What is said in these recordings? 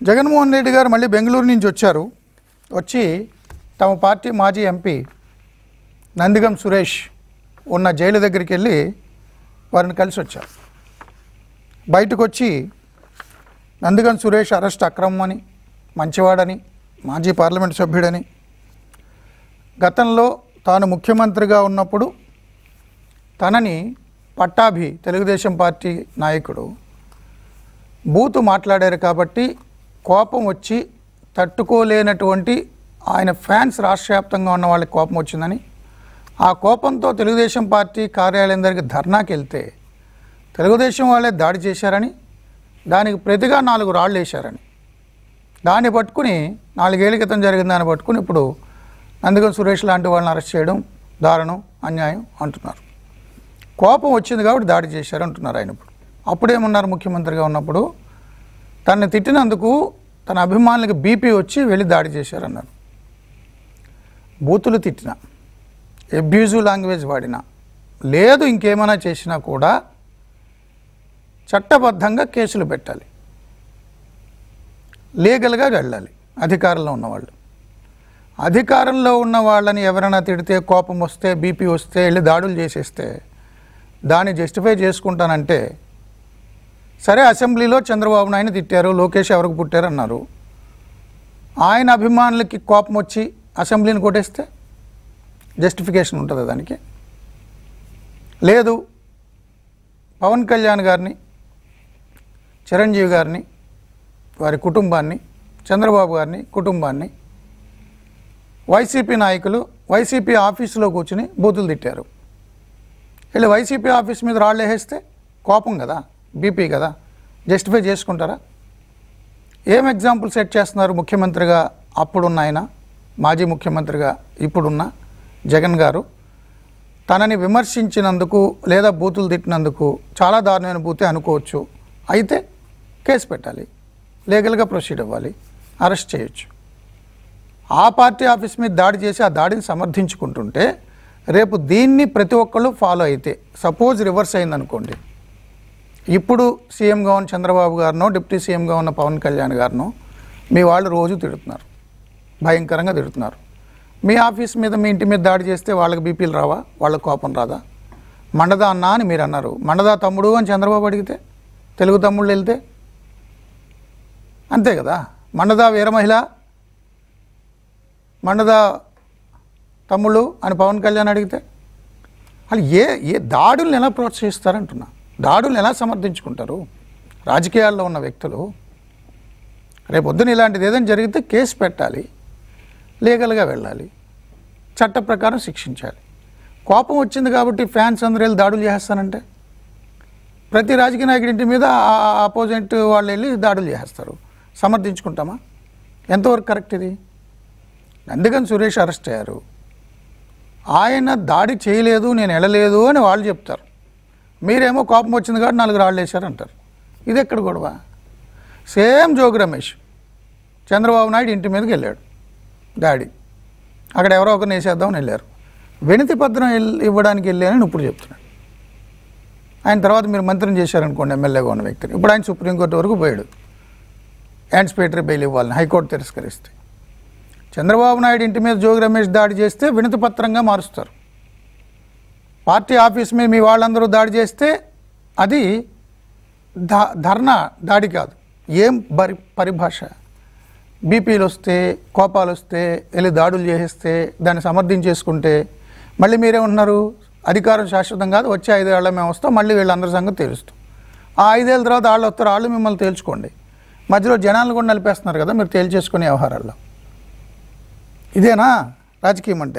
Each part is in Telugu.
జగన్మోహన్ రెడ్డి గారు మళ్ళీ బెంగళూరు నుంచి వచ్చారు వచ్చి తమ పార్టీ మాజీ ఎంపీ నందిగం సురేష్ ఉన్న జైలు దగ్గరికి వెళ్ళి వారిని కలిసి వచ్చారు బయటకు వచ్చి నందిగం సురేష్ అరెస్ట్ అక్రమం అని మంచివాడని మాజీ పార్లమెంట్ సభ్యుడని గతంలో తాను ముఖ్యమంత్రిగా ఉన్నప్పుడు తనని పట్టాభి తెలుగుదేశం పార్టీ నాయకుడు బూతు మాట్లాడారు కాబట్టి కోపం వచ్చి తట్టుకోలేనటువంటి ఆయన ఫ్యాన్స్ రాష్ట్ర వ్యాప్తంగా ఉన్న వాళ్ళకి కోపం వచ్చిందని ఆ కోపంతో తెలుగుదేశం పార్టీ కార్యాలయం దగ్గరికి ధర్నాకి వెళ్తే తెలుగుదేశం వాళ్ళే దాడి చేశారని దానికి ప్రతిగా నాలుగు రాళ్ళు వేశారని దాన్ని పట్టుకుని నాలుగేళ్ల క్రితం జరిగిన దాన్ని పట్టుకుని ఇప్పుడు నందిగం సురేష్ లాంటి వాళ్ళని అరెస్ట్ చేయడం దారుణం అన్యాయం అంటున్నారు కోపం వచ్చింది కాబట్టి దాడి చేశారు అంటున్నారు ఆయన ఇప్పుడు అప్పుడేమన్నారు ముఖ్యమంత్రిగా ఉన్నప్పుడు తనని తిట్టినందుకు తన అభిమానులకు బీపీ వచ్చి వెళ్ళి దాడి చేశారన్నారు బూతులు తిట్టిన అబ్యూజివ్ లాంగ్వేజ్ వాడినా లేదు ఇంకేమైనా చేసినా కూడా చట్టబద్ధంగా కేసులు పెట్టాలి లీగల్గా వెళ్ళాలి అధికారంలో ఉన్నవాళ్ళు అధికారంలో ఉన్న వాళ్ళని ఎవరైనా తిడితే కోపం వస్తే బీపీ వస్తే వెళ్ళి దాడులు చేసేస్తే దాన్ని జస్టిఫై చేసుకుంటానంటే సరే అసెంబ్లీలో చంద్రబాబు నాయుడు తిట్టారు లోకేష్ ఎవరికి పుట్టారు అన్నారు ఆయన అభిమానులకి కోపం వచ్చి అసెంబ్లీని కొట్టేస్తే జస్టిఫికేషన్ ఉంటుంది దానికి లేదు పవన్ కళ్యాణ్ గారిని చిరంజీవి గారిని వారి కుటుంబాన్ని చంద్రబాబు గారిని కుటుంబాన్ని వైసీపీ నాయకులు వైసీపీ ఆఫీసులో కూర్చుని బూతులు తిట్టారు వీళ్ళు వైసీపీ ఆఫీస్ మీద రాళ్ళు వేసేస్తే కోపం కదా బీపీ కదా జస్టిఫై చేసుకుంటారా ఏం ఎగ్జాంపుల్ సెట్ చేస్తున్నారు ముఖ్యమంత్రిగా అప్పుడున్న ఆయన మాజీ ముఖ్యమంత్రిగా ఇప్పుడున్న జగన్ గారు తనని విమర్శించినందుకు లేదా బూతులు తిట్టినందుకు చాలా దారుణమైన బూతే అనుకోవచ్చు అయితే కేసు పెట్టాలి లీగల్గా ప్రొసీడ్ అవ్వాలి అరెస్ట్ చేయొచ్చు ఆ పార్టీ ఆఫీస్ మీద దాడి చేసి ఆ దాడిని సమర్థించుకుంటుంటే రేపు దీన్ని ప్రతి ఒక్కళ్ళు ఫాలో అయితే సపోజ్ రివర్స్ అయిందనుకోండి ఇప్పుడు సీఎంగా ఉన్న చంద్రబాబు గారినో డిప్యూటీ సీఎంగా ఉన్న పవన్ కళ్యాణ్ గారినో మీ వాళ్ళు రోజు తిడుతున్నారు భయంకరంగా తిడుతున్నారు మీ ఆఫీస్ మీద మీ ఇంటి మీద దాడి చేస్తే వాళ్ళకి బీపీలు రావా వాళ్ళకి కోపం రాదా మండదా అన్నా అని మీరు అన్నారు మండదా తమ్ముడు అని చంద్రబాబు అడిగితే తెలుగు తమ్ముళ్ళు వెళ్తే అంతే కదా మండదా వీర మహిళ మండదా తమ్ముళ్ళు అని పవన్ కళ్యాణ్ అడిగితే వాళ్ళు ఏ ఏ దాడుల్ని ఎలా ప్రోత్సహిస్తారంటున్నా దాడుల్ని ఎలా సమర్థించుకుంటారు రాజకీయాల్లో ఉన్న వ్యక్తులు రేపు పొద్దున ఇలాంటిది ఏదైనా జరిగితే కేసు పెట్టాలి లీగల్గా వెళ్ళాలి చట్ట ప్రకారం శిక్షించాలి కోపం వచ్చింది కాబట్టి ఫ్యాన్స్ అందరూ వెళ్ళి దాడులు చేస్తానంటే ప్రతి రాజకీయ నాయకుడి ఇంటి మీద ఆపోజిట్ వాళ్ళు వెళ్ళి దాడులు చేస్తారు సమర్థించుకుంటామా ఎంతవరకు కరెక్ట్ ఇది నందిగన్ సురేష్ అరెస్ట్ అయ్యారు ఆయన దాడి చేయలేదు నేను వెళ్ళలేదు అని వాళ్ళు చెప్తారు మీరేమో కోపం వచ్చింది కాబట్టి నాలుగు రాళ్ళు వేశారు అంటారు ఇది ఎక్కడ గొడవ సేమ్ జోగి రమేష్ చంద్రబాబు నాయుడు ఇంటి మీదకి వెళ్ళాడు డాడీ అక్కడ ఎవరో ఒకరిని వేసేద్దామని వెళ్ళారు వినతి పత్రం ఇల్- ఇవ్వడానికి వెళ్ళానని ఇప్పుడు చెప్తున్నాడు ఆయన తర్వాత మీరు మంత్రిని చేశారనుకోండి ఎమ్మెల్యేగా ఉన్న వ్యక్తిని ఇప్పుడు ఆయన సుప్రీంకోర్టు వరకు పోయాడు యాంటిసిపేటరీ బెయిల్ ఇవ్వాలని హైకోర్టు తిరస్కరిస్తే చంద్రబాబు నాయుడు ఇంటి మీద జోగి రమేష్ దాడి చేస్తే వినతి పత్రంగా మారుస్తారు పార్టీ ఆఫీస్ మీద మీ వాళ్ళందరూ దాడి చేస్తే అది ధ ధర్నా దాడి కాదు ఏం పరి పరిభాష బీపీలు వస్తే కోపాలు వస్తే వెళ్ళి దాడులు చేసేస్తే దాన్ని సమర్థించేసుకుంటే మళ్ళీ మీరేమంటున్నారు అధికారం శాశ్వతం కాదు వచ్చే ఐదేళ్ల మేము వస్తాం మళ్ళీ వీళ్ళందరి సంగతి తెలుస్తాం ఆ ఐదేళ్ళ తర్వాత వాళ్ళు వస్తారు వాళ్ళు మిమ్మల్ని తేల్చుకోండి మధ్యలో జనాలను కూడా నలిపేస్తున్నారు కదా మీరు తేల్చేసుకునే వ్యవహారాల్లో ఇదేనా రాజకీయం అంటే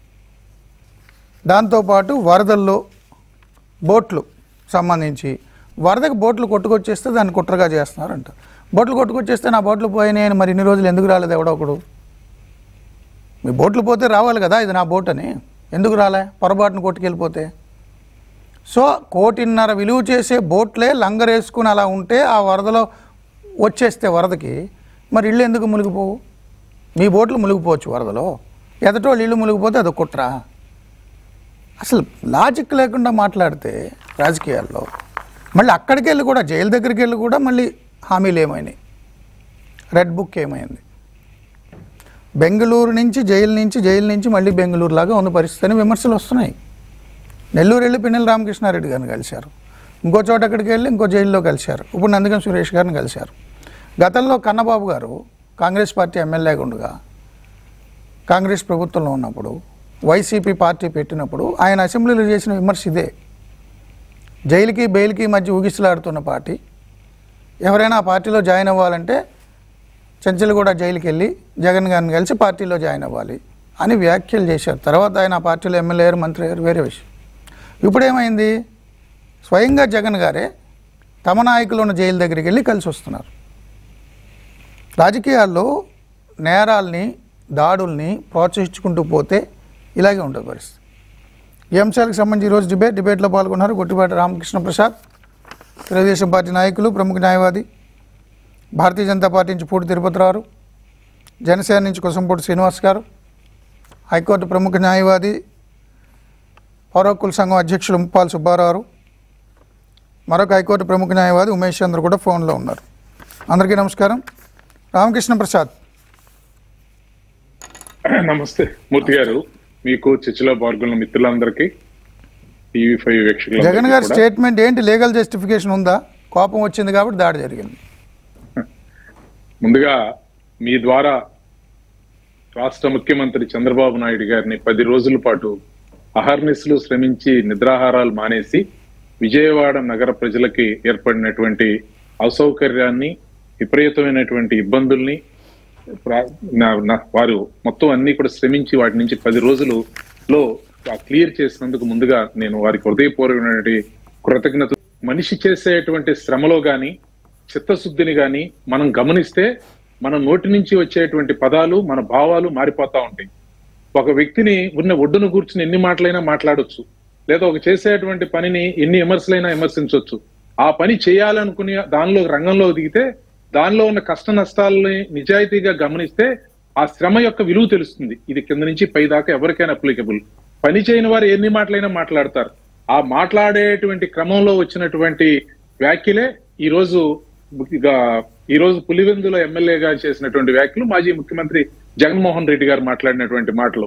దాంతోపాటు వరదల్లో బోట్లు సంబంధించి వరదకు బోట్లు కొట్టుకొచ్చేస్తే దాన్ని కుట్రగా చేస్తున్నారంట బోట్లు కొట్టుకొచ్చేస్తే నా బోట్లు పోయినాయి అని మరి ఇన్ని రోజులు ఎందుకు రాలేదు ఎవడో ఒకడు మీ బోట్లు పోతే రావాలి కదా ఇది నా బోట్ అని ఎందుకు రాలే పొరపాటును కొట్టుకెళ్ళిపోతే సో కోటిన్నర విలువ చేసే బోట్లే లంగరేసుకుని అలా ఉంటే ఆ వరదలో వచ్చేస్తే వరదకి మరి ఇళ్ళు ఎందుకు మునిగిపోవు మీ బోట్లు మునిగిపోవచ్చు వరదలో ఎదటోళ్ళు ఇళ్ళు మునిగిపోతే అది కుట్రా అసలు లాజిక్ లేకుండా మాట్లాడితే రాజకీయాల్లో మళ్ళీ అక్కడికి వెళ్ళి కూడా జైలు దగ్గరికి వెళ్ళి కూడా మళ్ళీ హామీలు ఏమైనాయి రెడ్ బుక్ ఏమైంది బెంగళూరు నుంచి జైలు నుంచి జైలు నుంచి మళ్ళీ బెంగళూరు లాగా ఉన్న పరిస్థితి అని విమర్శలు వస్తున్నాయి నెల్లూరు వెళ్ళి పిన్నెల రామకృష్ణారెడ్డి గారిని కలిశారు ఇంకో చోట అక్కడికి వెళ్ళి ఇంకో జైల్లో కలిశారు ఇప్పుడు నందిగం సురేష్ గారిని కలిశారు గతంలో కన్నబాబు గారు కాంగ్రెస్ పార్టీ ఎమ్మెల్యేగా ఉండగా కాంగ్రెస్ ప్రభుత్వంలో ఉన్నప్పుడు వైసీపీ పార్టీ పెట్టినప్పుడు ఆయన అసెంబ్లీలో చేసిన విమర్శ ఇదే జైలుకి బెయిల్కి మధ్య ఊగిసలాడుతున్న పార్టీ ఎవరైనా ఆ పార్టీలో జాయిన్ అవ్వాలంటే చెంచల్గూడ జైలుకి వెళ్ళి జగన్ గారిని కలిసి పార్టీలో జాయిన్ అవ్వాలి అని వ్యాఖ్యలు చేశారు తర్వాత ఆయన ఆ పార్టీలో ఎమ్మెల్యే అయ్యారు మంత్రి అయ్యారు వేరే విషయం ఇప్పుడు ఏమైంది స్వయంగా జగన్ గారే తమ నాయకులు ఉన్న జైలు దగ్గరికి వెళ్ళి కలిసి వస్తున్నారు రాజకీయాల్లో నేరాల్ని దాడుల్ని ప్రోత్సహించుకుంటూ పోతే ఇలాగే ఉంటుంది పరిస్థితి ఈ అంశాలకు సంబంధించి ఈరోజు డిబేట్ డిబేట్లో పాల్గొన్నారు గొట్టిపాటి రామకృష్ణ ప్రసాద్ తెలుగుదేశం పార్టీ నాయకులు ప్రముఖ న్యాయవాది భారతీయ జనతా పార్టీ నుంచి పూడి తిరుపతిరావు జనసేన నుంచి కొసంపూడి శ్రీనివాస్ గారు హైకోర్టు ప్రముఖ న్యాయవాది పౌర హక్కుల సంఘం అధ్యక్షులు ముప్పాల సుబ్బారావు మరొక హైకోర్టు ప్రముఖ న్యాయవాది ఉమేష్ చంద్ర కూడా ఫోన్లో ఉన్నారు అందరికీ నమస్కారం రామకృష్ణ ప్రసాద్ నమస్తే మూర్తి గారు మీకు చర్చలో పాల్గొన్న మిత్రులందరికీ టీవీ ఫైవ్ వీక్షకులందరికీ జగన్ గారి కూడా స్టేట్మెంట్ ఏంటి లీగల్ జస్టిఫికేషన్ ఉందా కోపం వచ్చింది కాబట్టి దాడి జరిగింది ముందుగా మీ ద్వారా రాష్ట్ర ముఖ్యమంత్రి చంద్రబాబు నాయుడు గారిని పది రోజుల పాటు అహర్నిశలు శ్రమించి నిద్రాహారాలు మానేసి విజయవాడ నగర ప్రజలకి ఏర్పడినటువంటి అసౌకర్యాన్ని విపరీతమైనటువంటి ఇబ్బందుల్ని ప్రా- నా- నా- వారు మొత్తం అన్ని కూడా శ్రమించి వాటి నుంచి పది రోజులలో క్లియర్ చేసినందుకు ముందుగా నేను వారికి హృదయపూర్వకమైనటువంటి కృతజ్ఞత మనిషి చేసేటువంటి శ్రమలో గాని చిత్తశుద్ధిని గాని మనం గమనిస్తే మన నోటి నుంచి వచ్చేటువంటి పదాలు మన భావాలు మారిపోతా ఉంటాయి ఒక వ్యక్తిని ఉన్న ఒడ్డును కూర్చుని ఎన్ని మాటలైనా మాట్లాడొచ్చు లేదా ఒక చేసేటువంటి పనిని ఎన్ని విమర్శలైనా విమర్శించవచ్చు ఆ పని చేయాలనుకుని దానిలో రంగంలో దిగితే దానిలో ఉన్న కష్ట నష్టాలని నిజాయితీగా గమనిస్తే ఆ శ్రమ యొక్క విలువ తెలుస్తుంది ఇది కింద నుంచి పై దాకా ఎవరికైనా అప్లికబుల్ పని చేయని వారు ఎన్ని మాటలైనా మాట్లాడతారు ఆ మాట్లాడేటువంటి క్రమంలో వచ్చినటువంటి వ్యాఖ్యలే ఈ రోజు ఇక ఈ రోజు పులివెందుల ఎమ్మెల్యేగా చేసినటువంటి వ్యాఖ్యలు మాజీ ముఖ్యమంత్రి జగన్మోహన్ రెడ్డి గారు మాట్లాడినటువంటి మాటలు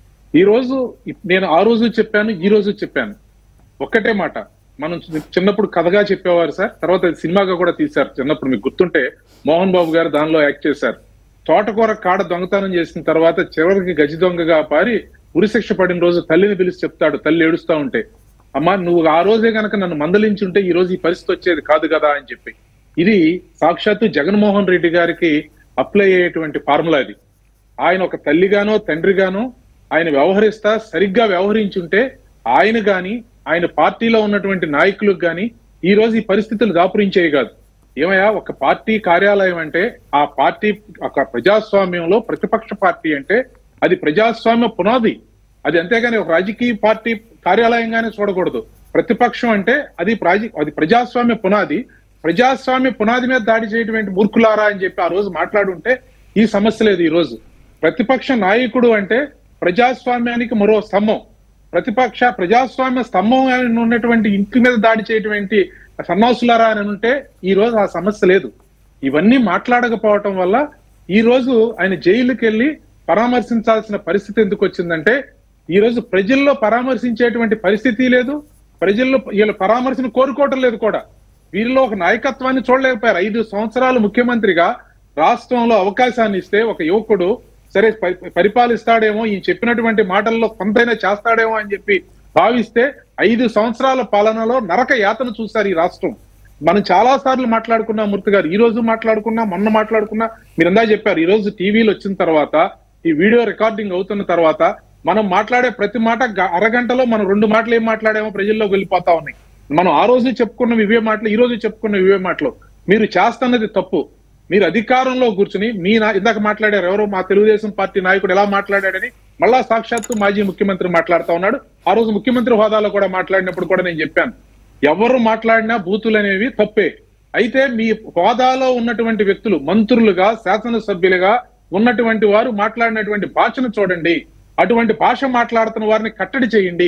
ఈ రోజు ఇప్- నేను ఆ రోజు చెప్పాను ఈ రోజు చెప్పాను ఒక్కటే మాట మనం చి- చిన్నప్పుడు కథగా చెప్పేవారు సార్ తర్వాత అది సినిమాగా కూడా తీశారు చిన్నప్పుడు మీకు గుర్తుంటే మోహన్ బాబు గారు దానిలో యాక్ట్ చేశారు తోటకూర కాడ దొంగతనం చేసిన తర్వాత చివరికి గజి దొంగగా పారి ఉరిశిక్ష పడిన రోజు తల్లిని పిలిచి చెప్తాడు తల్లి ఏడుస్తా ఉంటే అమ్మా నువ్వు ఆ రోజే గనక నన్ను మందలించి ఉంటే ఈ రోజు ఈ పరిస్థితి వచ్చేది కాదు కదా అని చెప్పి ఇది సాక్షాత్తు జగన్మోహన్ రెడ్డి గారికి అప్లై అయ్యేటువంటి ఫార్ములా ఇది ఆయన ఒక తల్లిగానో తండ్రిగానో ఆయన వ్యవహరిస్తా సరిగ్గా వ్యవహరించుంటే ఆయన గాని ఆయన పార్టీలో ఉన్నటువంటి నాయకులకు గాని ఈ రోజు ఈ పరిస్థితులు దాపురించేవి కాదు ఏమయ్యా ఒక పార్టీ కార్యాలయం అంటే ఆ పార్టీ ఒక ప్రజాస్వామ్యంలో ప్రతిపక్ష పార్టీ అంటే అది ప్రజాస్వామ్య పునాది అది అంతేగాని ఒక రాజకీయ పార్టీ కార్యాలయంగానే చూడకూడదు ప్రతిపక్షం అంటే అది ప్రాజి అది ప్రజాస్వామ్య పునాది ప్రజాస్వామ్య పునాది మీద దాడి చేయటువంటి మూర్ఖులారా అని చెప్పి ఆ రోజు మాట్లాడుంటే ఈ సమస్య లేదు ఈ రోజు ప్రతిపక్ష నాయకుడు అంటే ప్రజాస్వామ్యానికి మరో స్తంభం ప్రతిపక్ష ప్రజాస్వామ్య స్తంభం అని ఉన్నటువంటి ఇంటి మీద దాడి చేయటువంటి సన్నాసులారా అని ఉంటే ఈ రోజు ఆ సమస్య లేదు ఇవన్నీ మాట్లాడకపోవటం వల్ల ఈ రోజు ఆయన జైలుకి వెళ్ళి పరామర్శించాల్సిన పరిస్థితి ఎందుకు వచ్చిందంటే ఈ రోజు ప్రజల్లో పరామర్శించేటువంటి పరిస్థితి లేదు ప్రజల్లో వీళ్ళ పరామర్శను కోరుకోవటం లేదు కూడా వీరిలో ఒక నాయకత్వాన్ని చూడలేకపోయారు ఐదు సంవత్సరాలు ముఖ్యమంత్రిగా రాష్ట్రంలో అవకాశాన్ని ఇస్తే ఒక యువకుడు సరే పరి- పరిపాలిస్తాడేమో ఈ చెప్పినటువంటి మాటల్లో కొంతైనా చేస్తాడేమో అని చెప్పి భావిస్తే ఐదు సంవత్సరాల పాలనలో నరక యాతన చూశారు ఈ రాష్ట్రం మనం చాలా సార్లు మాట్లాడుకున్నాం మూర్తి గారు ఈ రోజు మాట్లాడుకున్నా మొన్న మాట్లాడుకున్నా మీరు ఇందా చెప్పారు ఈ రోజు టీవీలు వచ్చిన తర్వాత ఈ వీడియో రికార్డింగ్ అవుతున్న తర్వాత మనం మాట్లాడే ప్రతి మాట గ- అరగంటలో మనం రెండు మాటలు ఏం మాట్లాడామో ప్రజల్లోకి వెళ్ళిపోతా ఉన్నాయి మనం ఆ రోజు చెప్పుకున్న ఇవే మాటలు ఈ రోజు చెప్పుకున్న ఇవే మాటలు మీరు చేస్తున్నది తప్పు మీరు అధికారంలో కూర్చుని మీ నా- ఇందాక మాట్లాడారు ఎవరో మా తెలుగుదేశం పార్టీ నాయకుడు ఎలా మాట్లాడాడని మళ్ళా సాక్షాత్తు మాజీ ముఖ్యమంత్రి మాట్లాడుతా ఉన్నాడు ఆ రోజు ముఖ్యమంత్రి హోదాలో కూడా మాట్లాడినప్పుడు కూడా నేను చెప్పాను ఎవరు మాట్లాడినా బూతులు అనేవి తప్పే అయితే మీ హోదాలో ఉన్నటువంటి వ్యక్తులు మంత్రులుగా శాసనసభ్యులుగా ఉన్నటువంటి వారు మాట్లాడినటువంటి భాషను చూడండి అటువంటి భాష మాట్లాడుతున్న వారిని కట్టడి చేయండి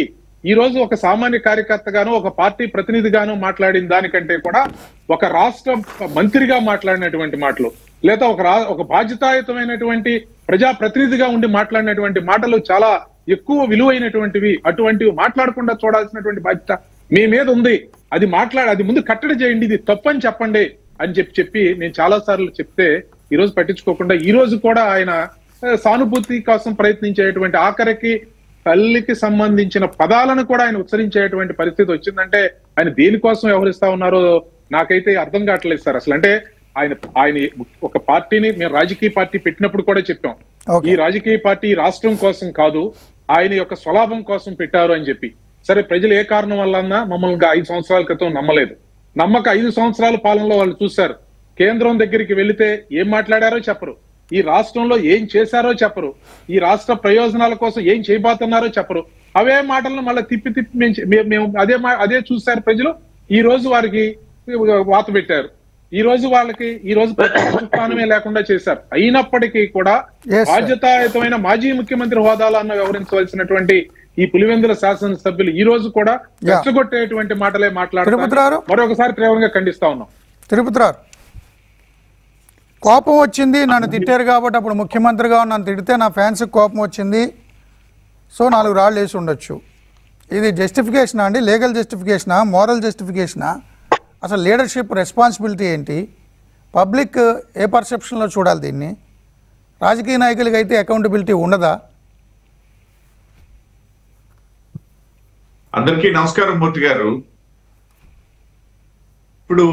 ఈ రోజు ఒక సామాన్య కార్యకర్తగాను ఒక పార్టీ ప్రతినిధిగాను మాట్లాడిన దానికంటే కూడా ఒక రాష్ట్ర మంత్రిగా మాట్లాడినటువంటి మాటలు లేదా ఒక రా ఒక బాధ్యతాయుతమైనటువంటి ప్రజా ప్రతినిధిగా ఉండి మాట్లాడినటువంటి మాటలు చాలా ఎక్కువ విలువైనటువంటివి అటువంటివి మాట్లాడకుండా చూడాల్సినటువంటి బాధ్యత మీ మీద ఉంది అది మాట్లాడి అది ముందు కట్టడి చేయండి ఇది తప్పని చెప్పండి అని చెప్పి చెప్పి నేను చాలా సార్లు చెప్తే ఈ రోజు పట్టించుకోకుండా ఈ రోజు కూడా ఆయన ఆ, సానుభూతి కోసం ప్రయత్నించేటువంటి ఆఖరికి తల్లికి సంబంధించిన పదాలను కూడా ఆయన ఉచ్చరించేటువంటి పరిస్థితి వచ్చిందంటే ఆయన దేనికోసం వ్యవహరిస్తా ఉన్నారో నాకైతే అర్థం కావట్లేదు సార్ అసలు అంటే ఆయన ఆయన ఒక పార్టీని మేము రాజకీయ పార్టీ పెట్టినప్పుడు కూడా చెప్పాం Okay. ఈ రాజకీయ పార్టీ ఈ రాష్ట్రం కోసం కాదు ఆయన యొక్క స్వలాభం కోసం పెట్టారు అని చెప్పి సరే ప్రజలు ఏ కారణం వల్ల మమ్మల్ని ఐదు సంవత్సరాల క్రితం నమ్మలేదు నమ్మక ఐదు సంవత్సరాల పాలనలో వాళ్ళు చూశారు కేంద్రం దగ్గరికి వెళితే ఏం మాట్లాడారో చెప్పరు ఈ రాష్ట్రంలో ఏం చేశారో చెప్పరు ఈ రాష్ట్ర ప్రయోజనాల కోసం ఏం చేయబోతున్నారో చెప్పరు అవే మాటలను మళ్ళీ తిప్పి తిప్పి మేము చే- మేము- మేము అదే మా- అదే చూశారు ప్రజలు ఈ రోజు వారికి వాత పెట్టారు ఈ రోజు వాళ్ళకి ఈ రోజు ప్రతిపక్ష స్థానమే లేకుండా చేశారు అయినప్పటికీ కూడా Yes, sir. బాధ్యతాయుతమైన మాజీ ముఖ్యమంత్రి హోదాలో అన్న వ్యవహరించవలసినటువంటి ఈ పులివెందుల శాసనసభ్యులు ఈ రోజు కూడా రెచ్చగొట్టేటువంటి మాటలే తిరుపతి మాట్లాడుతున్నారు గారు? మరొకసారి తీవ్రంగా ఖండిస్తా ఉన్నాం తిరుపతి రారు కోపం వచ్చింది నన్ను తిట్టారు కాబట్టి అప్పుడు ముఖ్యమంత్రిగా నన్ను తిడితే నా ఫ్యాన్స్కి కోపం వచ్చింది సో నాలుగు రాళ్ళు వేసి ఉండొచ్చు ఇది జస్టిఫికేషనా అండి లీగల్ జస్టిఫికేషనా మోరల్ జస్టిఫికేషనా అసలు లీడర్షిప్ రెస్పాన్సిబిలిటీ ఏంటి పబ్లిక్ ఏ పర్సెప్షన్లో చూడాలి దీన్ని రాజకీయ నాయకులకి అయితే అకౌంటబిలిటీ ఉండదా అందరికీ నమస్కారం మూర్తి గారు ఇప్పుడు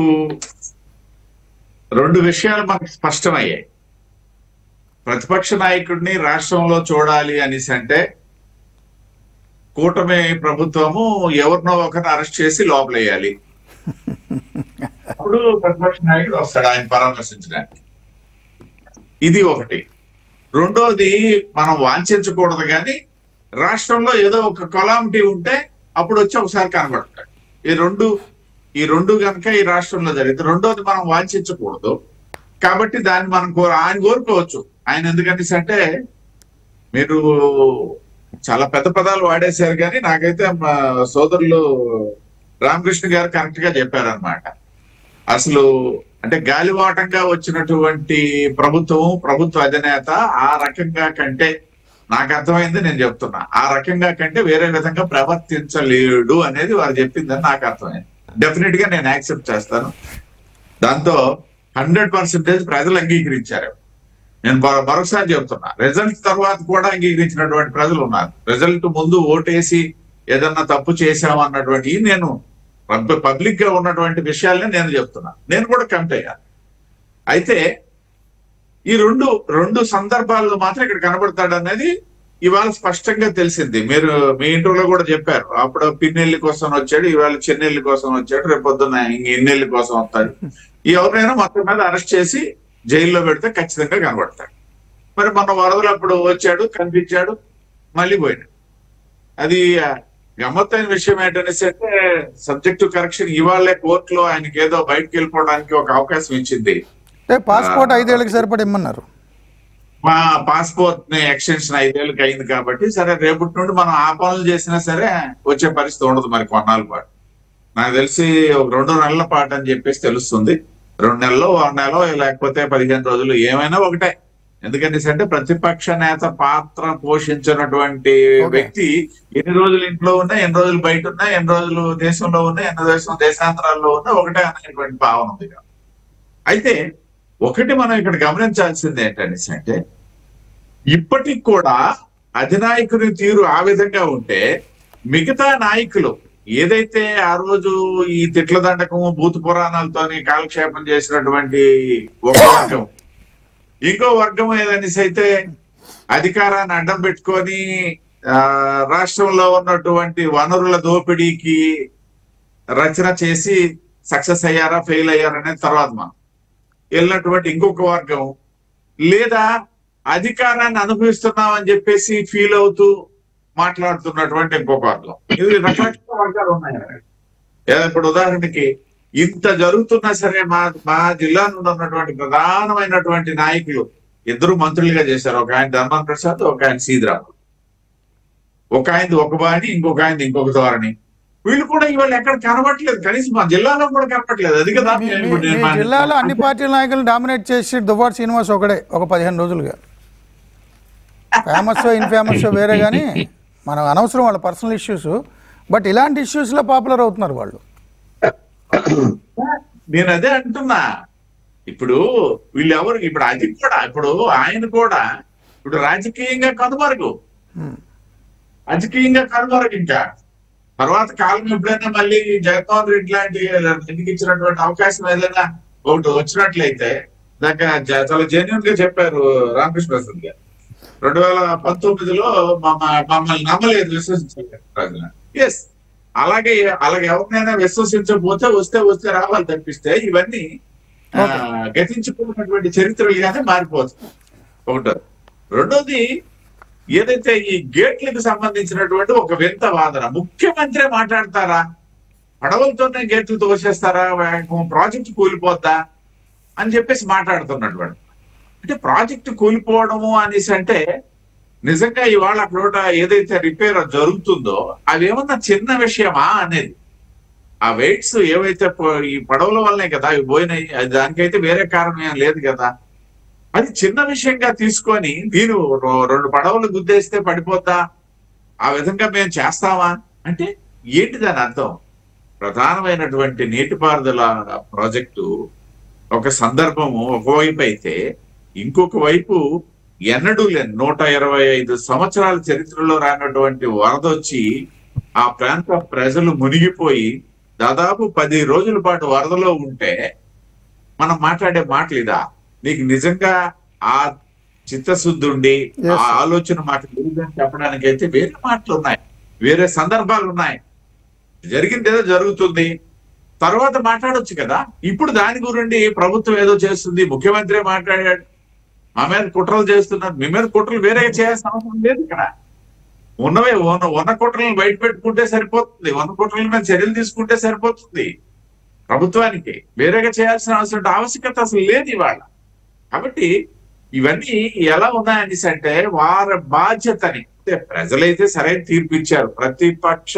రెండు విషయాలు మనకు స్పష్టమయ్యాయి ప్రతిపక్ష నాయకుడిని రాష్ట్రంలో చూడాలి అనేసి అంటే కూటమి ప్రభుత్వము ఎవరినో ఒకరిని అరెస్ట్ చేసి లోపలేయాలి అప్పుడు ప్రతిపక్ష నాయకుడు వస్తాడు ఆయన పరామర్శించడానికి ఇది ఒకటి రెండోది మనం వాంఛించకూడదు కానీ రాష్ట్రంలో ఏదో ఒక కొలామిటీ ఉంటే అప్పుడు వచ్చి ఒకసారి కనబడతాడు ఈ రెండు ఈ రెండు కనుక ఈ రాష్ట్రంలో జరిగితే రెండోది మనం వాంఛించకూడదు కాబట్టి దాన్ని మనం కోర ఆయన కోరుకోవచ్చు ఆయన ఎందుకనేసి అంటే మీరు చాలా పెద్ద పదాలు వాడేశారు కానీ నాకైతే మా సోదరులు రామకృష్ణ గారు కరెక్ట్ గా చెప్పారనమాట అసలు అంటే గాలివాటంగా వచ్చినటువంటి ప్రభుత్వం ప్రభుత్వ అధినేత ఆ రకంగా కంటే నాకు అర్థమైంది నేను చెప్తున్నా ఆ రకంగా కంటే వేరే విధంగా ప్రవర్తించలేడు అనేది వారు చెప్పిందని నాకు అర్థమైంది డెఫినెట్ గా నేను యాక్సెప్ట్ చేస్తాను దాంతో హండ్రెడ్ పర్సెంటేజ్ ప్రజలు అంగీకరించారు నేను మరో- మరొకసారి చెప్తున్నా రిజల్ట్ తర్వాత కూడా అంగీకరించినటువంటి ప్రజలు ఉన్నారు రిజల్ట్ ముందు ఓటేసి ఏదన్నా తప్పు చేశాము అన్నటువంటి నేను పబ్లిక్ గా ఉన్నటువంటి విషయాలనే నేను చెప్తున్నా నేను కూడా కమిట్ అయ్యాను అయితే ఈ రెండు రెండు సందర్భాల్లో మాత్రం ఇక్కడ కనబడతాడు అనేది ఇవాళ స్పష్టంగా తెలిసింది మీరు మీ ఇంటర్లో కూడా చెప్పారు అప్పుడు పిన్నెల్లి కోసం వచ్చాడు ఇవాళ చెన్నెల్లి కోసం వచ్చాడు రేపు పొద్దున్న ఇంక ఎన్నెల్లి కోసం వస్తాడు ఈ ఎవరినైనా మొత్తం మీద అరెస్ట్ చేసి జైల్లో పెడితే ఖచ్చితంగా కనబడతాడు మరి మొన్న వరదలు అప్పుడు వచ్చాడు కనిపించాడు మళ్ళీ పోయాడు అది ఆ, గమ్మత్తైన విషయం ఏంటనేసి అంటే సబ్జెక్టు కరెక్షన్ ఇవాళే కోర్టులో ఆయనకి ఏదో బయటకు వెళ్ళిపోవడానికి ఒక అవకాశం ఇచ్చింది అంటే పాస్పోర్ట్ ఐదేళ్ళకి సరిపడి ఇమ్మన్నారు మా పాస్పోర్ట్ ని ఎక్స్టెన్షన్ ఐదేళ్ళకి అయింది కాబట్టి సరే రేపటి నుండి మనం ఆ పనులు చేసినా సరే వచ్చే పరిస్థితి ఉండదు మరి కొన్నాళ్ళ పాటు నాకు తెలిసి ఒక రెండు నెలల పాటు అని చెప్పేసి తెలుస్తుంది రెండు నెలలు ఒక నెల లేకపోతే పదిహేను రోజులు ఏమైనా ఒకటే ఎందుకంటే అంటే ప్రతిపక్ష నేత పాత్ర పోషించినటువంటి Okay. వ్యక్తి ఎన్ని రోజులు ఇంట్లో ఉన్నా ఎన్ని రోజులు బయట ఉన్నా ఎన్ని రోజులు దేశంలో ఉన్నా ఎన్ని దేశం దేశాంతరాల్లో ఉన్నా ఒకటే అనేటువంటి భావన ఉంది అయితే ఒకటి మనం ఇక్కడ గమనించాల్సింది ఏంటనేసి అంటే ఇప్పటికి కూడా అధినాయకుని తీరు ఆ విధంగా ఉంటే మిగతా నాయకులు ఏదైతే ఆ రోజు ఈ తిట్ల దండకము భూత పురాణాలతోని కాలక్షేపం చేసినటువంటి ఒక వర్గం ఇంకో వర్గం ఏదనేసి అయితే అధికారాన్ని అడ్డం పెట్టుకొని ఆ రాష్ట్రంలో ఉన్నటువంటి వనరుల దోపిడీకి రచన చేసి సక్సెస్ అయ్యారా ఫెయిల్ అయ్యారా అనేది తర్వాత మనం వెళ్ళినటువంటి ఇంకొక వర్గం లేదా అధికారాన్ని అనుభవిస్తున్నాం అని చెప్పేసి ఫీల్ అవుతూ మాట్లాడుతున్నటువంటి ఇంకొక వర్గం ఇది రకరకాల వర్గాలు ఉన్నాయి ఏదో ఇప్పుడు ఉదాహరణకి ఇంత జరుగుతున్నా సరే మా మా జిల్లా నుండి ఉన్నటువంటి ప్రధానమైనటువంటి నాయకులు ఇద్దరు మంత్రులుగా చేశారు ఒక ఆయన ధర్మాన్ ప్రసాద్ ఒక ఆయన సీదిరామ్ ఒక ఆయనది ఒక బాణి ఇంకొక ఆయనది ఇంకొక ధోరణి వీళ్ళు కూడా ఇవాళ ఎక్కడ కనబట్లేదు కనీసం మా జిల్లాలో కూడా కనబట్లేదు అది కదా మీ- నేను మీ- ఇప్పుడు మీ నేను మా- జిల్లాలో అన్ని పార్టీల నాయకులను డామినేట్ చేసి దువ్వాడు శ్రీనివాస్ ఒకడే ఒక పదిహేను రోజులుగా ఫేమస్ ఇన్ఫేమస్ వేరే కానీ మనం అనవసరం వాళ్ళ పర్సనల్ ఇష్యూస్ బట్ ఇలాంటి ఇష్యూస్లో పాపులర్ అవుతున్నారు వాళ్ళు నేను అదే అంటున్నా ఇప్పుడు వీళ్ళు ఎవరు ఇప్పుడు అది కూడా ఇప్పుడు ఆయన కూడా ఇప్పుడు రాజకీయంగా కనుమరుగు Hmm. రాజకీయంగా కనుమరుగు ఇంకా తర్వాత కాలం ఎప్పుడైనా మళ్ళీ జగన్మోహన్ రెడ్డి లాంటి ఎందుకు ఇచ్చినటువంటి అవకాశం ఏదైనా ఒకటి వచ్చినట్లయితే దాకా జ- చాలా జెన్యున్ గా చెప్పారు రామకృష్ణ ప్రసాద్ గారు రెండు వేల పంతొమ్మిదిలో మమ్మ- మమ్మల్ని నమ్మలేదు విశ్వసించలేదు ప్రజలు ఎస్ అలాగే అలాగే ఎవరినైనా విశ్వసించకపోతే వస్తే వస్తే రావాలి తప్పిస్తే ఇవన్నీ ఆ, గతించిపోయినటువంటి చరిత్రలుగానే మారిపోతుంది ఒకటో రెండోది ఏదైతే ఈ గేట్లకు సంబంధించినటువంటి ఒక వింత వాదన ముఖ్యమంత్రి మాట్లాడతారా పడవలతోనే గేట్లు తోసేస్తారా ప్రాజెక్ట్ కూలిపోద్దా అని చెప్పేసి మాట్లాడుతున్నటువంటి అంటే ప్రాజెక్ట్ కూలిపోవడము అనేసి అంటే నిజంగా ఇవాళ అక్కడ ఏదైతే రిపేర్ జరుగుతుందో అవి ఏమన్నా చిన్న విషయమా అనేది ఆ వెయిట్స్ ఏవైతే పో- ఈ పడవల వల్లనే కదా అవి పోయినాయి అది దానికైతే వేరే కారణం ఏం లేదు కదా అది చిన్న విషయంగా తీసుకొని నేను రో- రెండు పడవలు గుద్దేస్తే పడిపోద్దా ఆ విధంగా మేము చేస్తామా అంటే ఏంటి దాని అర్థం ప్రధానమైనటువంటి నీటిపారుదల ప్రాజెక్టు ఒక సందర్భము ఒకవైపు అయితే ఇంకొక వైపు ఎన్నడూ లేని నూట ఇరవై ఐదు సంవత్సరాల చరిత్రలో రానటువంటి వరద వచ్చి ఆ ప్రాంత ప్రజలు మునిగిపోయి దాదాపు పది రోజుల పాటు వరదలో ఉంటే మనం మాట్లాడే మాటలు ఇదా నీకు నిజంగా ఆ చిత్తశుద్ధి ఉండి Yes, ఆ sir. ఆలోచన మాకు లేదని చెప్పడానికి అయితే వేరే మాటలు ఉన్నాయి వేరే సందర్భాలు ఉన్నాయి జరిగింది ఏదో జరుగుతుంది తర్వాత మాట్లాడొచ్చు కదా ఇప్పుడు దాని గురించి ప్రభుత్వం ఏదో చేస్తుంది ముఖ్యమంత్రి మాట్లాడాడు మా మీద కుట్రలు చేస్తున్నారు మీ మీద కుట్రలు వేరే చేయాల్సిన అవసరం లేదు ఇక్కడ ఉన్నవే ఉన్న ఉన్న కుట్రలను బయట పెట్టుకుంటే సరిపోతుంది ఉన్న కుట్రల మీద చర్యలు తీసుకుంటే సరిపోతుంది ప్రభుత్వానికి వేరేగా చేయాల్సిన అవసరం ఆవశ్యకత అసలు లేదు ఇవాళ కాబట్టి ఇవన్నీ ఎలా ఉన్నాయనేసి అంటే వారి బాధ్యతని అంటే ప్రజలైతే సరైన తీర్పు ఇచ్చారు ప్రతిపక్ష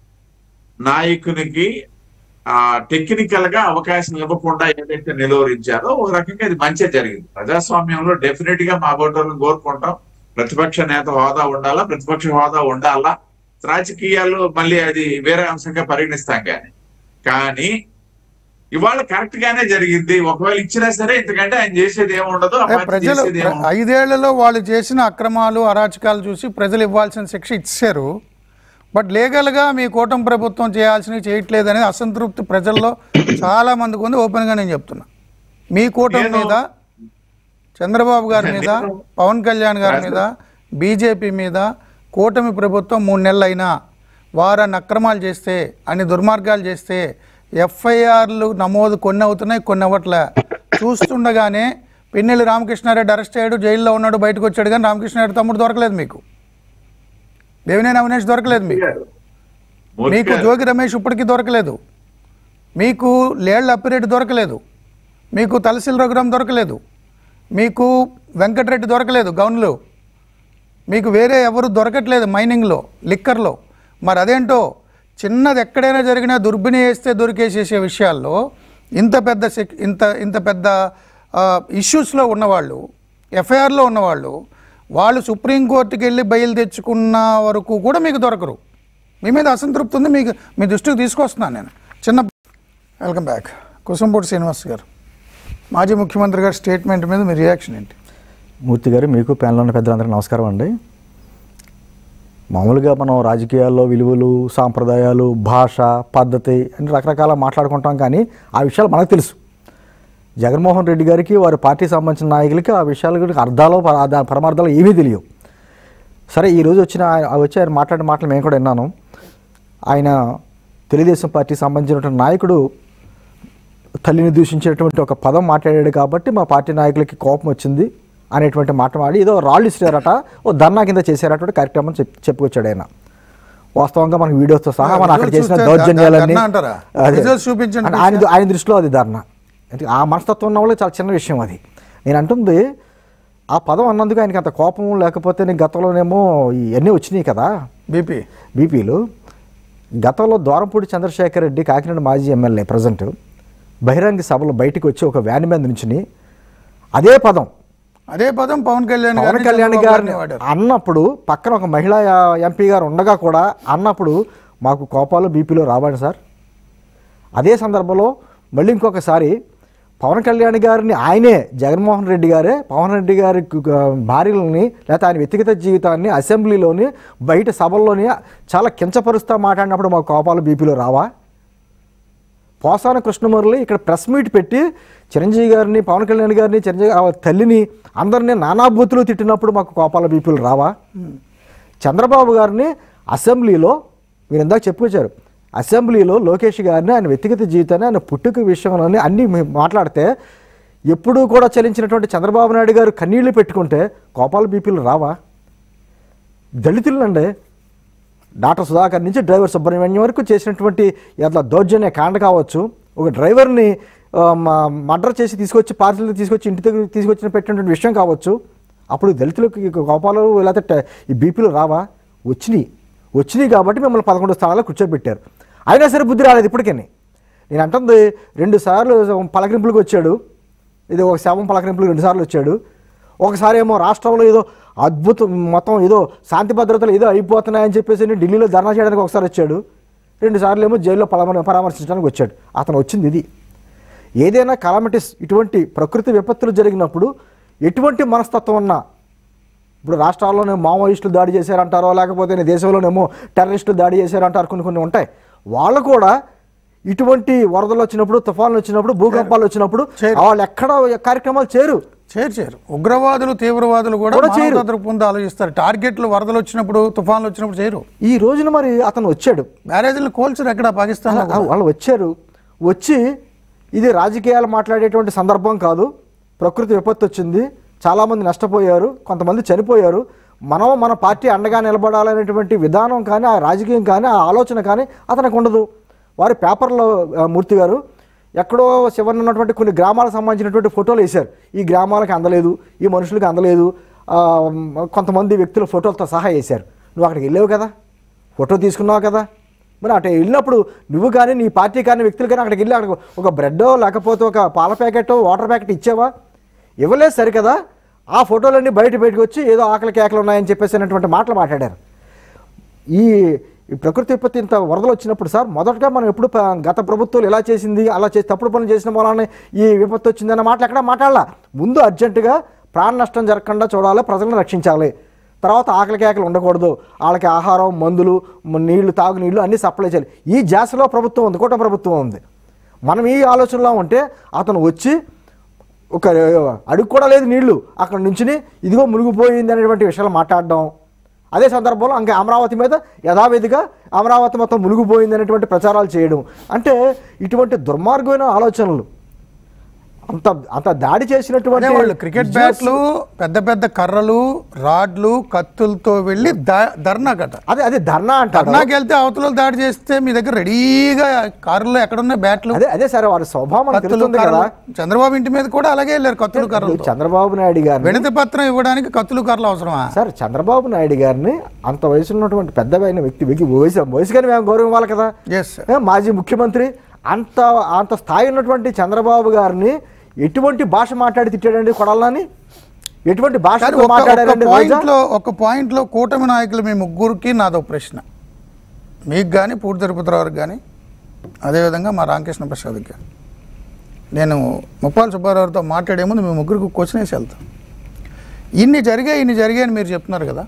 నాయకునికి ఆ టెక్నికల్ గా అవకాశం ఇవ్వకుండా ఏదైతే నిలువరించారో ఒక రకంగా ఇది మంచి జరిగింది ప్రజాస్వామ్యంలో డెఫినెట్ గా మా బోటోలను కోరుకుంటాం ప్రతిపక్ష నేత హోదా ఉండాలా ప్రతిపక్ష హోదా ఉండాలా రాజకీయాలు మళ్ళీ అది వేరే అంశంగా పరిగణిస్తాం కానీ కానీ ఇవాళ కరెక్ట్ గానే జరిగింది ఒకవేళ ఇచ్చినా సరే ఎందుకంటే ఆయన చేసేది ఏముండదు ఆ ఏ, పార్టీ ప్రజలు చేసేది ప్ర- ఏముండదు ఐదేళ్లలో వాళ్ళు చేసిన అక్రమాలు అరాచకాలు చూసి ప్రజలు ఇవ్వాల్సిన శిక్ష ఇచ్చారు బట్ లీగల్గా మీ కూటమి ప్రభుత్వం చేయాల్సినవి చేయట్లేదు అనేది అసంతృప్తి ప్రజల్లో చాలా మందికి ఉంది ఓపెన్గా నేను చెప్తున్నా మీ కూటమి నేను- మీద చంద్రబాబు గారి మీద నేను- పవన్ కళ్యాణ్ గారి మీద బీజేపీ మీద కూటమి ప్రభుత్వం మూడు నెలలు అయినా వారన్ని అక్రమాలు చేస్తే అన్ని దుర్మార్గాలు చేస్తే ఎఫ్ఐఆర్లు నమోదు కొన్ని అవుతున్నాయి కొన్ని అవ్వట్లే చూస్తుండగానే పిన్నెల్లి రామకృష్ణారెడ్డి అరెస్ట్ అయ్యాడు జైల్లో ఉన్నాడు బయటకు వచ్చాడు కానీ రామకృష్ణారెడ్డి తమ్ముడు దొరకలేదు మీకు దేవినేని అవినేష్ దొరకలేదు మీకు మూర్తి మీకు గారు, జోగి రమేష్ ఇప్పటికీ దొరకలేదు మీకు లేళ్ల అప్పిరెడ్డి దొరకలేదు మీకు తలసిల్ రఘురాం దొరకలేదు మీకు వెంకటరెడ్డి దొరకలేదు గౌన్లో మీకు వేరే ఎవరు దొరకట్లేదు మైనింగ్లో లిక్కర్లో మరి అదేంటో చిన్నది ఎక్కడైనా జరిగినా దుర్బిని వేస్తే దొరికేసేసే విషయాల్లో ఇంత పెద్ద సెక్ ఇంత ఇంత పెద్ద ఇష్యూస్లో ఉన్నవాళ్ళు ఎఫ్ఐఆర్లో ఉన్నవాళ్ళు వాళ్ళు సుప్రీంకోర్టుకి వెళ్ళి బయలు తెచ్చుకున్న వరకు కూడా మీకు దొరకరు మీ మీద అసంతృప్తి ఉంది మీకు మీ దృష్టికి తీసుకొస్తున్నాను నేను చిన్న వెల్కమ్ బ్యాక్ కుసంపూడి శ్రీనివాస్ గారు మాజీ ముఖ్యమంత్రి గారి స్టేట్మెంట్ మీద మీ రియాక్షన్ ఏంటి మూర్తి గారు మీకు ప్యానల్ ఉన్న పెద్దలందరికీ నమస్కారం అండి మామూలుగా మనం రాజకీయాల్లో విలువలు సాంప్రదాయాలు భాష పద్ధతి అని రకరకాల మాట్లాడుకుంటాం కానీ ఆ విషయాలు మనకు తెలుసు జగన్మోహన్ రెడ్డి గారికి వారి పార్టీ సంబంధించిన నాయకులకి ఆ విషయాల గురించి అర్థాలు పర- దాని పరమార్థాలు ఏమీ తెలియవు సరే ఈరోజు వచ్చిన ఆయన వచ్చి ఆయన మాట్లాడిన మాటలు మేము కూడా విన్నాను ఆయన తెలుగుదేశం పార్టీ సంబంధించినటువంటి నాయకుడు తల్లిని దూషించేటువంటి ఒక పదం మాట్లాడాడు కాబట్టి మా పార్టీ నాయకులకి కోపం వచ్చింది అనేటువంటి మాట మాడి ఏదో రాళ్ళు ఇస్తారట ఓ ధర్నా కింద చేశారటువంటి కార్యక్రమం చెప్ చెప్పుకొచ్చాడు ఆయన వాస్తవంగా మనకి వీడియోతో సహా మనం అక్కడ Results చేసిన చూస్తే దౌర్జన్యాలన్నీ ధర్నా అంటారా? అదే. Results చూపించండి అంటే ఆయన ఆయన దృష్టిలో అది ధర్నా అంటే ఆ మనస్తత్వం ఉన్న వాళ్ళకి చాలా చిన్న విషయం అది నేను అంటుంది ఆ పదం అన్నందుకు ఆయనకి అంత కోపం లేకపోతే నేను గతంలోనేమో ఇవన్నీ వచ్చినాయి కదా బీపీ బీపీలు గతంలో దూరంపూడి చంద్రశేఖర్ రెడ్డి కాకినాడ మాజీ ఎమ్మెల్యే ప్రజెంట్ బహిరంగ సభలో బయటికి వచ్చి ఒక వ్యాన్ మీద నుంచుని అదే పదం అదే పదం పవన్ కళ్యాణ్ పవన్ గారిని కళ్యాణ్ చంద్రబాబు గారిని వాడారు అన్నప్పుడు పక్కన ఒక మహిళా ఎంపీ గారు ఉండగా కూడా అన్నప్పుడు మాకు కోపాలు బీపీలో రావండి సార్ అదే సందర్భంలో మళ్ళీ ఇంకొకసారి పవన్ కళ్యాణ్ గారిని ఆయనే జగన్మోహన్ రెడ్డి గారే పవన్ రెడ్డి గారి కు- భార్యలని లేకపోతే ఆయన వ్యక్తిగత జీవితాన్ని అసెంబ్లీలోని బయట సభల్లోని చాలా కించపరుస్తా మాట్లాడినప్పుడు మాకు కోపాలు బీపీలో రావా పోసాన కృష్ణమురళి ఇక్కడ ప్రెస్ మీట్ పెట్టి చిరంజీవి గారిని పవన్ కళ్యాణ్ గారిని చిరంజీవి ఆ తల్లిని అందరినీ నానాభూతులు తిట్టినప్పుడు మాకు కోపాల బీపీలు రావా చంద్రబాబు గారిని అసెంబ్లీలో మీరు ఇందాక చెప్పుకొచ్చారు అసెంబ్లీలో లోకేష్ గారిని ఆయన వ్యక్తిగత జీవితాన్ని ఆయన పుట్టుక విషయంలోని అన్నీ మేము మాట్లాడితే ఎప్పుడూ కూడా చలించినటువంటి చంద్రబాబు నాయుడు గారు కన్నీళ్లు పెట్టుకుంటే కోపాల బీపీలు రావా దళితులండి డాక్టర్ సుధాకర్ నుంచి డ్రైవర్ సుబ్రహ్మణ్యం వరకు చేసినటువంటి అట్లా దౌర్జన్య కాండ కావచ్చు ఒక డ్రైవర్ని మర్డర్ చేసి తీసుకొచ్చి పార్సల్ తీసుకొచ్చి ఇంటి దగ్గర తీసుకొచ్చిన పెట్టినటువంటి విషయం కావచ్చు అప్పుడు దళితులకు ఈ కోపాలు లేకపోతే ట- ఈ బీపీలు రావా వచ్చినాయి వచ్చినాయి కాబట్టి మిమ్మల్ని పదకొండు స్థానాల్లో కూర్చోబెట్టారు అయినా సరే బుద్ధి రాలేదు ఇప్పటికని నేను అంటుంది రెండు సార్లు పలకరింపులకు వచ్చాడు ఇది ఒక శవం పలకరింపులకు రెండు సార్లు వచ్చాడు ఒకసారి ఏమో రాష్ట్రంలో ఏదో అద్భుతం మొత్తం ఏదో శాంతి భద్రతలు ఏదో అయిపోతున్నాయని చెప్పేసి నేను ఢిల్లీలో ధర్నా చేయడానికి ఒకసారి వచ్చాడు రెండు సార్లు ఏమో జైల్లో పరామర్ పరామర్శించడానికి వచ్చాడు అతను వచ్చింది ఇది ఏదైనా కలామిటీస్ ఇటువంటి ప్రకృతి విపత్తులు జరిగినప్పుడు ఎటువంటి మనస్తత్వం ఉన్నా ఇప్పుడు రాష్ట్రాల్లోనే మావోయిస్టులు దాడి చేశారంటారో లేకపోతే నీ దేశంలోనేమో టెర్రరిస్టులు దాడి చేశారంటారు కొన్ని కొన్ని ఉంటాయి వాళ్ళు కూడా ఇటువంటి వరదలు వచ్చినప్పుడు తుఫాన్లు వచ్చినప్పుడు భూకంపాలు వచ్చినప్పుడు చేయరు. వాళ్ళు ఎక్కడ కార్యక్రమాలు చేరు చేరు చేరు ఉగ్రవాదులు తీవ్రవాదులు కూడా కూడా చేయరు. మానవతా దృక్పథంతో ఆలోచిస్తారు టార్గెట్లు వరదలు వచ్చినప్పుడు తుఫాన్లు వచ్చినప్పుడు చేయరు ఈ రోజున మరి అతను వచ్చాడు బ్యారేజీలు కోల్చరు ఎక్కడ పాకిస్తాన్ ఆ, వాళ్ళు వచ్చారు వచ్చి ఇది రాజకీయాలు మాట్లాడేటువంటి సందర్భం కాదు ప్రకృతి విపత్తు వచ్చింది చాలామంది నష్టపోయారు కొంతమంది చనిపోయారు మనం మన పార్టీ అండగా నిలబడాలనేటువంటి విధానం కానీ ఆ రాజకీయం కానీ ఆ ఆలోచన కానీ అతనికి ఉండదు వారి పేపర్లో ఆ, మూర్తి గారు ఎక్కడో చివరిన ఉన్నటువంటి కొన్ని గ్రామాలకు సంబంధించినటువంటి ఫోటోలు వేశారు ఈ గ్రామాలకు అందలేదు ఈ మనుషులకు అందలేదు ఆ, కొంతమంది వ్యక్తుల ఫోటోలతో సహా వేశారు నువ్వు అక్కడికి వెళ్ళావు కదా ఫోటో తీసుకున్నావు కదా మరి అటు వెళ్ళినప్పుడు నువ్వు కానీ నీ పార్టీ కానీ వ్యక్తులు కానీ అక్కడికి వెళ్ళి అక్కడ ఒక బ్రెడ్ లేకపోతే ఒక పాల ప్యాకెట్ వాటర్ ప్యాకెట్ ఇచ్చావా ఇవ్వలేదు సరికదా ఆ ఫోటోలన్నీ బయట బయటకు వచ్చి ఏదో ఆకలి కేకలు ఉన్నాయని చెప్పేసి అనేటువంటి మాటలు మాట్లాడారు ఈ ఈ ప్రకృతి విపత్తి ఇంత వరదలు వచ్చినప్పుడు సార్ మొదటగా మనం ఎప్పుడు ప- గత ప్రభుత్వాలు ఎలా చేసింది అలా చేసి తప్పుడు పనులు చేసిన వలన ఈ విపత్తు వచ్చిందన్న మాటలు ఎక్కడ మాట్లాడాల ముందు అర్జెంటుగా ప్రాణ నష్టం జరగకుండా చూడాలి ప్రజలను రక్షించాలి తర్వాత ఆకలి కేకలు ఉండకూడదు వాళ్ళకి ఆహారం మందులు మ- నీళ్లు తాగునీళ్లు అన్నీ సప్లై చేయాలి ఈ జాసలో ప్రభుత్వం ఉంది కూటమి ప్రభుత్వం ఉంది మనం ఈ ఆలోచనలో ఉంటే అతను వచ్చి ఒక అడుగు కూడా లేదు నీళ్లు అక్కడ నుంచుని ఇదిగో మునిగిపోయింది అనేటువంటి విషయాలు మాట్లాడడం అదే సందర్భంలో ఇంకా అమరావతి మీద యథావిధిగా అమరావతి మొత్తం మునిగిపోయింది అనేటువంటి ప్రచారాలు చేయడం అంటే ఇటువంటి దుర్మార్గమైన ఆలోచనలు అంత అంత దాడి చేసినటువంటి అదే వాళ్ళు క్రికెట్ బ్యాట్లు పెద్ద పెద్ద కర్రలు రాడ్లు కత్తులతో వెళ్ళి ద- ధర్నా కట్ట అదే అదే ధర్నా అంటారు ధర్నాకి వెళ్తే అవతల దాడి చేస్తే మీ దగ్గర రెడీగా కారులో ఎక్కడున్న బ్యాట్లు అదే అదే సరే వారి స్వభావం మనకు కత్తులు తెలుస్తుంది కదా కర్రలు చంద్రబాబు ఇంటి మీద కూడా అలాగే వెళ్ళారు కత్తులు కర్రలు చంద్రబాబు నాయుడు గారిని వినతి పత్రం ఇవ్వడానికి కత్తులు కర్రలు అవసరమా సార్ చంద్రబాబు నాయుడు గారిని అంత వయసు ఉన్నటువంటి పెద్దవైన వ్యక్తి వ్యక్తి వయసు వయసు కానీ మేము గౌరవం ఇవ్వాలి కదా ఎస్ ఏ, మాజీ ముఖ్యమంత్రి అంత అంత స్థాయి ఉన్నటువంటి చంద్రబాబు గారిని ఎటువంటి భాష మాట్లాడి తిట్టాడండి కొడాలని ఎటువంటి భాష కానీ ఒక- ఒక మాట్లాడారండి రోజా? పాయింట్లో ఒక పాయింట్లో కూటమి నాయకులు మీ ముగ్గురికి నాదో ప్రశ్న మీకు కానీ పూర్తి తిరుపతిరావు కానీ అదేవిధంగా మా రామకృష్ణ ప్రసాద్కి కానీ నేను ముప్పాల సుబ్బారావుతో మాట్లాడే ముందు మీ ముగ్గురికి క్వశ్చన్ వేసి వెళ్తాను ఇన్ని జరిగాయి ఇన్ని జరిగాయి అని మీరు చెప్తున్నారు కదా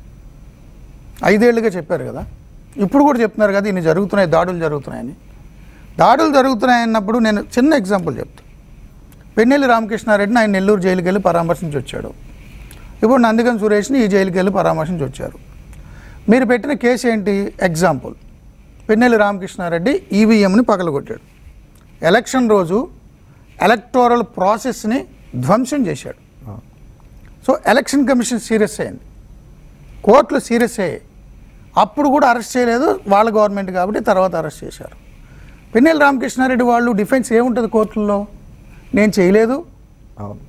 ఐదేళ్లుగా చెప్పారు కదా ఇప్పుడు కూడా చెప్తున్నారు కదా ఇన్ని జరుగుతున్నాయి దాడులు జరుగుతున్నాయని దాడులు జరుగుతున్నాయి అన్నప్పుడు నేను చిన్న ఎగ్జాంపుల్ చెప్తాను పెన్నెల్లి రామకృష్ణారెడ్డిని ఆయన నెల్లూరు జైలుకి వెళ్ళి పరామర్శించి వచ్చాడు ఇప్పుడు నందిగం సురేష్ని ఈ జైలుకి వెళ్ళి పరామర్శించి వచ్చారు మీరు పెట్టిన కేసు ఏంటి ఎగ్జాంపుల్ పెన్నెల్లి రామకృష్ణారెడ్డి ఈవీఎంని పగలగొట్టాడు ఎలక్షన్ రోజు ఎలక్టోరల్ ప్రాసెస్ని ధ్వంసం చేశాడు సో ఎలక్షన్ కమిషన్ సీరియస్ అయింది కోర్టులు సీరియస్ అయ్యాయి అప్పుడు కూడా అరెస్ట్ చేయలేదు వాళ్ళ గవర్నమెంట్ కాబట్టి తర్వాత అరెస్ట్ చేశారు పిన్నెల రామకృష్ణారెడ్డి వాళ్ళు డిఫెన్స్ ఏముంటుంది కోర్టుల్లో నేను చేయలేదు అవును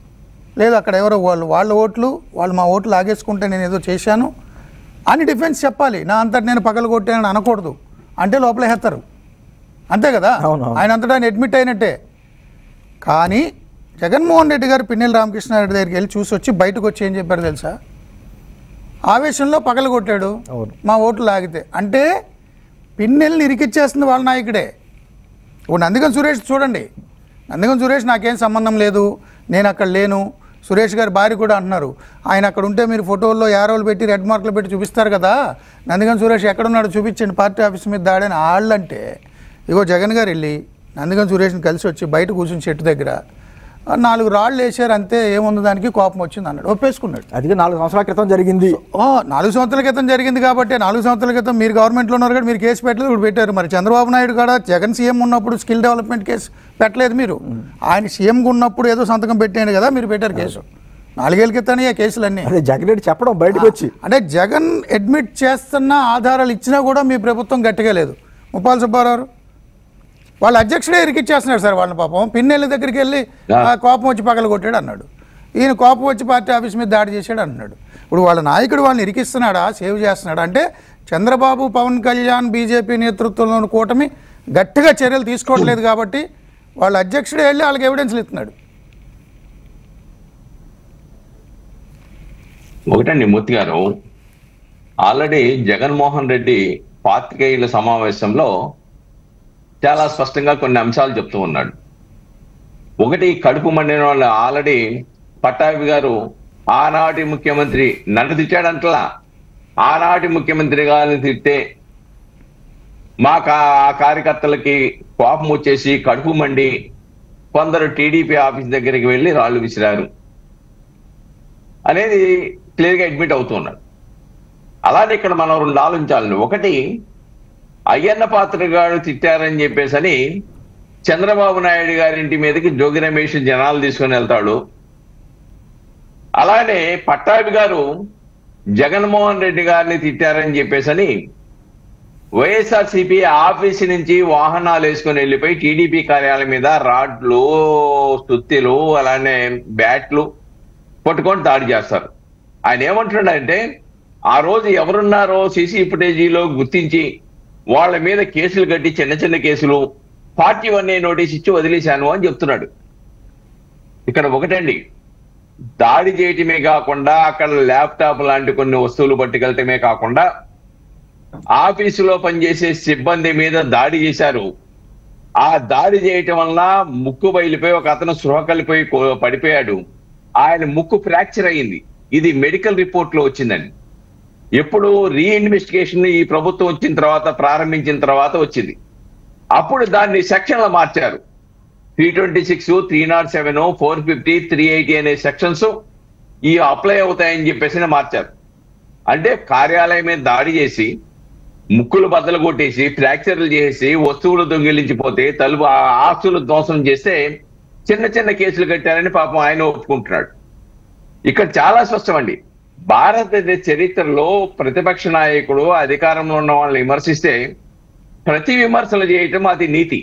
లేదు అక్కడ ఎవరో వాళ్ళు వాళ్ళ ఓట్లు వాళ్ళు మా ఓట్లు లాగేసుకుంటే నేను ఏదో చేశాను అని డిఫెన్స్ చెప్పాలి నా అంతటి నేను పగలు కొట్టానని అనకూడదు అంటే లోపల హెత్తరు అంతే కదా అవును, అవును. ఆయన అంతటా ఆయన అడ్మిట్ అయినట్టే కానీ జగన్మోహన్ రెడ్డి గారు పిన్నెల రామకృష్ణారెడ్డి దగ్గరికి వెళ్ళి చూసి వచ్చి బయటకు వచ్చి ఏం చెప్పారు తెలుసా ఆవేశంలో పగలు కొట్టాడు అవును. మా ఓట్లు లాగితే అంటే పిన్నెల్ని ఇరికిచ్చేస్తుంది వాళ్ళ నాయకుడే ఇప్పుడు నందిగం సురేష్ చూడండి నందిగం సురేష్ నాకేం సంబంధం లేదు నేను అక్కడ లేను సురేష్ గారి భార్య కూడా అంటున్నారు ఆయన అక్కడ ఉంటే మీరు ఫోటోల్లో యారోలు పెట్టి రెడ్ మార్కులు పెట్టి చూపిస్తారు కదా నందిగం సురేష్ ఎక్కడున్నాడో చూపించండి పార్టీ ఆఫీస్ మీద దాడని వాళ్ళంటే ఇగో జగన్ గారు వెళ్ళి నందిగం సురేష్ని కలిసి వచ్చి బయట కూర్చుని చెట్టు దగ్గర "ఆ, నాలుగు రాళ్ళు వేసారు అంతే ఏముంది దానికి కోపం వచ్చింది అన్నాడు ఒప్పేసుకున్నాడు అది నాలుగు సంవత్సరాల క్రితం జరిగింది ఓ నాలుగు సంవత్సరాల క్రితం జరిగింది కాబట్టి నాలుగు సంవత్సరాల క్రితం మీరు గవర్నమెంట్లో ఉన్నారు కదా మీరు కేసు పెట్టలేదు ఇప్పుడు పెట్టారు మరి చంద్రబాబు నాయుడు కూడా జగన్ సీఎం ఉన్నప్పుడు స్కిల్ డెవలప్మెంట్ కేసు పెట్టలేదు మీరు ఆయన సీఎంగా ఉన్నప్పుడు ఏదో సంతకం పెట్టాడు కదా మీరు పెట్టారు కేసు నాలుగేళ్ళ క్రితమే ఆ కేసులన్నీ అదే జగన్ రెడ్డి చెప్పడం బయటకు వచ్చి అంటే జగన్ అడ్మిట్ చేస్తున్న ఆధారాలు ఇచ్చినా కూడా మీ ప్రభుత్వం గట్టిగా లేదు ముప్పాల సుబ్బారావు వాళ్ళ అధ్యక్షుడే ఇరికిచ్చేస్తున్నాడు సార్ వాళ్ళని పాపం పిన్నెల్లి దగ్గరికి వెళ్ళి "ఆ, కోపం వచ్చి పగల కొట్టాడు అన్నాడు ఈయన కోపం వచ్చి పార్టీ ఆఫీస్ మీద దాడి చేశాడు అన్నాడు ఇప్పుడు వాళ్ళ నాయకుడు వాళ్ళని ఇరికిస్తున్నాడా సేవ్ చేస్తున్నాడా అంటే చంద్రబాబు పవన్ కళ్యాణ్ బీజేపీ నేతృత్వంలోని కూటమి గట్టిగా చర్యలు తీసుకోవట్లేదు కాబట్టి వాళ్ళ అధ్యక్షుడే వెళ్ళి వాళ్ళకి ఎవిడెన్స్లు ఇస్తున్నాడు ఒకటండి మూర్తి గారు ఆల్రెడీ జగన్మోహన్ రెడ్డి పాత్రికేయుల సమావేశంలో చాలా స్పష్టంగా కొన్ని అంశాలు చెప్తూ ఉన్నాడు ఒకటి కడుపు మండిన వాళ్ళు ఆల్రెడీ పట్టాభి గారు ఆనాటి ముఖ్యమంత్రి నన్ను తిట్టాడంటలా ఆనాటి ముఖ్యమంత్రి గారిని తిట్టే మా కా- ఆ కార్యకర్తలకి కోపం వచ్చేసి కడుపు మండి కొందరు టీడీపీ ఆఫీస్ దగ్గరికి వెళ్ళి రాళ్లు విసిరారు అనేది క్లియర్ గా అడ్మిట్ అవుతున్నాడు అలానే ఇక్కడ మనం రెండు ఆలోచించాలి ఒకటి అయ్యన్న పాత్ర గారు తిట్టారని చెప్పేసి అని చంద్రబాబు నాయుడు గారింటి మీదకి జోగి రమేష్ జనాలు తీసుకొని వెళ్తాడు అలానే పట్టాభి గారు జగన్మోహన్ రెడ్డి గారిని తిట్టారని చెప్పేసి అని వైఎస్ఆర్సీపీ ఆఫీస్ నుంచి వాహనాలు వేసుకొని వెళ్ళిపోయి టీడీపీ కార్యాలయం మీద రాడ్లు సుత్తిలు అలానే బ్యాట్లు పట్టుకొని దాడి చేస్తారు ఆయన ఏమంటున్నాడంటే ఆ రోజు ఎవరున్నారో సీసీ ఫుటేజీలో గుర్తించి వాళ్ళ మీద కేసులు కట్టి చిన్న చిన్న కేసులు పార్టీ వన్ నోటీస్ ఇచ్చి వదిలేశాను అని చెప్తున్నాడు ఇక్కడ ఒకటండి దాడి చేయటమే కాకుండా అక్కడ ల్యాప్టాప్ లాంటి కొన్ని వస్తువులు పట్టుకెళ్ళటమే కాకుండా ఆఫీసులో పనిచేసే సిబ్బంది మీద దాడి చేశారు ఆ దాడి చేయటం వల్ల ముక్కు బయలుపోయి ఒక అతను సృహ కలిపోయి కో- పడిపోయాడు ఆయన ముక్కు ఫ్రాక్చర్ అయ్యింది ఇది మెడికల్ రిపోర్ట్ లో వచ్చిందండి ఎప్పుడు రీఇన్వెస్టిగేషన్ ఈ ప్రభుత్వం వచ్చిన తర్వాత ప్రారంభించిన తర్వాత వచ్చింది అప్పుడు దాన్ని సెక్షన్లు మార్చారు three twenty six three not seven four fifty three eighty అనే సెక్షన్స్ ఈ అప్లై అవుతాయని చెప్పేసి మార్చారు అంటే కార్యాలయం మీద దాడి చేసి ముక్కులు బద్దలు కొట్టేసి ఫ్రాక్చర్లు చేసి వస్తువులు దొంగిలించిపోతే తలుపు ఆ ఆస్తులు ధ్వంసం చేస్తే చిన్న చిన్న కేసులు కట్టారని పాపం ఆయన ఒప్పుకుంటున్నాడు ఇక్కడ చాలా స్పష్టం అండి భారతదేశ చరిత్రలో ప్రతిపక్ష నాయకుడు అధికారంలో ఉన్న వాళ్ళని విమర్శిస్తే ప్రతి విమర్శలు చేయటం అది నీతి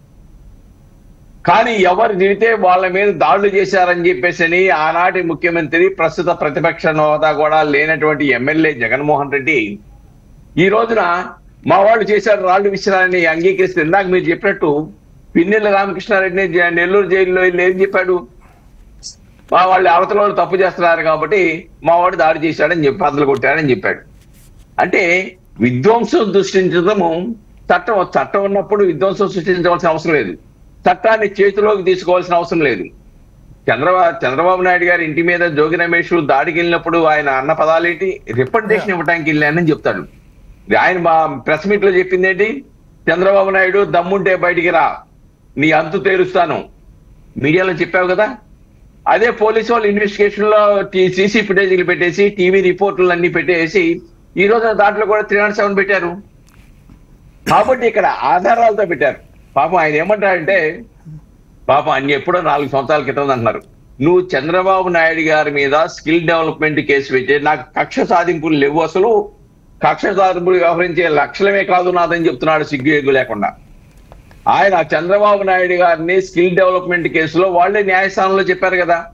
కానీ ఎవరు తిడితే వాళ్ళ మీద దాడులు చేశారని చెప్పేసి ఆనాటి ముఖ్యమంత్రి ప్రస్తుత ప్రతిపక్ష హోదా కూడా లేనటువంటి ఎమ్మెల్యే జగన్మోహన్ రెడ్డి ఈ రోజున మా వాళ్ళు చేశారు రాళ్ళు విషయాలని అంగీకరిస్తే ఇందాక మీరు చెప్పినట్టు పిన్నెల రామకృష్ణారెడ్డిని జ- నెల్లూరు జైల్లో వెళ్ళి ఏం చెప్పాడు మా వాళ్ళు అవతల వాళ్ళు తప్పు చేస్తున్నారు కాబట్టి మా వాడు దాడి చేశాడని చెప్పి బద్దలు కొట్టాడని చెప్పాడు అంటే విధ్వంసం సృష్టించడము చట్టం చట్టం ఉన్నప్పుడు విధ్వంసం సృష్టించవలసిన అవసరం లేదు చట్టాన్ని చేతిలోకి తీసుకోవాల్సిన అవసరం లేదు చంద్రబాబు చంద్రబాబు నాయుడు గారి ఇంటి మీద జోగి రమేష్ దాడికి వెళ్ళినప్పుడు ఆయన అన్న పదాలేంటి రిప్రజెంటేషన్ ఇవ్వడానికి వెళ్ళానని చెప్తాడు ఆయన మా ప్రెస్ మీట్ లో చెప్పింది ఏంటి చంద్రబాబు నాయుడు దమ్ముంటే బయటికి రా నీ అంతు తేలుస్తాను మీడియాలో చెప్పావు కదా అదే పోలీసు వాళ్ళు ఇన్వెస్టిగేషన్ లో సీసీ ఫుటేజీలు పెట్టేసి టీవీ రిపోర్టులు అన్ని పెట్టేసి ఈ రోజు దాంట్లో కూడా త్రీ నాట్ సెవెన్ పెట్టారు కాబట్టి ఇక్కడ ఆధారాలతో పెట్టారు పాపం ఆయన ఏమంటారంటే పాపం అన్ని ఎప్పుడో నాలుగు సంవత్సరాల క్రితం అంటున్నారు నువ్వు చంద్రబాబు నాయుడు గారి మీద స్కిల్ డెవలప్మెంట్ కేసు పెట్టి నాకు కక్ష సాధింపులు లేవు అసలు కక్ష సాధింపులు వ్యవహరించే లక్షణమే కాదు నాదని చెప్తున్నాడు సిగ్గు ఎగ్గు లేకుండా ఆయన చంద్రబాబు నాయుడు గారిని స్కిల్ డెవలప్మెంట్ కేసులో వాళ్ళే న్యాయస్థానంలో చెప్పారు కదా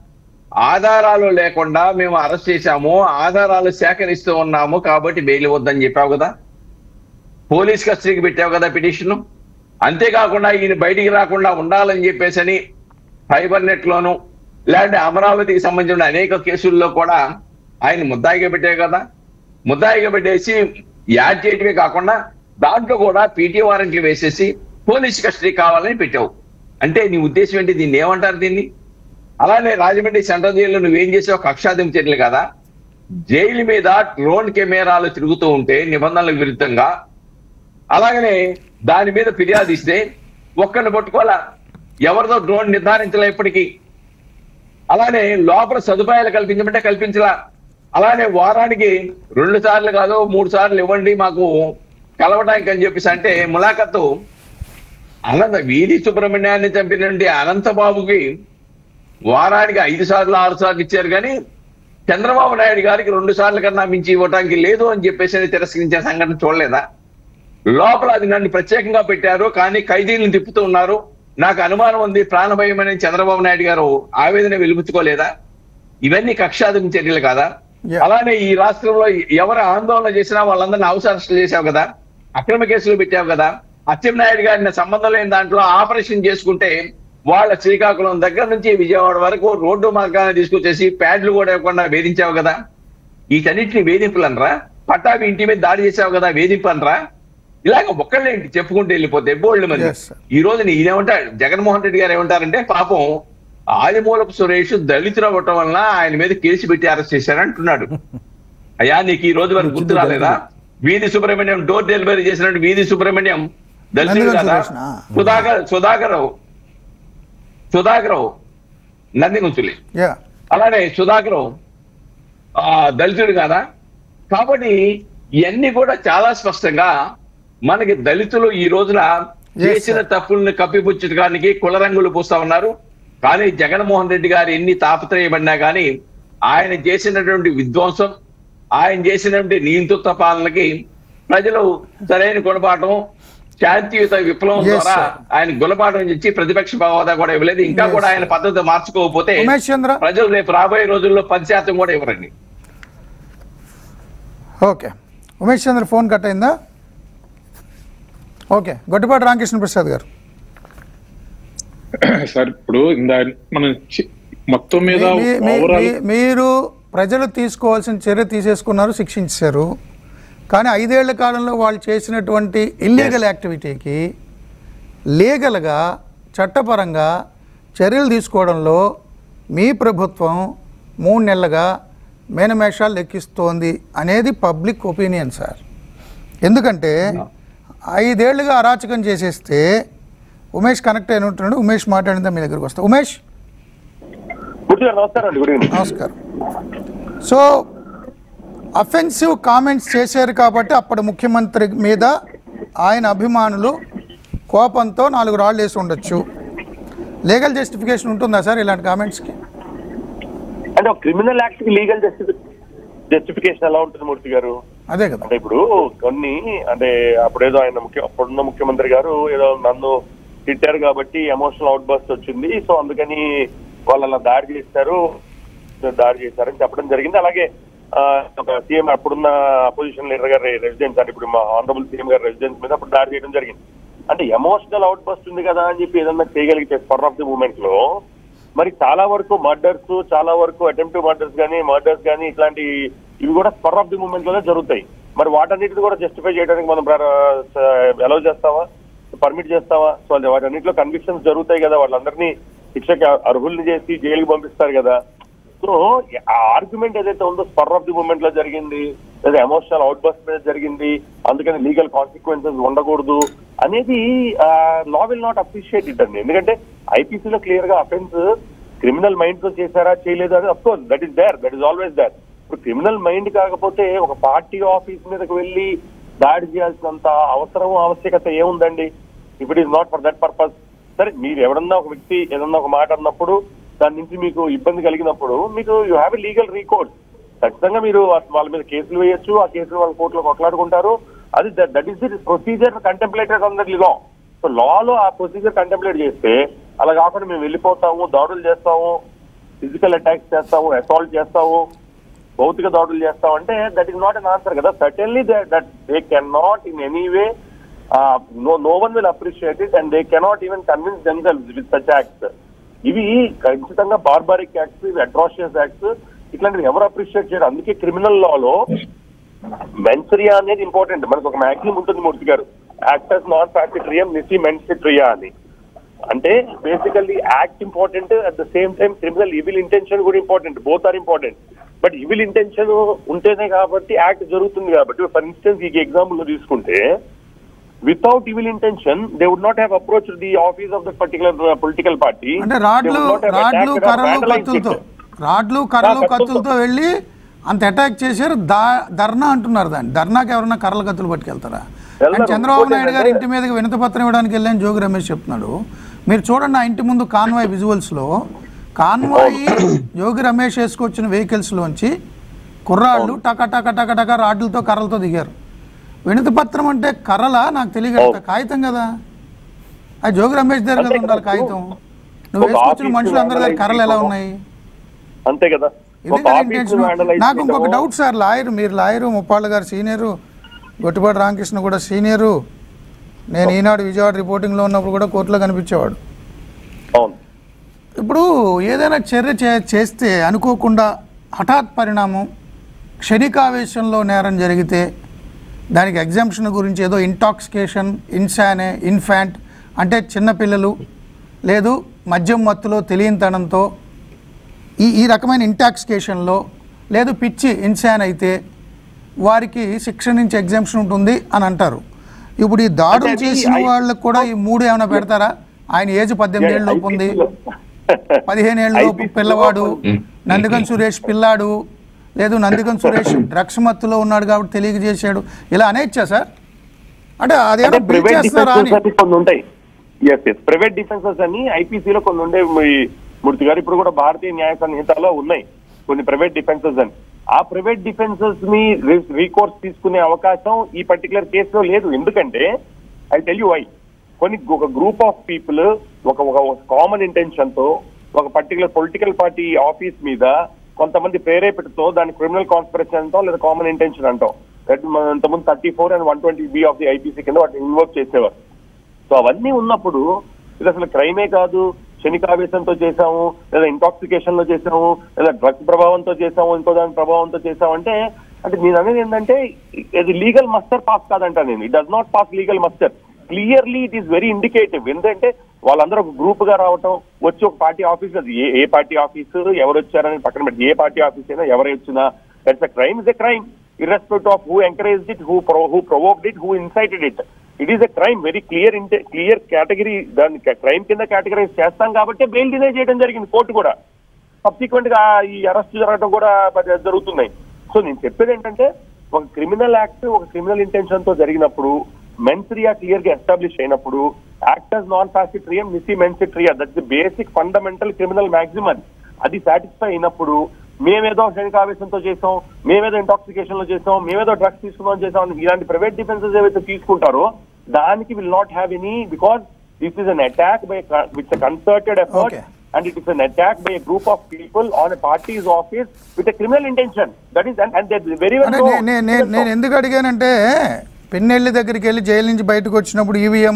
ఆధారాలు లేకుండా మేము అరెస్ట్ చేశాము ఆధారాలు సేకరిస్తూ ఉన్నాము కాబట్టి బెయిల్ వద్దని చెప్పావు కదా పోలీస్ కస్టడీకి పెట్టావు కదా పిటిషన్ అంతేకాకుండా ఈయన బయటికి రాకుండా ఉండాలని చెప్పేసని ఫైబర్ నెట్ లోను లేదంటే అమరావతికి సంబంధించిన అనేక కేసుల్లో కూడా ఆయన ముద్దాయిగా పెట్టావు కదా ముద్దాయిగా పెట్టేసి యాడ్ చేయటమే కాకుండా దాంట్లో కూడా పీటీ వారెంట్లు వేసేసి పోలీస్ కస్టడీ కావాలని పెట్టావు అంటే నీ ఉద్దేశం ఏంటి దీన్ని ఏమంటారు దీన్ని అలానే రాజమండ్రి సెంట్రల్ జైల్లో నువ్వేం చేసావు కక్షాదింపు చర్యలు కదా జైలు మీద డ్రోన్ కెమెరాలు తిరుగుతూ ఉంటే నిబంధనలకు విరుద్ధంగా అలాగనే దాని మీద ఫిర్యాదు ఇస్తే ఒక్కరిని పట్టుకోవాలా ఎవరిదో డ్రోన్ నిర్ధారించలే ఇప్పటికీ అలానే లోపల సదుపాయాలు కల్పించమంటే కల్పించలా అలానే వారానికి రెండు సార్లు కాదు మూడు సార్లు ఇవ్వండి మాకు కలవడానికి అని చెప్పేసి అంటే ములాఖత్తు అనంత వీధి సుబ్రహ్మణ్యాన్ని చంపినటువంటి అనంతబాబుకి వారానికి ఐదు సార్లు ఆరు సార్లు ఇచ్చారు కానీ చంద్రబాబు నాయుడు గారికి రెండు సార్లు కన్నా మించి ఇవ్వడానికి లేదు అని చెప్పేసి తిరస్కరించే సంఘటన చూడలేదా లోపల అది నన్ను ప్రత్యేకంగా పెట్టారు కానీ ఖైదీలను తిప్పుతూ ఉన్నారు నాకు అనుమానం ఉంది ప్రాణభయం అని చంద్రబాబు నాయుడు గారు ఆవేదన వెలుపుచ్చుకోలేదా ఇవన్నీ కక్షాదింపు చర్యలు కాదా Yeah. అలానే ఈ రాష్ట్రంలో ఎవరు ఆందోళన చేసినా వాళ్ళందరినీ హౌస్ అరెస్ట్ చేశావు కదా అక్రమ కేసులు పెట్టావు కదా అచ్చెన్నాయుడు గారిని సంబంధం లేని దాంట్లో ఆపరేషన్ చేసుకుంటే వాళ్ళ శ్రీకాకుళం దగ్గర నుంచి విజయవాడ వరకు రోడ్డు మార్గాన్ని తీసుకొచ్చేసి ప్యాడ్లు కూడా ఇవ్వకుండా వేధించావు కదా వీటన్నిటిని వేధింపులు అనరా పట్టాభి ఇంటి మీద దాడి చేసావు కదా వేధింపు అనరా ఇలాగ ఒక్కళ్ళేంటి చెప్పుకుంటూ వెళ్ళిపోతే బోల్డ్ మంది Yes, sir. ఈ రోజు ఈయనేమంటాడు జగన్మోహన్ రెడ్డి గారు ఏమంటారంటే పాపం ఆదిమూలపు సురేష్ దళితులు అవ్వటం వలన ఆయన మీద కేసు పెట్టి అరెస్ట్ చేశారు అంటున్నాడు అయ్యా నీకు ఈ రోజు వరకు గుర్తు రాలేదా వీధి సుబ్రహ్మణ్యం డోర్ డెలివరీ చేసినట్టు వీధి సుబ్రహ్మణ్యం దళితుడు నందిగం కదా సురేష్నా? సుధాకర్ సుధాకర్ సుధాకర్ నందిగుంచులి యా అలానే సుధాకర్ ఆ దళితుడు కాదా కాబట్టి ఇవన్నీ కూడా చాలా స్పష్టంగా మనకి దళితులు ఈ రోజున Yes, చేసిన sir. తప్పుల్ని కప్పిపుచ్చడానికి కుల రంగులు పూస్తా ఉన్నారు కానీ జగన్మోహన్ రెడ్డి గారు ఎన్ని తాపత్రయపడినా కానీ ఆయన చేసినటువంటి విధ్వంసం ఆయన చేసినటువంటి నియంతృత్వ పాలనకి ప్రజలు సరైన గుణపాఠం శాంతియుత విప్లవం Yes, ద్వారా sir. ఆయన గుణపాఠం ఇచ్చి ప్రతిపక్ష హోదా కూడా ఇవ్వలేదు ఇంకా Yes, కూడా sir. ఆయన పద్ధతి మార్చుకోకపోతే ఉమేష్ చంద్ర ప్రజలు రేపు రాబోయే రోజుల్లో పది శాతం కూడా ఇవ్వరండి okay Umesh Chandra phone cut అయిందా ఓకే గొడ్డిపాటి రామకృష్ణ ప్రసాద్ గారు సార్ ఇప్పుడు ఇందా మనం చి- మొత్తం మీద మీ- మీ- ఓవరాల్ మీ- మీరు ప్రజలు తీసుకోవాల్సిన చర్య తీసేసుకున్నారు శిక్షించారు కానీ ఐదేళ్ల కాలంలో వాళ్ళు చేసినటువంటి ఇల్లీగల్ యాక్టివిటీకి లీగల్గా చట్టపరంగా చర్యలు తీసుకోవడంలో మీ ప్రభుత్వం మూడు నెలలుగా మేనమేషాలు లెక్కిస్తోంది అనేది పబ్లిక్ ఒపీనియన్ సార్ ఎందుకంటే ఐదేళ్లుగా అరాచకం చేసేస్తే ఉమేష్ కనెక్ట్ అయిన ఉంటున్నాడు ఉమేష్ మాట్లాడిందా మీ దగ్గరకు వస్తా ఉమేష్ గుడ్ గారు నమస్కారం అండి గుడ్ ఈవినింగ్ నమస్కారం సో అఫెన్సివ్ కామెంట్స్ చేశారు కాబట్టి అప్పటి ముఖ్యమంత్రి మీద ఆయన అభిమానులు కోపంతో నాలుగు రాళ్ళు వేసి ఉండొచ్చు లీగల్ జస్టిఫికేషన్ ఉంటుందా సార్ ఇలాంటి కామెంట్స్కి అంటే ఒక క్రిమినల్ యాక్ట్ కి లీగల్ జస్టిఫికేషన్ ఎలా ఉంటుంది మూర్తి గారు అదే కదా అంటే ఇప్పుడు కొన్ని అంటే అప్పుడేదో ఆయన ముఖ్య అప్పుడున్న ముఖ్యమంత్రి గారు ఏదో నన్ను తిట్టారు కాబట్టి ఎమోషనల్ అవుట్ బస్ట్ వచ్చింది సో అందుకని వాళ్ళు అలా దాడి చేశారు దాడి చేశారని చెప్పడం జరిగింది అలాగే ఆ, ఒక సీఎం అప్పుడున్న అపోజిషన్ లీడర్ గారి రెసిడెన్స్ అంటే ఇప్పుడు మా ఆనరబుల్ సీఎం గారి రెసిడెన్స్ మీద అప్పుడు దాడి చేయడం జరిగింది అంటే ఎమోషనల్ అవుట్ బస్ట్ ఉంది కదా అని చెప్పి ఏదన్నా చేయగలిగితే స్పర్ ఆఫ్ ది మూమెంట్ లో మరి చాలా వరకు మర్డర్స్ చాలా వరకు అటెంప్ట్ మర్డర్స్ కానీ మర్డర్స్ కానీ ఇట్లాంటి ఇవి కూడా స్పర్ ఆఫ్ ది మూమెంట్ లోనే జరుగుతాయి మరి వాటన్నిటిని కూడా జస్టిఫై చేయడానికి మనం అలౌ చేస్తావా పర్మిట్ చేస్తావా సో అది వాటన్నిటిలో కన్విక్షన్స్ జరుగుతాయి కదా వాళ్ళందరినీ శిక్షకి అర్హుల్ని చేసి జైలుకి పంపిస్తారు కదా సో ఆ ఆర్గ్యుమెంట్ ఏదైతే ఉందో స్పర్ ఆఫ్ ది మూమెంట్ లో జరిగింది లేదా ఎమోషనల్ అవుట్ బస్ట్ మీద జరిగింది అందుకని లీగల్ కాన్సిక్వెన్సెస్ ఉండకూడదు అనేది law will not appreciate it అండి ఎందుకంటే ఐపీసీలో క్లియర్ గా అఫెన్స్ క్రిమినల్ మైండ్ తో చేశారా చేయలేదా అని of course that is there that is always there ఇప్పుడు క్రిమినల్ మైండ్ కాకపోతే ఒక పార్టీ ఆఫీస్ మీదకి వెళ్ళి దాడి చేయాల్సినంత అవసరం ఆవశ్యకత ఏముందండి if it is not for that purpose సరే మీరు ఎవరన్నా ఒక వ్యక్తి ఏదన్నా ఒక మాట అన్నప్పుడు దాని నుంచి మీకు ఇబ్బంది కలిగినప్పుడు మీకు you have a legal recourse ఖచ్చితంగా మీరు వాళ్ళ మీద కేసులు వేయొచ్చు ఆ కేసులు వాళ్ళ కోర్టులో కొట్లాడుకుంటారు అది that is the procedure contemplated on that law so లాలో ఆ ప్రొసీజర్ కంటెంప్లేట్ చేస్తే అలా కాకుండా మేము వెళ్ళిపోతాము దాడులు చేస్తాము ఫిజికల్ అటాక్స్ చేస్తావు అసాల్ట్ చేస్తావు భౌతిక దాడులు చేస్తావు అంటే that is not an answer కదా certainly that they can not in any way no no one will appreciate it and they cannot even convince themselves with such acts ఇవి ఖచ్చితంగా బార్బారిక్ యాక్ట్స్ ఇవి అట్రాషియస్ యాక్ట్స్ ఇట్లాంటివి ఎవరు అప్రిషియేట్ చేయరు అందుకే క్రిమినల్ లాలో మెన్సరియా అనేది ఇంపార్టెంట్ మనకు ఒక మ్యాక్సిమం ఉంటుంది మూర్తి గారు యాక్టర్స్ నాన్ ఫ్యాక్టరియమ్ నిసి మెన్సిట్రియా అని అంటే basically act important at the same time criminal evil intention కూడా important both are important but evil intention ఉంటేనే కాబట్టి యాక్ట్ జరుగుతుంది కాబట్టి ఫర్ ఇన్స్టెన్స్ ఈ ఎగ్జాంపుల్ లో తీసుకుంటే without evil intention they would not have approached the office of the particular political party అంటే రాడ్లు రాడ్లు కర్రలు కత్తులతో రాడ్లు కర్రలు కత్తులతో వెళ్ళి అంత అటాక్ చేశారు దా ధర్నా అంటున్నారు దాన్ని ధర్నాకి ఎవరన్నా కర్రలు కత్తులు పట్టుకెళ్తారా వెళ్ళరు. అండ్ చంద్రబాబు ఇంకోటి నాయుడు గారు ఏంటంటే- ఇంటి మీదకి వినతి పత్రం ఇవ్వడానికి వెళ్ళని జోగి రమేష్ చెప్తున్నాడు మీరు చూడండి ఆ ఇంటి ముందు కాన్వాయ్ విజువల్స్లో కాన్వాయ్ జోగి రమేష్ వేసుకొచ్చిన వెహికల్స్లోంచి కుర్రాళ్ళు టక టక టక టక రాడ్లతో కర్రలతో దిగారు వినతి పత్రం అంటే కర్రలా నాకు తెలియదు కాగితం కదా అది జోగి రమేష్ దగ్గర కదా ఉండాలి కాగితం నువ్వు ఒక వేసుకొచ్చిన ఆఫీస్ మనుషులు అందరి దగ్గర కర్రలు ఎలా vandalize ఉన్నాయి అంతే కదా ఇది ఒక కదా ఆఫీస్ intention. vandalize నాకు ఇంకొక చేయడము, డౌట్ సార్ లాయర్ మీరు లాయరు ముప్పాళ్ళ గారు సీనియరు గొట్టిపాటి రామకృష్ణ కూడా సీనియరు నేను ఈనాడు విజయవాడ రిపోర్టింగ్లో ఉన్నప్పుడు కూడా కోర్టులో కనిపించేవాడు అవును ఇప్పుడు ఏదైనా చర్య చే చేస్తే అనుకోకుండా హఠాత్ పరిణామం క్షణికావేశంలో నేరం జరిగితే దానికి ఎగ్జామ్షన్ గురించి ఏదో ఇంటాక్సికేషన్ ఇన్సానే ఇన్ఫాంట్ అంటే చిన్నపిల్లలు లేదు మద్యం మత్తులో తెలియనితనంతో ఈ ఈ రకమైన ఇంటాక్సికేషన్లో లేదు పిచ్చి ఇన్సాన్ అయితే వారికి శిక్ష నుంచి ఎగ్జామ్షన్ ఉంటుంది అని అంటారు ఇప్పుడు ఈ దాడులు అంటే అది చేసిన ఐ- వాళ్ళకి కూడా ఈ మూడు ఏమైనా పెడతారా ఆయన ఏజ్ పద్దెనిమిది ఏళ్ళ లోపు ఉంది పదిహేను ఏళ్ళ లోపు IPC లో పిల్లవాడు కొన్ని- నందిగం సురేష్ పిల్లాడు లేదు నందిగం సురేష్ డ్రగ్స్ మత్తులో ఉన్నాడు కాబట్టి తెలియజేశాడు ఇలా అనేచ్చా సార్ అంటే అదేమో బిల్ ప్రైవేట్ చేస్తారా అని డిఫెన్సెస్ అని కొన్ని ఉంటాయి ఎస్ ఎస్ ప్రైవేట్ డిఫెన్సెస్ అని ఐపీసీ లో కొన్ని ఉండే మీ మూర్తి గారు ఇప్పుడు కూడా భారతీయ న్యాయ సంహితలో ఉన్నాయి కొన్ని ప్రైవేట్ డిఫెన్సెస్ అని ఆ ప్రైవేట్ డిఫెన్సెస్ ని రీకోర్స్ తీసుకునే అవకాశం ఈ పర్టికులర్ కేసులో లేదు ఎందుకంటే ఐ టెల్ యూ వై కొన్ని ఒక గ్రూప్ ఆఫ్ పీపుల్ ఒక ఒక కామన్ ఇంటెన్షన్ తో ఒక పర్టికులర్ పొలిటికల్ పార్టీ ఆఫీస్ మీద కొంతమంది ప్రేరేపితతో దాని క్రిమినల్ కాన్స్పిరసీ అంటాం లేదా కామన్ ఇంటెన్షన్ అంటాం దట్ మనం ఇంతకుముందు thirty four and one twenty B of the IPC కింద వాటిని ఇన్వోక్ చేసేవారు సో అవన్నీ ఉన్నప్పుడు ఇది అసలు క్రైమే కాదు క్షణికావేశంతో చేశాము లేదా ఇంటాక్సికేషన్ లో చేశాము లేదా డ్రగ్స్ ప్రభావంతో చేశాము ఇంకో దాని ప్రభావంతో చేశాము అంటే అంటే నేను అనేది ఏంటంటే ఇది లీగల్ మస్టర్ పాస్ కాదంట నేను it does not pass legal muster clearly it is very indicative ఎందుకంటే వాళ్ళందరూ ఒక గ్రూప్ గా రావటం వచ్చి ఒక పార్టీ ఆఫీస్ అది ఏ ఏ పార్టీ ఆఫీస్ ఎవరు వచ్చారని పక్కన పెట్టి ఏ పార్టీ ఆఫీస్ అయినా ఎవరు వచ్చినా that's a crime is a crime irrespective of who encouraged it, who pro- who provoked it, who incited it. It is a crime very clear ఇంటే క్లియర్ కేటగిరీ దాన్ని క్రైమ్ కింద కేటగరైజ్ చేస్తాం కాబట్టి బెయిల్ డినై చేయడం జరిగింది కోర్టు కూడా సబ్సిక్వెంట్ గా ఈ అరెస్ట్ జరగడం కూడా మరి జరుగుతున్నాయి సో నేను చెప్పేది ఏంటంటే ఒక క్రిమినల్ యాక్ట్ ఒక క్రిమినల్ ఇంటెన్షన్ తో జరిగినప్పుడు మెన్సరియా క్లియర్ గా ఎస్టాబ్లిష్ అయినప్పుడు యాక్టర్స్ నాన్ ఫ్యాసిట్రియం మిసి మెన్సిట్రియా that the basic fundamental criminal maxim అది అది సాటిస్ఫై అయినప్పుడు మేమేదో క్షణికావేశంతో చేసాం మేమేదో ఇంటాక్సికేషన్ లో చేసాం మేమేదో డ్రగ్స్ తీసుకున్నాం చేసాం అని ఇలాంటి ప్రైవేట్ డిఫెన్సెస్ ఏవైతే తీసుకుంటారో దానికి will not have any because this is an attack by with concerted effort Okay. and it is an attack by a group of people on a party's office with a criminal intention. That is, and, and they very well అంటే know. నే- నే- నే- నేను ఎందుకు అడిగానంటే పెన్నెళ్ళి దగ్గరికి వెళ్ళి జైలు నుంచి బయటకు వచ్చినప్పుడు ఈవీఎం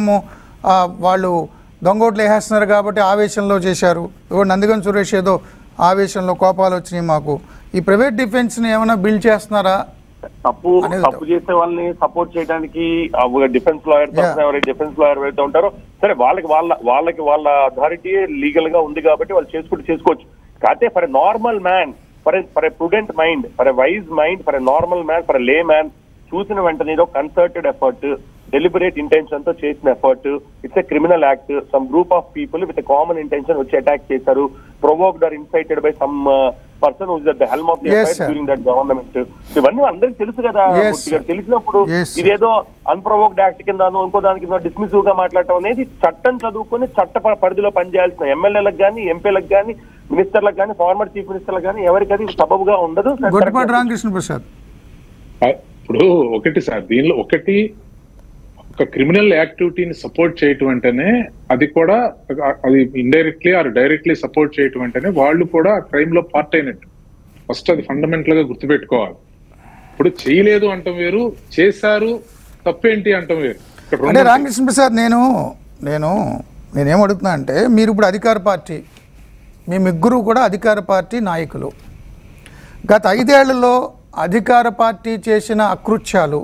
వాళ్ళు దొంగోట్లు వేసేస్తున్నారు కాబట్టి ఆవేశంలో చేశారు ఇప్పుడు నందిగం సురేష్ ఏదో ఆవేశంలో కోపాలు వచ్చినాయి మాకు ఈ ప్రైవేట్ డిఫెన్స్ని ఏమైనా బిల్డ్ చేస్తున్నారా తప్పు అనేది తప్పు చేసే వాళ్ళని సపోర్ట్ చేయడానికి డిఫెన్స్ లాయర్ Yeah. ఎవరైతే డిఫెన్స్ లాయర్ ఎవరైతే ఉంటారో సరే వాళ్ళకి వాళ్ళ వాళ్ళకి వాళ్ళ అథారిటీ లీగల్ గా ఉంది కాబట్టి వాళ్ళు చేసుకుంటూ చేసుకోవచ్చు కాకపోతే for a normal man for for a prudent mind for a wise mind for a normal man for a lay man చూసిన వెంటనే ఏదో కన్సర్టెడ్ ఎఫర్ట్ డెలిబరేట్ ఇంటెన్షన్ తో చేసిన effort it's a criminal act some group of people with common intention వచ్చి అటాక్ చేశారు provoked or incited by some person who's the helm of the Yes, sir. During that government ఇవన్నీ అందరికి తెలుసు కదా Yes, మూర్తి గారు. తెలిసినప్పుడు Yes, sir. ఇదేదో అన్ప్రొవోక్డ్ యాక్ట్ కిందనో ఇంకో దాని కింద డిస్మిసివ్ గా మాట్లాడటం అనేది చట్టం చదువుకొని చట్ట ప- పరిధిలో పనిచేయాల్సిన ఎమ్మెల్యేలకు కానీ ఎంపీలకు కానీ మినిస్టర్లకు కానీ ఫార్మర్ చీఫ్ మినిస్టర్లకు కానీ ఎవరికి అది సబబుగా ఉండదు గొడ్డిపాటి రామకృష్ణ ప్రసాద్ ఆ, ఇప్పుడు ఒకటి సార్ దీనిలో ఒకటి ఒక క్రిమినల్ యాక్టివిటీని సపోర్ట్ చేయటం అంటేనే అది కూడా అది ఇండైరెక్ట్లీ ఆర్ డైరెక్ట్లీ సపోర్ట్ చేయటం అంటేనే వాళ్ళు కూడా క్రైమ్ లో పార్ట్ అయినట్టు ఫస్ట్ అది ఫండమెంటల్ గా గుర్తుపెట్టుకోవాలి ఇప్పుడు చేయలేదు అంటాం వేరు చేశారు తప్పేంటి అంటాం వేరు ఇక్కడ అంటే రెండు రామకృష్ణ ప్రసాద్ నేను నేను నేనేం అడుగుతున్నా అంటే మీరు ఇప్పుడు అధికార పార్టీ మీ ముగ్గురు కూడా అధికార పార్టీ నాయకులు గత ఐదేళ్లలో అధికార పార్టీ చేసిన అకృత్యాలు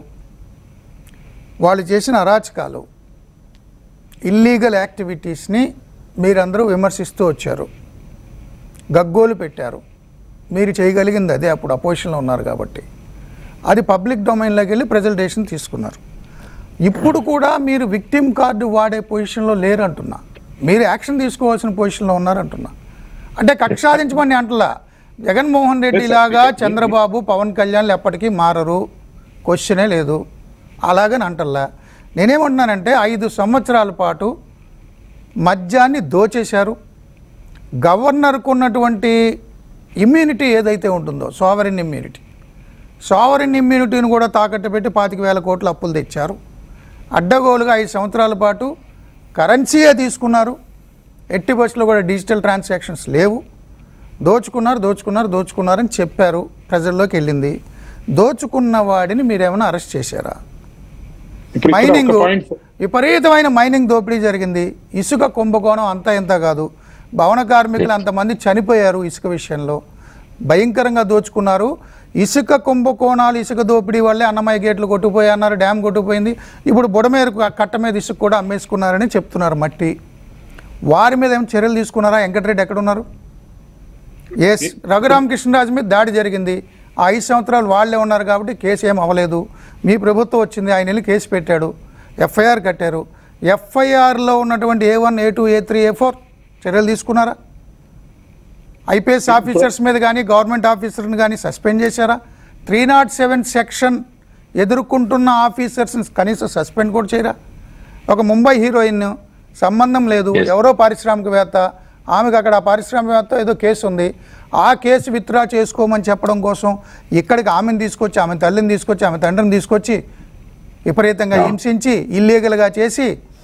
వాళ్ళు చేసిన అరాచకాలు ఇల్లీగల్ యాక్టివిటీస్ని మీరందరూ విమర్శిస్తూ వచ్చారు గగ్గోలు పెట్టారు మీరు చేయగలిగింది అదే అప్పుడు అపోజిషన్లో ఉన్నారు కాబట్టి అది పబ్లిక్ డొమైన్లోకి వెళ్ళి ప్రజెంటేషన్ తీసుకున్నారు ఇప్పుడు కూడా మీరు విక్టిమ్ కార్డు వాడే పొజిషన్లో లేరు అంటున్నా మీరు యాక్షన్ తీసుకోవాల్సిన పొజిషన్లో ఉన్నారంటున్నా అంటే కక్ష సాధించమని అంటలా జగన్మోహన్ రెడ్డి లాగా చంద్రబాబు పవన్ కళ్యాణ్లు ఎప్పటికీ మారరు క్వశ్చనే లేదు అలాగని అంటల్లా నేనేమంటున్నానంటే ఐదు సంవత్సరాల పాటు మద్యాన్ని దోచేశారు గవర్నర్కు ఉన్నటువంటి ఇమ్యూనిటీ ఏదైతే ఉంటుందో సోవరిన్ ఇమ్యూనిటీ సోవరిన్ ఇమ్యూనిటీని కూడా తాకట్టు పెట్టి పాతిక వేల కోట్ల అప్పులు తెచ్చారు అడ్డగోలుగా ఐదు సంవత్సరాల పాటు కరెన్సీయే తీసుకున్నారు ఎట్టి బస్సులో కూడా డిజిటల్ ట్రాన్సాక్షన్స్ లేవు దోచుకున్నారు దోచుకున్నారు దోచుకున్నారని చెప్పారు ప్రజల్లోకి వెళ్ళింది దోచుకున్న వాడిని మీరేమైనా అరెస్ట్ చేశారా ఇప్పుడు ఇక్కడ మైనింగ్ ఒక పాయింట్ విపరీతమైన మైనింగ్ దోపిడీ జరిగింది ఇసుక కుంభకోణం అంతా ఇంత కాదు భవన కార్మికులు అంతమంది చనిపోయారు ఇసుక విషయంలో భయంకరంగా దోచుకున్నారు ఇసుక కుంభకోణాలు ఇసుక దోపిడీ వల్లే అన్నమయ్య గేట్లు కొట్టుకుపోయి అన్నారు డ్యామ్ కొట్టుకుపోయింది ఇప్పుడు బుడమేరు కట్ట మీద ఇసుక కూడా అమ్మేసుకున్నారని చెప్తున్నారు మట్టి వారి మీద ఏం చర్యలు తీసుకున్నారా వెంకటరెడ్డి ఎక్కడున్నారు ఎస్ రఘురామకృష్ణరాజు మీద దాడి జరిగింది ఆ ఐదు సంవత్సరాలు వాళ్ళే ఉన్నారు కాబట్టి కేసు ఏం అవ్వలేదు మీ ప్రభుత్వం వచ్చింది ఆయన వెళ్ళి కేసు పెట్టాడు ఎఫ్ఐఆర్ కట్టారు ఎఫ్ఐఆర్లో ఉన్నటువంటి A one A two A three A four చర్యలు తీసుకున్నారా ఐపీఎస్ ఆఫీసర్స్ మీద కానీ గవర్నమెంట్ ఆఫీసర్ని కానీ సస్పెండ్ చేశారా త్రీ నాట్ సెవెన్ సెక్షన్ ఎదుర్కొంటున్న ఆఫీసర్స్ని కనీసం సస్పెండ్ కూడా చేయరా ఒక ముంబై హీరోయిన్ సంబంధం లేదు Yes. ఎవరో పారిశ్రామికవేత్త ఆమెకు అక్కడ ఆ పారిశ్రామికవేత్త ఏదో కేసు ఉంది ఆ కేసు విత్డ్రా చేసుకోమని చెప్పడం కోసం ఇక్కడికి ఆమెను తీసుకొచ్చి ఆమె తల్లిని తీసుకొచ్చి ఆమె తండ్రిని తీసుకొచ్చి విపరీతంగా హింసించి ఇల్లీగల్గా చేసి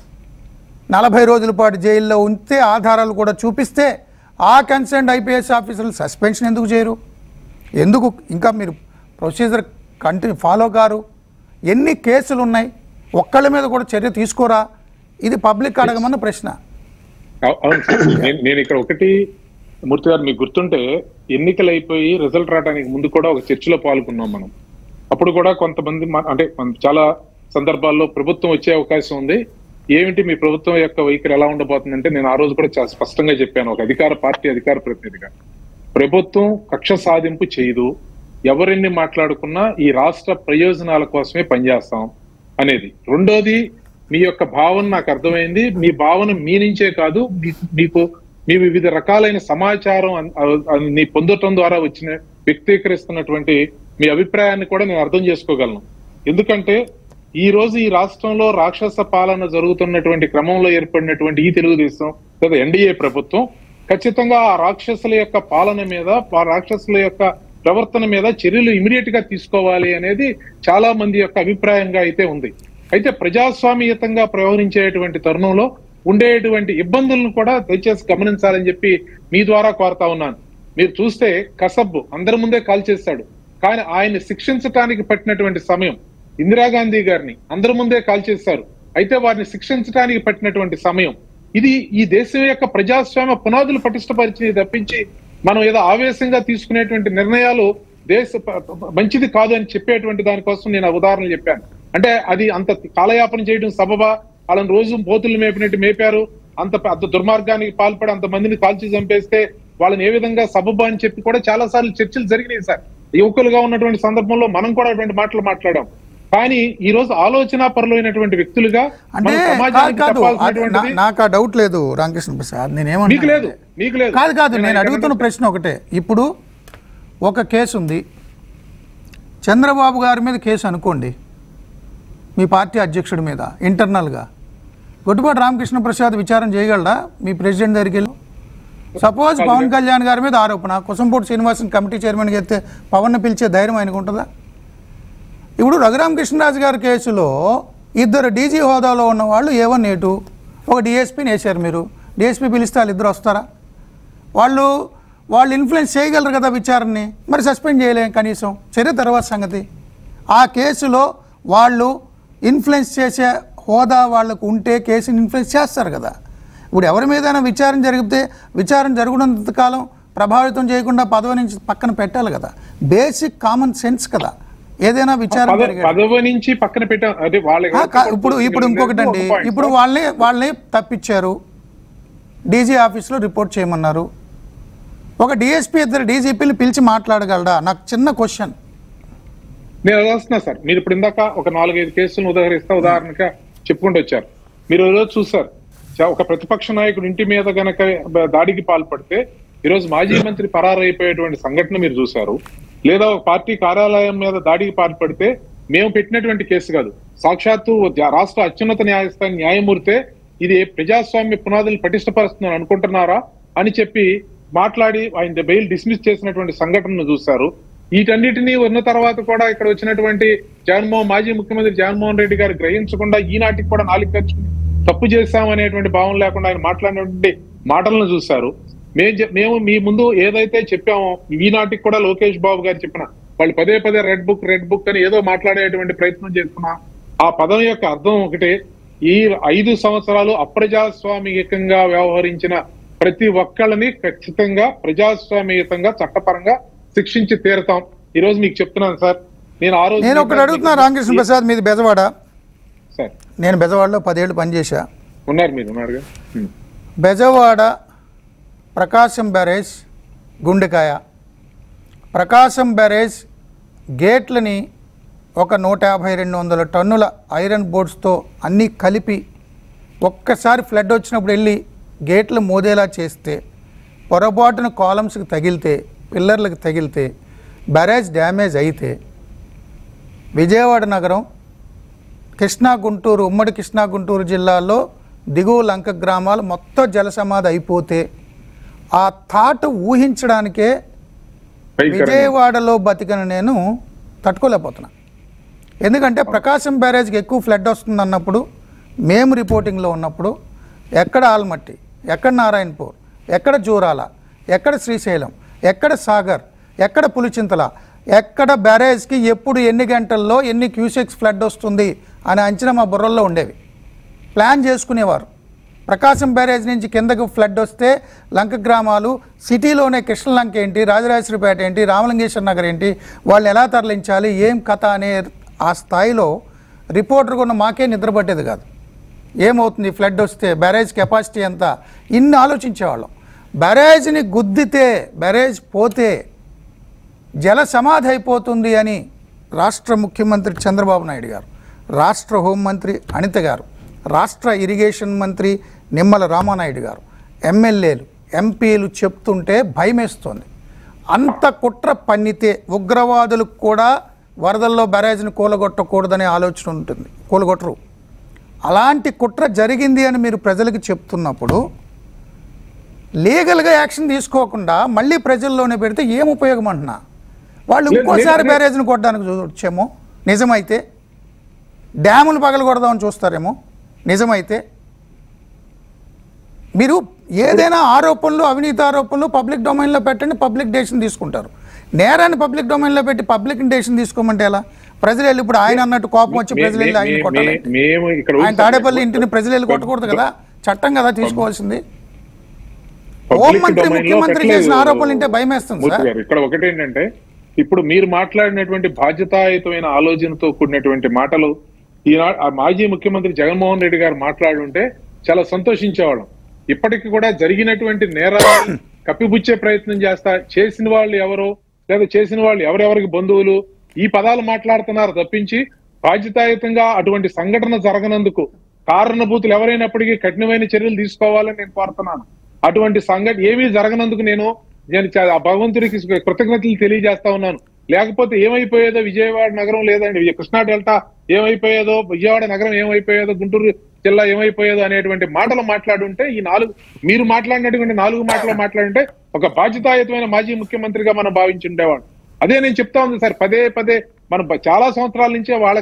నలభై రోజుల పాటు జైల్లో ఉంటే ఆధారాలు కూడా చూపిస్తే ఆ కన్సర్న్ ఐపీఎస్ ఆఫీసర్లు సస్పెన్షన్ ఎందుకు చేయరు ఎందుకు ఇంకా మీరు ప్రొసీజర్ కంటిన్యూ ఫాలో కారు ఎన్ని కేసులు ఉన్నాయి ఒక్కళ్ళ మీద కూడా చర్య తీసుకోరా ఇది పబ్లిక్ అడగమన్న ప్రశ్న అవు- అవును సార్ నేను- నేను ఇక్కడ ఒకటి మూర్తి గారు మీకు గుర్తుంటే ఎన్నికలు అయిపోయి రిజల్ట్ రావడానికి ముందు కూడా ఒక చర్చలో పాల్గొన్నాం మనం అప్పుడు కూడా కొంతమంది మా- అంటే మన- చాలా సందర్భాల్లో ప్రభుత్వం వచ్చే అవకాశం ఉంది ఏమిటి మీ ప్రభుత్వం యొక్క వైఖరి ఎలా ఉండబోతుందంటే నేను ఆ రోజు కూడా చాలా స్పష్టంగా చెప్పాను ఒక అధికార పార్టీ అధికార ప్రతినిధిగా ప్రభుత్వం కక్ష సాధింపు చేయదు ఎవరెన్ని మాట్లాడుకున్నా ఈ రాష్ట్ర ప్రయోజనాల కోసమే పనిచేస్తాం అనేది రెండోది మీ యొక్క భావన నాకు అర్థమైంది మీ భావన మీ నుంచే కాదు మీ- మీకు మీ వివిధ రకాలైన సమాచారం అన్- అ- ని పొందటం ద్వారా వచ్చిన వ్యక్తీకరిస్తున్నటువంటి మీ అభిప్రాయాన్ని కూడా నేను అర్థం చేసుకోగలను ఎందుకంటే ఈ రోజు ఈ రాష్ట్రంలో రాక్షస పాలన జరుగుతున్నటువంటి క్రమంలో ఏర్పడినటువంటి ఈ తెలుగుదేశం లేదా ఎన్డీఏ ప్రభుత్వం ఖచ్చితంగా ఆ రాక్షసుల యొక్క పాలన మీద ఆ రాక్షసుల యొక్క ప్రవర్తన మీద చర్యలు ఇమీడియట్ గా తీసుకోవాలి అనేది చాలా మంది యొక్క అభిప్రాయంగా అయితే ఉంది అయితే ప్రజాస్వామ్యతంగా వ్యవహరించేటువంటి తరుణంలో ఉండేటువంటి ఇబ్బందులను కూడా దయచేసి గమనించాలని చెప్పి మీ ద్వారా కోరుతా ఉన్నాను మీరు చూస్తే కసబ్ అందరి ముందే కాల్ చేశాడు కానీ ఆయన్ని శిక్షించటానికి పట్టినటువంటి సమయం ఇందిరాగాంధీ గారిని అందరి ముందే కాల్ చేశారు అయితే వారిని శిక్షించడానికి పట్టినటువంటి సమయం ఇది ఈ దేశం యొక్క ప్రజాస్వామ్య పునాదులు పటిష్టపరిచి తప్పించి మనం ఏదో ఆవేశంగా తీసుకునేటువంటి నిర్ణయాలు దేశ ప- ప- మంచిది కాదు అని చెప్పేటువంటి దానికోసం నేను ఆ ఉదాహరణ చెప్పాను అంటే అది అంత కాలయాపన చేయడం సబబా వాళ్ళని రోజు పోతులు మేపినట్టు మేపారు అంత అంత దుర్మార్గానికి పాల్పడి అంత మందిని కాల్చి చంపేస్తే వాళ్ళని ఏ విధంగా సబబా అని చెప్పి కూడా చాలా సార్లు చర్చలు జరిగినాయి సార్ యువకులుగా ఉన్నటువంటి సందర్భంలో మనం కూడా అటువంటి మాటలు మాట్లాడాం కానీ ఈ రోజు ఆలోచన పరులైనటువంటి వ్యక్తులుగా అంటే మనం కాదు సమాజానికి కాదు అది చెప్పాల్సినటువంటిది నా- నాకు ఆ డౌట్ లేదు రామకృష్ణ ప్రసాద్ మీకు లేదు నేనేమన్నా మీకు లేదు కాదు కాదు నేను ఆయన అడుగుతున్న ఎక్కడ- ప్రశ్న ఒకటే ఇప్పుడు ఒక కేసు ఉంది చంద్రబాబు గారి మీద కేసు అనుకోండి మీ పార్టీ అధ్యక్షుడి మీద ఇంటర్నల్గా గొడ్డుపాటి రామకృష్ణ ప్రసాద్ విచారం చేయగలరా మీ ప్రెసిడెంట్ దగ్గరికి వెళ్ళి సపోజ్ పవన్ కళ్యాణ్ గారి మీద ఆరోపణ కుసంపూడి శ్రీనివాసన్ కమిటీ చైర్మన్కి వెళ్తే పవన్ని పిలిచే ధైర్యం ఆయనకు ఉంటుందా ఇప్పుడు రఘురామకృష్ణరాజు గారి కేసులో ఇద్దరు డీజీ హోదాలో ఉన్న వాళ్ళు ఏ వన్ ఏ టూ ఒక డిఎస్పీని వేసారు మీరు డిఎస్పీ పిలిస్తే వాళ్ళు ఇద్దరు వస్తారా వాళ్ళు వాళ్ళు ఇన్ఫ్లుయెన్స్ చేయగలరు కదా విచారణని మరి సస్పెండ్ చేయలేం కనీసం చర్య తర్వాత సంగతి ఆ కేసులో వాళ్ళు ఇన్ఫ్లుయెన్స్ చేసే హోదా వాళ్ళకు ఉంటే కేసుని ఇన్ఫ్లుయెన్స్ చేస్తారు కదా ఇప్పుడు ఎవరి మీదైనా విచారణ జరిగితే విచారణ జరుగుతున్నంత కాలం ప్రభావితం చేయకుండా పదవి నుంచి పక్కన పెట్టాలి కదా బేసిక్ కామన్ సెన్స్ కదా ఏదైనా విచారణ పద- జరిగే పదవి నుంచి పక్కన పెట్టాం అదే వాళ్ళ ఆ, కా- ఇప్పుడు ఇప్పుడు ఇంకొకటి అండి ఇప్పుడు వాళ్ళని వాళ్ళని తప్పించారు డీజీ ఆఫీస్లో రిపోర్ట్ చేయమన్నారు ఒక డిఎస్పీ ఇద్దరు డీజీపీని పిలిచి మాట్లాడగలడా నాకు చిన్న క్వశ్చన్ నేను అదే వస్తున్నా సార్ మీరు ఇప్పుడు ఇందాక ఒక నాలుగైదు కేసులను ఉదాహరిస్తా ఉదాహరణగా చెప్పుకుంటూ వచ్చారు మీరు ఈ రోజు చూసారు చ- ఒక ప్రతిపక్ష నాయకుడు ఇంటి మీద గనక బ- దాడికి పాల్పడితే ఈరోజు మాజీ మంత్రి పరారైపోయేటువంటి సంఘటన మీరు చూశారు లేదా ఒక పార్టీ కార్యాలయం మీద దాడికి పాల్పడితే మేము పెట్టినటువంటి కేసు కాదు సాక్షాత్తు జ- రాష్ట్ర అత్యున్నత న్యాయస్థాన న్యాయమూర్తే ఇది ప్రజాస్వామ్య పునాదులు పటిష్టపరుస్తుందని అనుకుంటున్నారా అని చెప్పి మాట్లాడి ఆయన బెయిల్ డిస్మిస్ చేసినటువంటి సంఘటనను చూశారు వీటన్నిటినీ ఉన్న తర్వాత కూడా ఇక్కడ వచ్చినటువంటి జగన్మోహన్ మాజీ ముఖ్యమంత్రి జగన్మోహన్ రెడ్డి గారు గ్రహించకుండా ఈనాటికి కూడా నాలుగు ఖర్చుకుని తప్పు చేశామనేటువంటి భావం లేకుండా ఆయన మాట్లాడినటువంటి మాటలను చూశారు మేము చె- మేము మీ ముందు ఏదైతే చెప్పామో ఈనాటికి కూడా లోకేష్ బాబు గారు చెప్పిన వాళ్ళు పదే పదే రెడ్ బుక్ రెడ్ బుక్ అని ఏదో మాట్లాడేటువంటి ప్రయత్నం చేస్తున్నా ఆ పదం యొక్క అర్థం ఒకటే ఈ ఐదు సంవత్సరాలు అప్రజాస్వామికంగా వ్యవహరించిన ప్రతి ఒక్కళ్ళని ఖచ్చితంగా ప్రజాస్వామ్యయుతంగా చట్టపరంగా శిక్షించి తీరుతాం ఈ రోజు మీకు చెప్తున్నాను సార్ నేను ఆ రోజు నేను ఒకటి అడుగుతున్నా రామకృష్ణ ప్రసాద్ మీది బెజవాడ సార్ నేను బెజవాడలో పదేళ్ళు పనిచేశా ఉన్నారు మీరు ఉన్నారుగా హ్మ్. బెజవాడ ప్రకాశం బ్యారేజ్ గుండెకాయ ప్రకాశం బ్యారేజ్ గేట్లని ఒక నూట యాభై రెండు వందల టన్నుల ఐరన్ బోర్డ్స్తో అన్నీ కలిపి ఒక్కసారి ఫ్లడ్ వచ్చినప్పుడు వెళ్ళి గేట్లు మోదేలా చేస్తే పొరపాటున కాలమ్స్కి తగిలితే పిల్లర్లకు తగిలితే బ్యారేజ్ డ్యామేజ్ అయితే విజయవాడ నగరం కృష్ణా గుంటూరు ఉమ్మడి కృష్ణా గుంటూరు జిల్లాలో దిగువ లంక గ్రామాలు మొత్తం జలసమాధి అయిపోతే ఆ థాట్ ఊహించడానికే భయంకరంగా. విజయవాడలో బతికిన నేను తట్టుకోలేకపోతున్నా ఎందుకంటే ప్రకాశం బ్యారేజ్కి ఎక్కువ ఫ్లడ్ వస్తుంది అన్నప్పుడు మేము రిపోర్టింగ్లో ఉన్నప్పుడు ఎక్కడ ఆల్మట్టి ఎక్కడ నారాయణపూర్ ఎక్కడ జూరాల ఎక్కడ శ్రీశైలం ఎక్కడ సాగర్ ఎక్కడ పులిచింతల ఎక్కడ బ్యారేజ్కి ఎప్పుడు ఎన్ని గంటల్లో ఎన్ని క్యూసెక్స్ ఫ్లడ్ వస్తుంది అనే అంచనా మా బుర్రల్లో ఉండేవి ప్లాన్ చేసుకునేవారు ప్రకాశం బ్యారేజ్ నుంచి కిందకు ఫ్లడ్ వస్తే లంక గ్రామాలు సిటీలోనే కృష్ణలంక ఏంటి రాజరాజేశ్వరిపేట ఏంటి రామలింగేశ్వర నగర్ ఏంటి వాళ్ళు ఎలా తరలించాలి ఏం కథ అనే ఆ స్థాయిలో రిపోర్టర్ ఉన్న మాకే నిద్రపట్టేది కాదు ఏమవుతుంది ఫ్లడ్ వస్తే బ్యారేజ్ కెపాసిటీ ఎంత ఇన్ని ఆలోచించేవాళ్ళం బ్యారేజ్ని గుద్దితే బ్యారేజ్ పోతే జల సమాధి అయిపోతుంది అని రాష్ట్ర ముఖ్యమంత్రి చంద్రబాబు నాయుడు గారు రాష్ట్ర హోంమంత్రి అనిత గారు రాష్ట్ర ఇరిగేషన్ మంత్రి నిమ్మల రామానాయుడు గారు ఎమ్మెల్యేలు ఎంపీలు చెప్తుంటే భయమేస్తోంది అంత కుట్ర పన్నితే ఉగ్రవాదులకు కూడా వరదల్లో బ్యారేజ్ని కూలగొట్టకూడదనే ఆలోచన ఉంటుంది కూలగొట్టరు అలాంటి కుట్ర జరిగింది అని మీరు ప్రజలకు చెప్తున్నప్పుడు లీగల్గా యాక్షన్ తీసుకోకుండా మళ్ళీ ప్రజల్లోనే పెడితే ఏం ఉపయోగం అంటున్నా వాళ్ళు లేదు, ఇంకోసారి లేదు. బ్యారేజ్ని కొట్టడానికి చూడొచ్చేమో నిజమైతే డ్యాములు పగలగొడదామని చూస్తారేమో నిజమైతే మీరు ఏదైనా ఆరోపణలు అవినీతి ఆరోపణలు పబ్లిక్ డొమైన్లో పెట్టండి పబ్లిక్ డేషన్ తీసుకుంటారు నేరాన్ని పబ్లిక్ డొమైన్లో పెట్టి పబ్లిక్ డేషన్ తీసుకోమంటే ఎలా ప్రజలు వెళ్ళి ఇప్పుడు ఆయన అన్నట్టు కోపం వచ్చి మే- ప్రజలు వెళ్ళి ఆయన మే- కొట్టాలి మే- మేము ఇక్కడ ఆయన ఊహిస్తాం. తాడేపల్లి ఇంటిని ప్రజలు వెళ్ళి కొట్టకూడదు కదా చట్టం కదా తీసుకోవాల్సింది పబ్లిక్ హోంమంత్రి, డొమైన్లో ముఖ్యమంత్రి పెట్టలేదు. చేసిన ఆరోపణలు వింటే భయం వేస్తుంది మూర్తి సార్. గారు, ఇక్కడ ఒకటి ఏంటంటే ఇప్పుడు మీరు మాట్లాడినటువంటి బాధ్యతాయుతమైన ఆలోచనతో కూడినటువంటి మాటలు ఈనాడు ఆ మాజీ ముఖ్యమంత్రి జగన్మోహన్ రెడ్డి గారు మాట్లాడుంటే చాలా సంతోషించేవాళ్ళం ఇప్పటికి కూడా జరిగినటువంటి నేరాలను కప్పిపుచ్చే ప్రయత్నం చేస్తా చేసిన వాళ్ళు ఎవరో లేదా చేసిన వాళ్ళు ఎవరెవరికి బంధువులు ఈ పదాలు మాట్లాడుతున్నారు తప్పించి బాధ్యతాయుతంగా అటువంటి సంఘటన జరగనందుకు కారణభూతులు ఎవరైనప్పటికీ కఠినమైన చర్యలు తీసుకోవాలని నేను కోరుతున్నాను అటువంటి సంఘటన ఏమీ జరగనందుకు నేను నేను చా- ఆ భగవంతుడికి కృతజ్ఞతలు తెలియజేస్తా ఉన్నాను లేకపోతే ఏమైపోయేదో విజయవాడ నగరం లేదండి కృష్ణా డెల్టా ఏమైపోయేదో విజయవాడ నగరం ఏమైపోయేదో గుంటూరు జిల్లా ఏమైపోయేదో అనేటువంటి మాటలు మాట్లాడుంటే ఈ నాలుగు మీరు మాట్లాడినటువంటి నాలుగు మాటలు మాట్లాడుంటే ఒక బాధ్యతాయుతమైన మాజీ ముఖ్యమంత్రిగా మనం భావించి ఉండేవాడు అదే నేను చెప్తా ఉంది సార్ పదే పదే మనం బ- చాలా సంవత్సరాల నుంచే వాళ్ళకి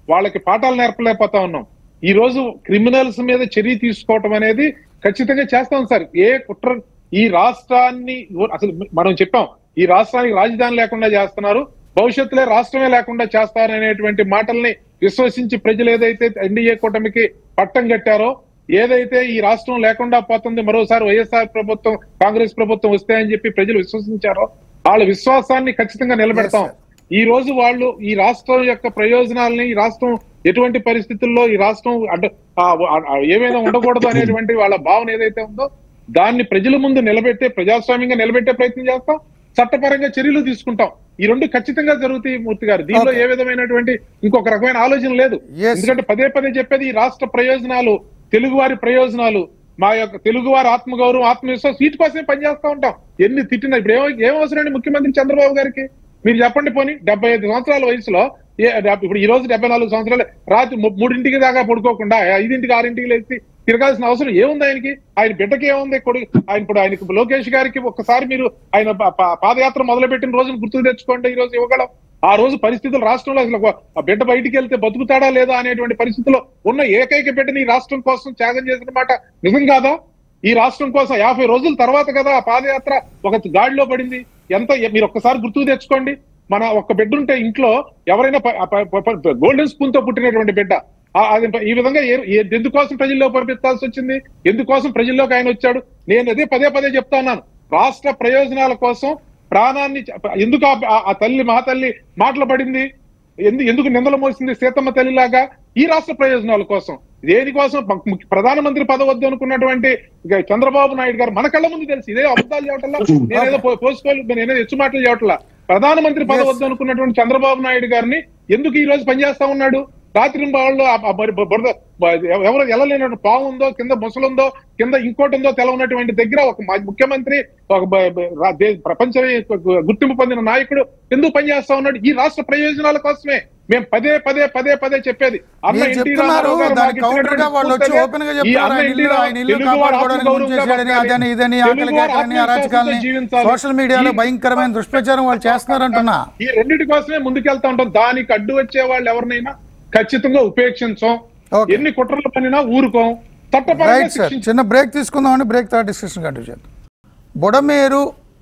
వాళ్ళకి పాఠాలు నేర్పలేకపోతా ఉన్నాం ఈ రోజు క్రిమినల్స్ మీద చర్య తీసుకోవటం అనేది ఖచ్చితంగా చేస్తాం సార్ ఏ కుట్ర ఈ రాష్ట్రాన్ని అసలు మనం చెప్పాం ఈ రాష్ట్రానికి రాజధాని లేకుండా చేస్తున్నారు భవిష్యత్తులో రాష్ట్రమే లేకుండా చేస్తారనేటువంటి మాటల్ని విశ్వసించి ప్రజలు ఏదైతే ఎన్డీఏ కూటమికి పట్టం కట్టారో ఏదైతే ఈ రాష్ట్రం లేకుండా పోతుంది మరోసారి వైఎస్ఆర్ ప్రభుత్వం కాంగ్రెస్ ప్రభుత్వం వస్తాయని చెప్పి ప్రజలు విశ్వసించారో వాళ్ళ విశ్వాసాన్ని ఖచ్చితంగా నిలబెడతాం ఈ రోజు వాళ్ళు ఈ రాష్ట్రం యొక్క ప్రయోజనాలని ఈ రాష్ట్రం ఎటువంటి పరిస్థితుల్లో ఈ రాష్ట్రం అడ్డ ఆ- ఆ- ఏమైనా ఉండకూడదు అనేటువంటి వాళ్ళ భావన ఏదైతే ఉందో దాన్ని ప్రజల ముందు నిలబెట్టే ప్రజాస్వామ్యంగా నిలబెట్టే ప్రయత్నం చేస్తాం చట్టపరంగా చర్యలు తీసుకుంటాం ఈ రెండు ఖచ్చితంగా జరుగుతాయి మూర్తి గారు దీనిలో ఏ విధమైనటువంటి ఇంకొక రకమైన ఆలోచన లేదు Yes. ఎందుకంటే పదే పదే చెప్పేది ఈ రాష్ట్ర ప్రయోజనాలు తెలుగువారి ప్రయోజనాలు మా యొక్క తెలుగువారి ఆత్మగౌరవం ఆత్మవిశ్వాసం వీటి కోసమే పనిచేస్తా ఉంటాం ఎన్ని తిట్టినా ఇప్పుడు ఏమో ఏం అవసరం అండి ముఖ్యమంత్రి చంద్రబాబు గారికి మీరు చెప్పండి పోని డెబ్బై ఐదు సంవత్సరాల వయసులో ఏ- ఇప్పుడు ఈ రోజు డెబ్బై నాలుగు సంవత్సరాలు రాత్రి ము- మూడింటికి దాకా పడుకోకుండా ఐదింటికి ఆరింటికి లేచి తిరగాల్సిన అవసరం ఏముంది ఆయనకి ఆయన బిడ్డకి ఏముంది కొడుకు ఆయన ఇప్పుడు ఆయనకి లోకేష్ గారికి ఒక్కసారి మీరు ఆయన ప- ప- పాదయాత్ర మొదలుపెట్టిన రోజును గుర్తు తెచ్చుకోండి ఈ రోజు ఇవ్వగలం ఆ రోజు పరిస్థితులు రాష్ట్రంలో అసలు ఒక- ఆ బిడ్డ బయటికి వెళ్తే బతుకుతాడా లేదా అనేటువంటి పరిస్థితిలో ఉన్న ఏకైక బిడ్డని ఈ రాష్ట్రం కోసం త్యాగం చేసిన మాట నిజం కాదా ఈ రాష్ట్రం కోసం యాభై రోజుల తర్వాత కదా ఆ పాదయాత్ర ఒక గాడిలో పడింది ఎంత మీరు ఒక్కసారి గుర్తుకు తెచ్చుకోండి మన ఒక్క బిడ్డ ఉంటే ఇంట్లో ఎవరైనా గోల్డెన్ స్పూన్ తో పుట్టినటువంటి బిడ్డ ఆ- అది ఈ విధంగా ఏ- ఏ- ఎందుకోసం ప్రజల్లో పంపించాల్సి వచ్చింది ఎందుకోసం ప్రజల్లోకి ఆయన వచ్చాడు నేను అదే పదే పదే చెప్తా ఉన్నాను రాష్ట్ర ప్రయోజనాల కోసం ప్రాణాన్ని చ- ఎందుకు ఆ- ఆ- ఆ తల్లి మా తల్లి మాటలు పడింది ఎందు ఎందుకు నిందలు మోసింది సీతమ్మ తల్లిలాగా ఈ రాష్ట్ర ప్రయోజనాల కోసం దేనికోసం ప- ముఖ్య- ప్రధానమంత్రి పదవద్దు అనుకున్నటువంటి ఇక చంద్రబాబు నాయుడు గారు మన కళ్ళ ముందు తెలుసు ఇదే అబద్ధాలు చెప్పటల్లా నేనేదో పో- పోసుకోవాలి నేనేదో ఎచ్చు మాటలు చెప్పట్లా ప్రధానమంత్రి పదవద్దు అనుకున్నటువంటి చంద్రబాబు నాయుడు గారిని ఎందుకు ఈ రోజు పనిచేస్తా ఉన్నాడు రాత్రి వాళ్ళు ఆ- ఆ బరి- బురద బ- ఎవరు వెళ్ళలేనటువంటి పాము ఉందో కింద ముసలుందో కింద ఇంకోటి ఉందో తెలవనటువంటి దగ్గర ఒక మా- ముఖ్యమంత్రి ఒక బ- బ- రా- దే- ప్రపంచమే గుర్తింపు పొందిన నాయకుడు ఎందుకు పనిచేస్తా ఉన్నాడు ఈ రాష్ట్ర ప్రయోజనాల కోసమే మేము పదే పదే పదే పదే చెప్పేది అన్న మీరు ఎన్టీ చెప్తున్నారు రామారావు గారు దానికి మాకు counter గా వాళ్ళు వచ్చి ఇచ్చినటువంటి open గా ఈ చెప్తున్నారు అన్న ఆయన ఎన్టీ ఇల్లు రా- ఆయన ఇల్లు తెలుగువారు కాపాడుకోవడానికి ఆత్మగౌరవంగా ముంచేశాడని బతకాలి. అదని ఇదని తెలుగువారు ఆకలి కేకలని అరాచకాలని ఆత్మవిశ్వాసంతో జీవించాలి. సోషల్ మీడియాలో ఈ- భయంకరమైన దుష్ప్రచారం వాళ్ళు చేస్తున్నారంటున్నా ఈ రెండింటి కోసమే ముందుకెళ్తా ఉంటాం దానికి అడ్డు వచ్చే వాళ్ళు ఎవరినైనా ఖచ్చితంగా ఉపేక్షించం Okay. ఎన్ని కుట్రలు పనినా ఊరుకోం చట్టపరంగా రైట్ సార్ శిక్షించం చిన్న బ్రేక్ తీసుకుందామండి బ్రేక్ తర్వాత డిస్కషన్ కంటిన్యూ చేద్దాం బుడమేరు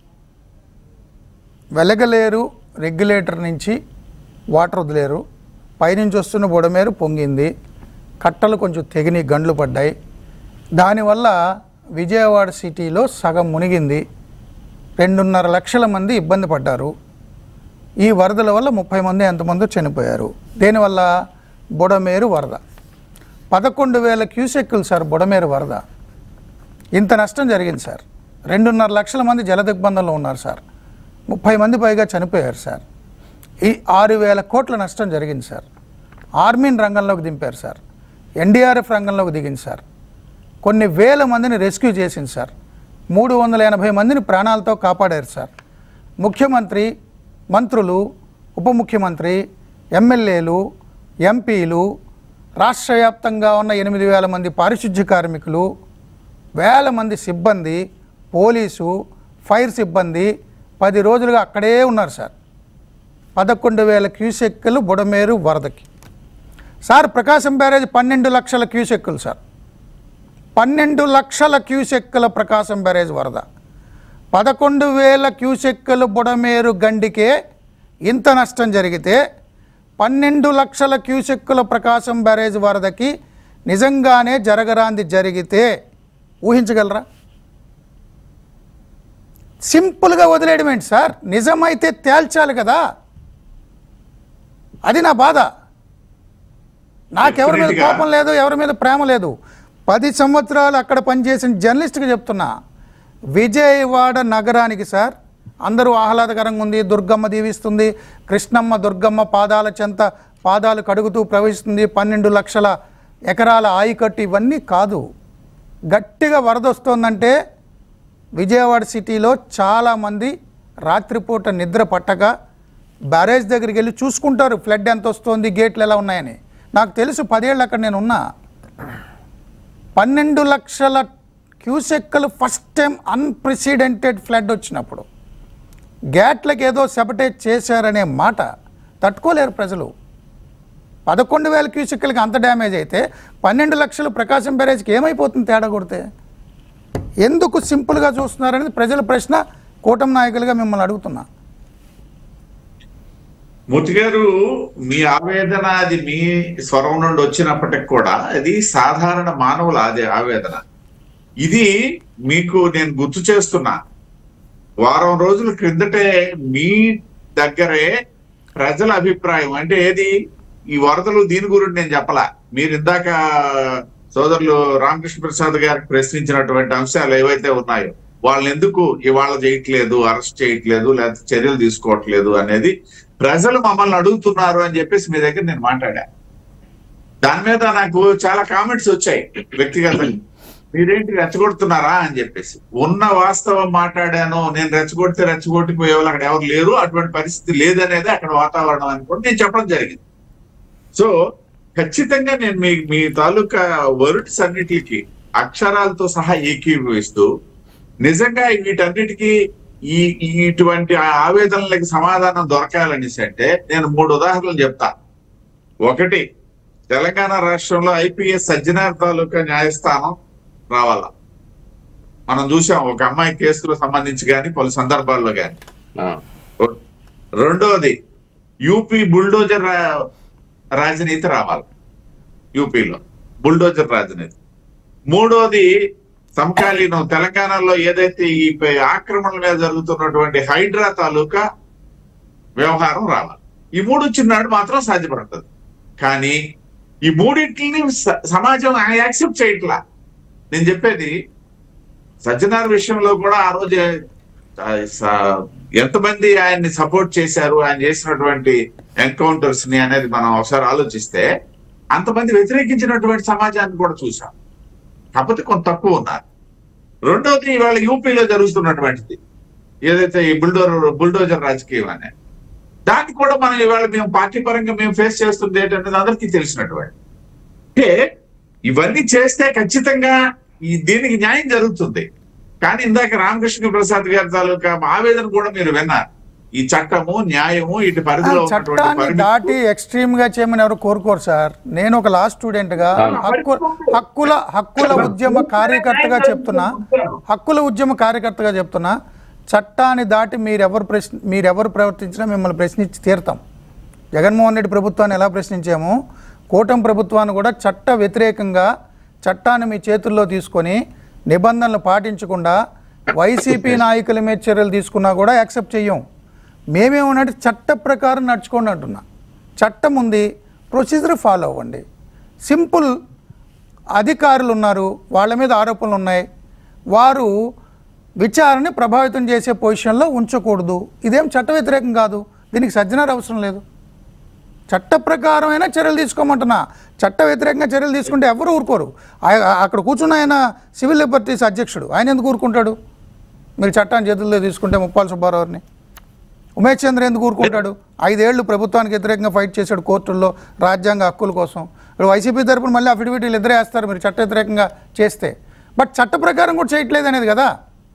వెలగలేరు రెగ్యులేటర్ నుంచి వాటర్ వదిలేరు పైనుంచి వస్తున్న బుడమేరు పొంగింది కట్టలు కొంచెం తెగిని గండ్లు పడ్డాయి దానివల్ల విజయవాడ సిటీలో సగం మునిగింది రెండున్నర లక్షల మంది ఇబ్బంది పడ్డారు ఈ వరదల వల్ల ముప్పై మంది ఎంతమంది చనిపోయారు దీనివల్ల బుడమేరు వరద పదకొండు వేల క్యూసెక్కులు సార్ బుడమేరు వరద ఇంత నష్టం జరిగింది సార్ రెండున్నర లక్షల మంది జల దిగ్బంధంలో ఉన్నారు సార్ ముప్పై మంది పైగా చనిపోయారు సార్ ఈ ఆరు వేల కోట్ల నష్టం జరిగింది సార్ ఆర్మీని రంగంలోకి దింపారు సార్ ఎన్డీఆర్ఎఫ్ రంగంలోకి దిగింది సార్ కొన్ని వేల మందిని రెస్క్యూ చేసింది సార్ మూడు వందల ఎనభై మందిని ప్రాణాలతో కాపాడారు సార్ ముఖ్యమంత్రి మంత్రులు ఉప ముఖ్యమంత్రి ఎమ్మెల్యేలు ఎంపీలు రాష్ట్ర వ్యాప్తంగా ఉన్న ఎనిమిది వేల మంది పారిశుద్ధ్య కార్మికులు వేల మంది సిబ్బంది పోలీసు ఫైర్ సిబ్బంది పది రోజులుగా అక్కడే ఉన్నారు సార్ పదకొండు వేల క్యూసెక్కులు బుడమేరు వరదకి సార్ ప్రకాశం బ్యారేజ్ పన్నెండు లక్షల క్యూసెక్కులు సార్ పన్నెండు లక్షల క్యూసెక్కుల ప్రకాశం బ్యారేజ్ వరద పదకొండు వేల క్యూసెక్కులు బుడమేరు గండికే ఇంత నష్టం జరిగితే పన్నెండు లక్షల క్యూసెక్కుల ప్రకాశం బ్యారేజ్ వరదకి నిజంగానే జరగరాంది జరిగితే ఊహించగలరా సింపుల్గా వదిలేయడమేంటి సార్ నిజమైతే తేల్చాలి కదా అది నా బాధ నాకెవరి మీద Definitely గా. కోపం లేదు ఎవరి మీద ప్రేమ లేదు పది సంవత్సరాలు అక్కడ పనిచేసిన జర్నలిస్ట్కి చెప్తున్నా విజయవాడ నగరానికి సార్ అందరూ ఆహ్లాదకరంగా ఉంది దుర్గమ్మ దీవిస్తుంది కృష్ణమ్మ దుర్గమ్మ పాదాల చెంత పాదాలు కడుగుతూ ప్రవహిస్తుంది పన్నెండు లక్షల ఎకరాల ఆయకట్టు ఇవన్నీ కాదు గట్టిగా వరద వస్తుందంటే విజయవాడ సిటీలో చాలామంది రాత్రిపూట నిద్ర పట్టక బ్యారేజ్ దగ్గరికి వెళ్ళి చూసుకుంటారు ఫ్లడ్ ఎంత వస్తుంది గేట్లు ఎలా ఉన్నాయని నాకు తెలుసు పదేళ్ళు అక్కడ నేను ఉన్నా పన్నెండు లక్షల క్యూసెక్కలు ఫస్ట్ టైం అన్ప్రెసిడెంటెడ్ ఫ్లడ్ వచ్చినప్పుడు గేట్లకు ఏదో సెపటేజ్ చేశారనే మాట తట్టుకోలేరు ప్రజలు పదకొండు వేల క్యూసెక్కులకి అంత డ్యామేజ్ అయితే పన్నెండు లక్షలు ప్రకాశం బ్యారేజ్కి ఏమైపోతుంది తేడా కొడితే ఎందుకు సింపుల్గా చూస్తున్నారనేది ప్రజల ప్రశ్న కూటమి నాయకులుగా మిమ్మల్ని అడుగుతున్నా మూర్తి గారు మీ ఆవేదన అది మీ స్వరం నుండి వచ్చినప్పటికి కూడా అది సాధారణ మానవుల అది ఆవేదన ఇది మీకు నేను గుర్తు చేస్తున్నా వారం రోజుల క్రిందటే మీ దగ్గరే ప్రజల అభిప్రాయం అంటే ఏది ఈ వరదలు దీని గురించి నేను చెప్పలా మీరు ఇందాక సోదరులు రామకృష్ణ ప్రసాద్ గారికి ప్రశ్నించినటువంటి అంశాలు ఏవైతే ఉన్నాయో వాళ్ళని ఎందుకు ఇవాళ చేయట్లేదు అరెస్ట్ చేయట్లేదు లేకపోతే చర్యలు తీసుకోవట్లేదు అనేది ప్రజలు మమ్మల్ని అడుగుతున్నారు అని చెప్పేసి మీ దగ్గర నేను మాట్లాడా దాని మీద నాకు చాలా కామెంట్స్ వచ్చాయి వ్యక్తిగతంగా మీరేంటి రెచ్చగొడుతున్నారా అని చెప్పేసి ఉన్న వాస్తవం మాట్లాడాను నేను రెచ్చగొడితే రెచ్చగొట్టిపోయే వాళ్ళు అక్కడ ఎవరు లేరు అటువంటి పరిస్థితి లేదనేది అక్కడ వాతావరణం అని కూడా నేను చెప్పడం జరిగింది సో ఖచ్చితంగా నేను మీ మీ తాలూకా వర్డ్స్ అన్నిటికి అక్షరాలతో సహా ఏకీభవిస్తూ నిజంగా వీటన్నిటికీ ఈ ఈ ఇటువంటి ఆవేదనలకు సమాధానం దొరకాలనేసి అంటే నేను మూడు ఉదాహరణలు చెప్తా ఒకటి తెలంగాణ రాష్ట్రంలో ఐపీఎస్ సజ్జనార్ తాలూకా న్యాయస్థానం రావాలా మనం చూసాం ఒక అమ్మాయి కేసుకు సంబంధించి కానీ పలు సందర్భాల్లో కానీ ఆ, రెండోది యూపీ బుల్డోజర్ రా- రాజనీతి రావాలి యూపీలో బుల్డోజర్ రాజనీతి మూడోది సమకాలీనం తెలంగాణలో ఏదైతే ఈ ప- ఆక్రమణల మీద జరుగుతున్నటువంటి హైడ్రా తాలూకా వ్యవహారం రావాలి ఈ మూడు వచ్చినాడు మాత్రం సాధ్యపడుతుంది కానీ ఈ మూడింటిని స- సమాజం యాక్సెప్ట్ చేయట్లా నేను చెప్పేది సజ్జనార్ విషయంలో కూడా ఆ రోజు ఆ, స- ఎంతమంది ఆయన్ని సపోర్ట్ చేశారు ఆయన చేసినటువంటి ఎన్కౌంటర్స్ ని అనేది మనం ఒకసారి ఆలోచిస్తే అంతమంది వ్యతిరేకించినటువంటి సమాజాన్ని కూడా చూసాం కాకపోతే కొంత తక్కువ ఉన్నారు రెండవది ఇవాళ యూపీలో జరుగుతున్నటువంటిది ఏదైతే ఈ బుల్డోర్ బుల్డోజర్ రాజకీయం అనేది దాన్ని కూడా మనం ఇవాళ మేము పార్టీ పరంగా మేము ఫేస్ చేస్తుంది ఏంటనేది అందరికీ తెలిసినటువంటి అంటే ఇవన్నీ చేస్తే ఖచ్చితంగా ఈ దీనికి న్యాయం జరుగుతుంది కానీ ఇందాక రామకృష్ణ ప్రసాద్ గారి తాలూకా ఆవేదన కూడా మీరు విన్నారు ఈ చట్టము న్యాయము ఇటు పరిధిలో ఉన్నటువంటి చట్టాన్ని పరిమితులు- దాటి ఎక్స్ట్రీమ్ గా చేయమని ఎవరు కోరుకోరు సార్ నేను ఒక లా స్టూడెంట్ గా హక్కు హక్కుల హక్కుల ఉద్యమ కార్యకర్తగా చెప్తున్నా హక్కుల ఉద్యమ కార్యకర్తగా చెప్తున్నా చట్టాన్ని దాటి మీరెవరు ప్రశ్న మీరెవరు ప్రవర్తించినా మిమ్మల్ని ప్రశ్నించి తీరుతాం జగన్మోహన్ రెడ్డి ప్రభుత్వాన్ని ఎలా ప్రశ్నించామో కూటమి ప్రభుత్వాన్ని కూడా చట్ట వ్యతిరేకంగా చట్టాన్ని మీ చేతుల్లో తీసుకొని నిబంధనలు పాటించకుండా వైసీపీ నాయకుల మీద చర్యలు తీసుకున్నా కూడా యాక్సెప్ట్ చెయ్యం మేమేమన్నట్టు చట్ట ప్రకారం నడుచుకోండి అంటున్నా చట్టం ఉంది ప్రొసీజర్ ఫాలో అవ్వండి సింపుల్ అధికారులు ఉన్నారు వాళ్ళ మీద ఆరోపణలు ఉన్నాయి వారు విచారణని ప్రభావితం చేసే పొజిషన్లో ఉంచకూడదు ఇదేం చట్ట వ్యతిరేకం కాదు దీనికి సజ్జనార్ అవసరం లేదు చట్ట ప్రకారమైన చర్యలు తీసుకోమంటున్నా చట్ట వ్యతిరేకంగా చర్యలు తీసుకుంటే ఎవరు ఊరుకోరు ఆయ- అక్కడ కూర్చున్న ఆయన సివిల్ లిబర్టీస్ అధ్యక్షుడు ఆయన ఎందుకు ఊరుకుంటాడు మీరు చట్టాన్ని చేతుల్లో తీసుకుంటే ముప్పాల సుబ్బారావుని ఉమేష్ చంద్ర ఎందుకు ఊరుకుంటాడు ఐదేళ్లు ప్రభుత్వానికి వ్యతిరేకంగా ఫైట్ చేశాడు కోర్టుల్లో రాజ్యాంగ హక్కుల కోసం ఇప్పుడు వైసీపీ తరపున మళ్ళీ అఫిడవిటీలు ఎదురే వేస్తారు మీరు చట్ట వ్యతిరేకంగా చేస్తే బట్ చట్ట ప్రకారం కూడా చేయట్లేదు అనేది కదా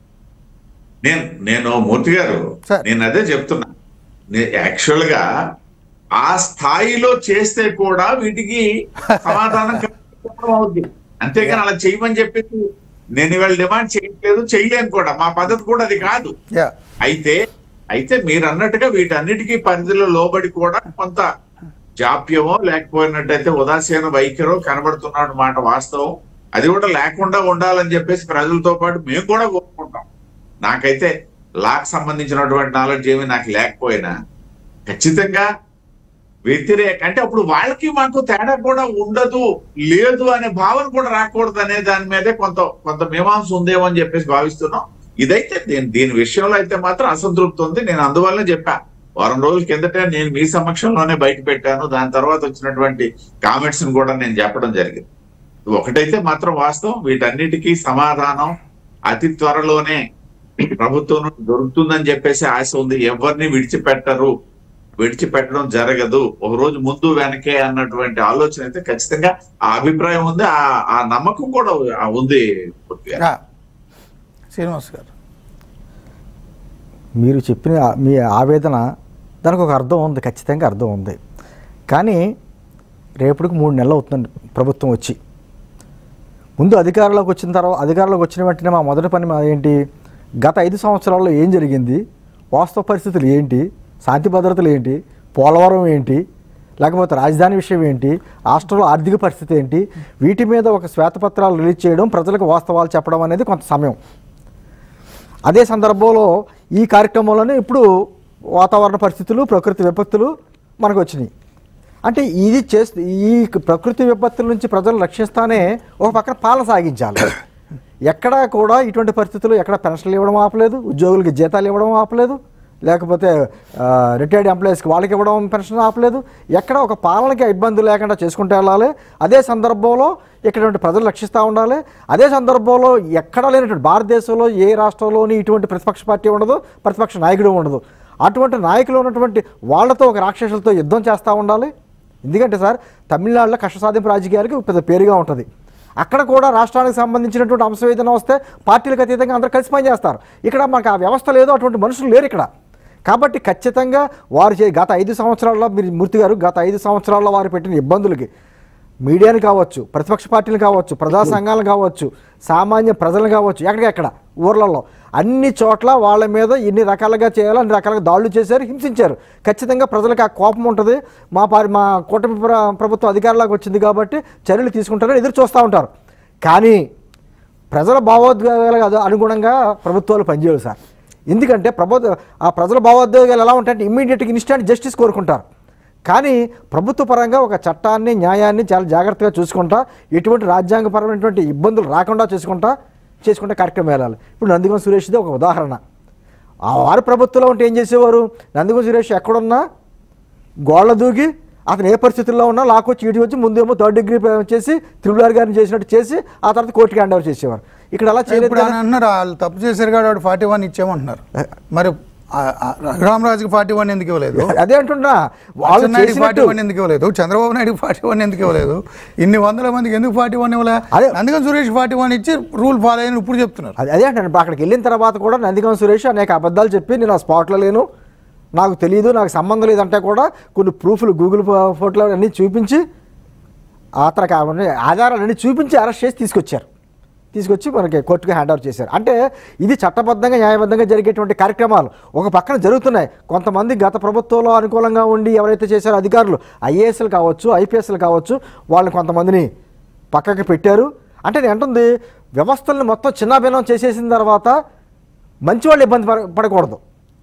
నేను నేను మూర్తి గారు సార్. నేను అదే చెప్తున్నా యాక్చువల్ గా ఆ స్థాయిలో చేస్తే కూడా వీటికి సమాధానం కల్పించడం అవుద్ది అంతేగాని అలా చేయమని చెప్పేసి నేను ఇవాళ డిమాండ్ చేయట్లేదు చేయలేను కూడా మా పద్ధతి కూడా అది కాదు యా అయితే అయితే మీరు అన్నట్టుగా వీటన్నిటికీ పరిధిలో లోబడి కూడా కొంత జాప్యమో లేకపోయినట్టయితే ఉదాసీన వైఖరో కనబడుతున్నాడు మాట వాస్తవం అది కూడా లేకుండా ఉండాలని చెప్పేసి ప్రజలతో పాటు మేము కూడా కోరుకుంటాం నాకైతే లాక్ సంబంధించినటువంటి నాలెడ్జ్ ఏమీ నాకు లేకపోయినా ఖచ్చితంగా వ్యతిరేక అంటే అప్పుడు వాళ్ళకి మాకు తేడా కూడా ఉండదు లేదు అనే భావన కూడా రాకూడదు అనే దాని మీదే కొంత కొంత మీమాంస ఉందేమో అని చెప్పేసి భావిస్తున్నాం ఇదైతే దీని దీని విషయంలో అయితే మాత్రం అసంతృప్తి ఉంది నేను అందువల్లనే చెప్పా వారం రోజుల కిందట నేను మీ సమక్షంలోనే బయట పెట్టాను దాని తర్వాత వచ్చినటువంటి కామెంట్స్ కూడా నేను చెప్పడం జరిగింది ఒకటైతే మాత్రం వాస్తవం వీటన్నిటికీ సమాధానం అతి త్వరలోనే ప్రభుత్వం నుండి దొరుకుతుందని చెప్పేసి ఆశ ఉంది ఎవరిని విడిచిపెట్టరు విడిచిపెట్టడం జరగదు ఒక రోజు ముందు వెనకే అన్నటువంటి ఆలోచన అయితే ఖచ్చితంగా ఆ అభిప్రాయం ఉంది ఆ ఆ నమ్మకం కూడా ఉంది పూర్తిగా. యా. శ్రీనివాస్ గారు మీరు చెప్పిన ఆ- మీ ఆవేదన దానికి ఒక అర్థం ఉంది ఖచ్చితంగా అర్థం ఉంది కానీ రేపటికి మూడు నెలలు అవుతుంది ప్రభుత్వం వచ్చి ముందు అధికారంలోకి వచ్చిన తర్వాత అధికారంలోకి వచ్చిన వెంటనే మా మొదటి పని మా ఏంటి గత ఐదు సంవత్సరాల్లో ఏం జరిగింది వాస్తవ పరిస్థితులు ఏంటి శాంతి భద్రతలు ఏంటి పోలవరం ఏంటి లేకపోతే రాజధాని విషయం ఏంటి రాష్ట్రంలో ఆర్థిక పరిస్థితి ఏంటి వీటి మీద ఒక శ్వేతపత్రాలు రిలీజ్ చేయడం ప్రజలకు వాస్తవాలు చెప్పడం అనేది కొంత సమయం అదే సందర్భంలో ఈ కార్యక్రమంలోనే ఇప్పుడు వాతావరణ పరిస్థితులు ప్రకృతి విపత్తులు మనకు వచ్చినాయి అంటే ఇది చేస్తే ఈ ప్రకృతి విపత్తుల నుంచి ప్రజలు రక్షిస్తానే ఒక పక్కన పాలన సాగించాలి ఎక్కడా కూడా ఇటువంటి పరిస్థితులు ఎక్కడ పెన్షన్లు ఇవ్వడం ఆపలేదు ఉద్యోగులకి జీతాలు ఇవ్వడం ఆపలేదు లేకపోతే రిటైర్డ్ ఎంప్లాయీస్కి వాళ్ళకి ఇవ్వడం పెన్షన్ ఆపలేదు ఎక్కడ ఒక పాలనకి ఇబ్బంది లేకుండా చేసుకుంటూ వెళ్ళాలి అదే సందర్భంలో ఇక్కడ ప్రజలు రక్షిస్తూ ఉండాలి అదే సందర్భంలో ఎక్కడ లేనటువంటి భారతదేశంలో ఏ రాష్ట్రంలోని ఇటువంటి ప్రతిపక్ష పార్టీ ఉండదు ప్రతిపక్ష నాయకుడు ఉండదు అటువంటి నాయకులు ఉన్నటువంటి వాళ్ళతో ఒక రాక్షసులతో యుద్ధం చేస్తూ ఉండాలి ఎందుకంటే సార్ తమిళనాడులో కష్ట సాధింపు రాజకీయాలకి పెద్ద పేరుగా ఉంటుంది అక్కడ కూడా రాష్ట్రానికి సంబంధించినటువంటి అంశం ఏదైనా వస్తే పార్టీలకు అతీతంగా అందరూ కలిసి పనిచేస్తారు ఇక్కడ మనకు ఆ వ్యవస్థ లేదు అటువంటి మనుషులు లేరు ఇక్కడ కాబట్టి ఖచ్చితంగా వారు చే గత ఐదు సంవత్సరాల్లో మీరు మూర్తి గారు గత ఐదు సంవత్సరాల్లో వారు పెట్టిన ఇబ్బందులకి మీడియాని కావచ్చు ప్రతిపక్ష పార్టీలు కావచ్చు ప్రజా సంఘాలు కావచ్చు సామాన్య ప్రజలు కావచ్చు ఎక్కడికెక్కడ ఊర్లలో అన్ని చోట్ల వాళ్ళ మీద ఎన్ని రకాలుగా చేయాలో అన్ని రకాలుగా దాడులు చేశారు హింసించారు ఖచ్చితంగా ప్రజలకు ఆ కోపం ఉంటుంది మా పారి మా కూటమి ప్ర- ప్రభుత్వం అధికారంలోకి వచ్చింది కాబట్టి చర్యలు తీసుకుంటారని ఎదురు చూస్తూ ఉంటారు కానీ ప్రజల భావోద్వేగాలకు అది అనుగుణంగా ప్రభుత్వాలు పనిచేయాలి సార్ ఎందుకంటే ప్రభుత్వ ఆ ప్రజల భావోద్వేగాలు ఎలా ఉంటాయంటే ఇమ్మీడియట్గా ఇన్స్టాంట్ జస్టిస్ కోరుకుంటారు కానీ ప్రభుత్వ పరంగా ఒక చట్టాన్ని న్యాయాన్ని చాలా జాగ్రత్తగా చూసుకుంటా ఎటువంటి రాజ్యాంగపరమైనటువంటి ఇబ్బందులు రాకుండా చూసుకుంటా చేసుకుంటే కార్యక్రమం వెళ్ళాలి ఇప్పుడు నందిగం సురేష్ది ఒక ఉదాహరణ ఆ వారి ప్రభుత్వంలో ఉంటే ఏం చేసేవారు నందిగం సురేష్ ఎక్కడున్నా గోళ్ళ దూకి అతను ఏ పరిస్థితుల్లో ఉన్నా లాక్కొచ్చి ఈడి వచ్చి ముందేమో థర్డ్ డిగ్రీ చేసి త్రిబుల్ ఆర్ గారిని చేసినట్టు చేసి ఆ తర్వాత కోర్టుకి హ్యాండ్ ఓవర్ చేసేవారు ఇక్కడ అలా చేయలేదు ఇప్పుడు కదా. ఆయన అంటున్నారు వాళ్ళు తప్పు చేశారు కాబట్టి వాడు ఫార్టీ వన్ ఇచ్చామంటున్నారు మరి ఆ- ఆ రఘురామరాజుకి ఫార్టీ వన్ ఎందుకు ఇవ్వలేదు అదే అంటున్నా వాళ్ళు నాయుడు ఫార్టీ చేసినట్టు వన్ ఎందుకు ఇవ్వలేదు చంద్రబాబు నాయుడు ఫార్టీ వన్ ఎందుకు ఇవ్వలేదు ఇన్ని వందల మందికి ఎందుకు ఫార్టీ వన్ ఇవ్వలే అదే. అందుకని సురేష్ ఫార్టీ వన్ ఇచ్చి రూల్ ఫాలో అయ్యని ఇప్పుడు చెప్తున్నారు అది అదే అంటాను ఇప్పుడు అక్కడికి వెళ్ళిన తర్వాత కూడా నందిగం సురేష్ అనేక అబద్ధాలు చెప్పి నేను ఆ స్పాట్లో లేను నాకు తెలియదు నాకు సంబంధం లేదంటే కూడా కొన్ని ప్రూఫ్లు గూగుల్ ఫో- ఫోటోలు అన్నీ చూపించి అతను కాబట్టి ఆధారాలన్నీ చూపించి అరెస్ట్ చేసి తీసుకొచ్చారు తీసుకొచ్చి మనకి కోర్టుకి హ్యాండ్ ఓవర్ చేశారు అంటే ఇది చట్టబద్ధంగా న్యాయబద్ధంగా జరిగేటువంటి కార్యక్రమాలు ఒక పక్కన జరుగుతున్నాయి కొంతమంది గత ప్రభుత్వంలో అనుకూలంగా ఉండి ఎవరైతే చేశారో అధికారులు ఐఏఎస్లు కావచ్చు ఐపీఎస్లు కావచ్చు వాళ్ళని కొంతమందిని పక్కకి పెట్టారు అంటే నేను అంటుంది వ్యవస్థలను మొత్తం చిన్నాభిన్నం చేసేసిన తర్వాత మంచి వాళ్ళు ఇబ్బంది పడ పడకూడదు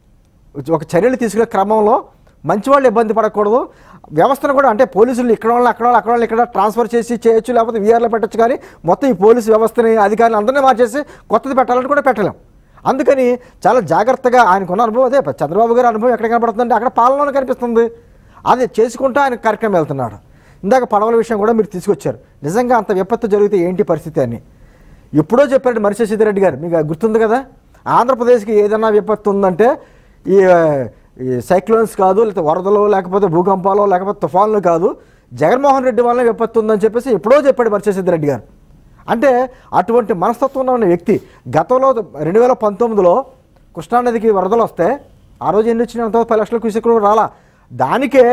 ఒక చర్యలు తీసుకునే క్రమంలో మంచి వాళ్ళు ఇబ్బంది పడకూడదు వ్యవస్థను కూడా అంటే పోలీసులు ఇక్కడ వాళ్ళు అక్కడ వాళ్ళు అక్కడ వాళ్ళు ఇక్కడ ట్రాన్స్ఫర్ చేసి చేయొచ్చు లేకపోతే వీఆర్లో పెట్టొచ్చు కానీ మొత్తం ఈ పోలీసు వ్యవస్థని అధికారులు అందరినీ మార్చేసి కొత్తది పెట్టాలంటే కూడా పెట్టలేం అందుకని చాలా జాగ్రత్తగా ఆయనకున్న అనుభవం అదే చంద్రబాబు గారి అనుభవం ఎక్కడ కనపడుతుందంటే అక్కడ పాలనలో కనిపిస్తుంది అది చేసుకుంటూ ఆయన కార్యక్రమం వెళ్తున్నాడు ఇందాక పడవల విషయం కూడా మీరు తీసుకొచ్చారు నిజంగా అంత విపత్తు జరిగితే ఏంటి పరిస్థితి అని ఎప్పుడో చెప్పారు మరిశ సిద్ధిరెడ్డి గారు మీకు గుర్తుంది కదా ఆంధ్రప్రదేశ్కి ఏదైనా విపత్తు ఉందంటే ఈ ఈ సైక్లోన్స్ కాదు లేకపోతే వరదలు లేకపోతే భూకంపాలు లేకపోతే తుఫాన్లు కాదు జగన్మోహన్ రెడ్డి వల్ల విపత్తు ఉందని చెప్పేసి ఎప్పుడో చెప్పాడు మరిశ సిద్ధిరెడ్డి గారు అంటే అటువంటి మనస్తత్వం ఉన్న వ్యక్తి గతంలో రెండు వేల పంతొమ్మిదిలో కృష్ణానదికి వరదలు వస్తే ఆ రోజు ఎన్ని వచ్చినాయి పది లక్షల క్యూసెక్లు రాలా దానికే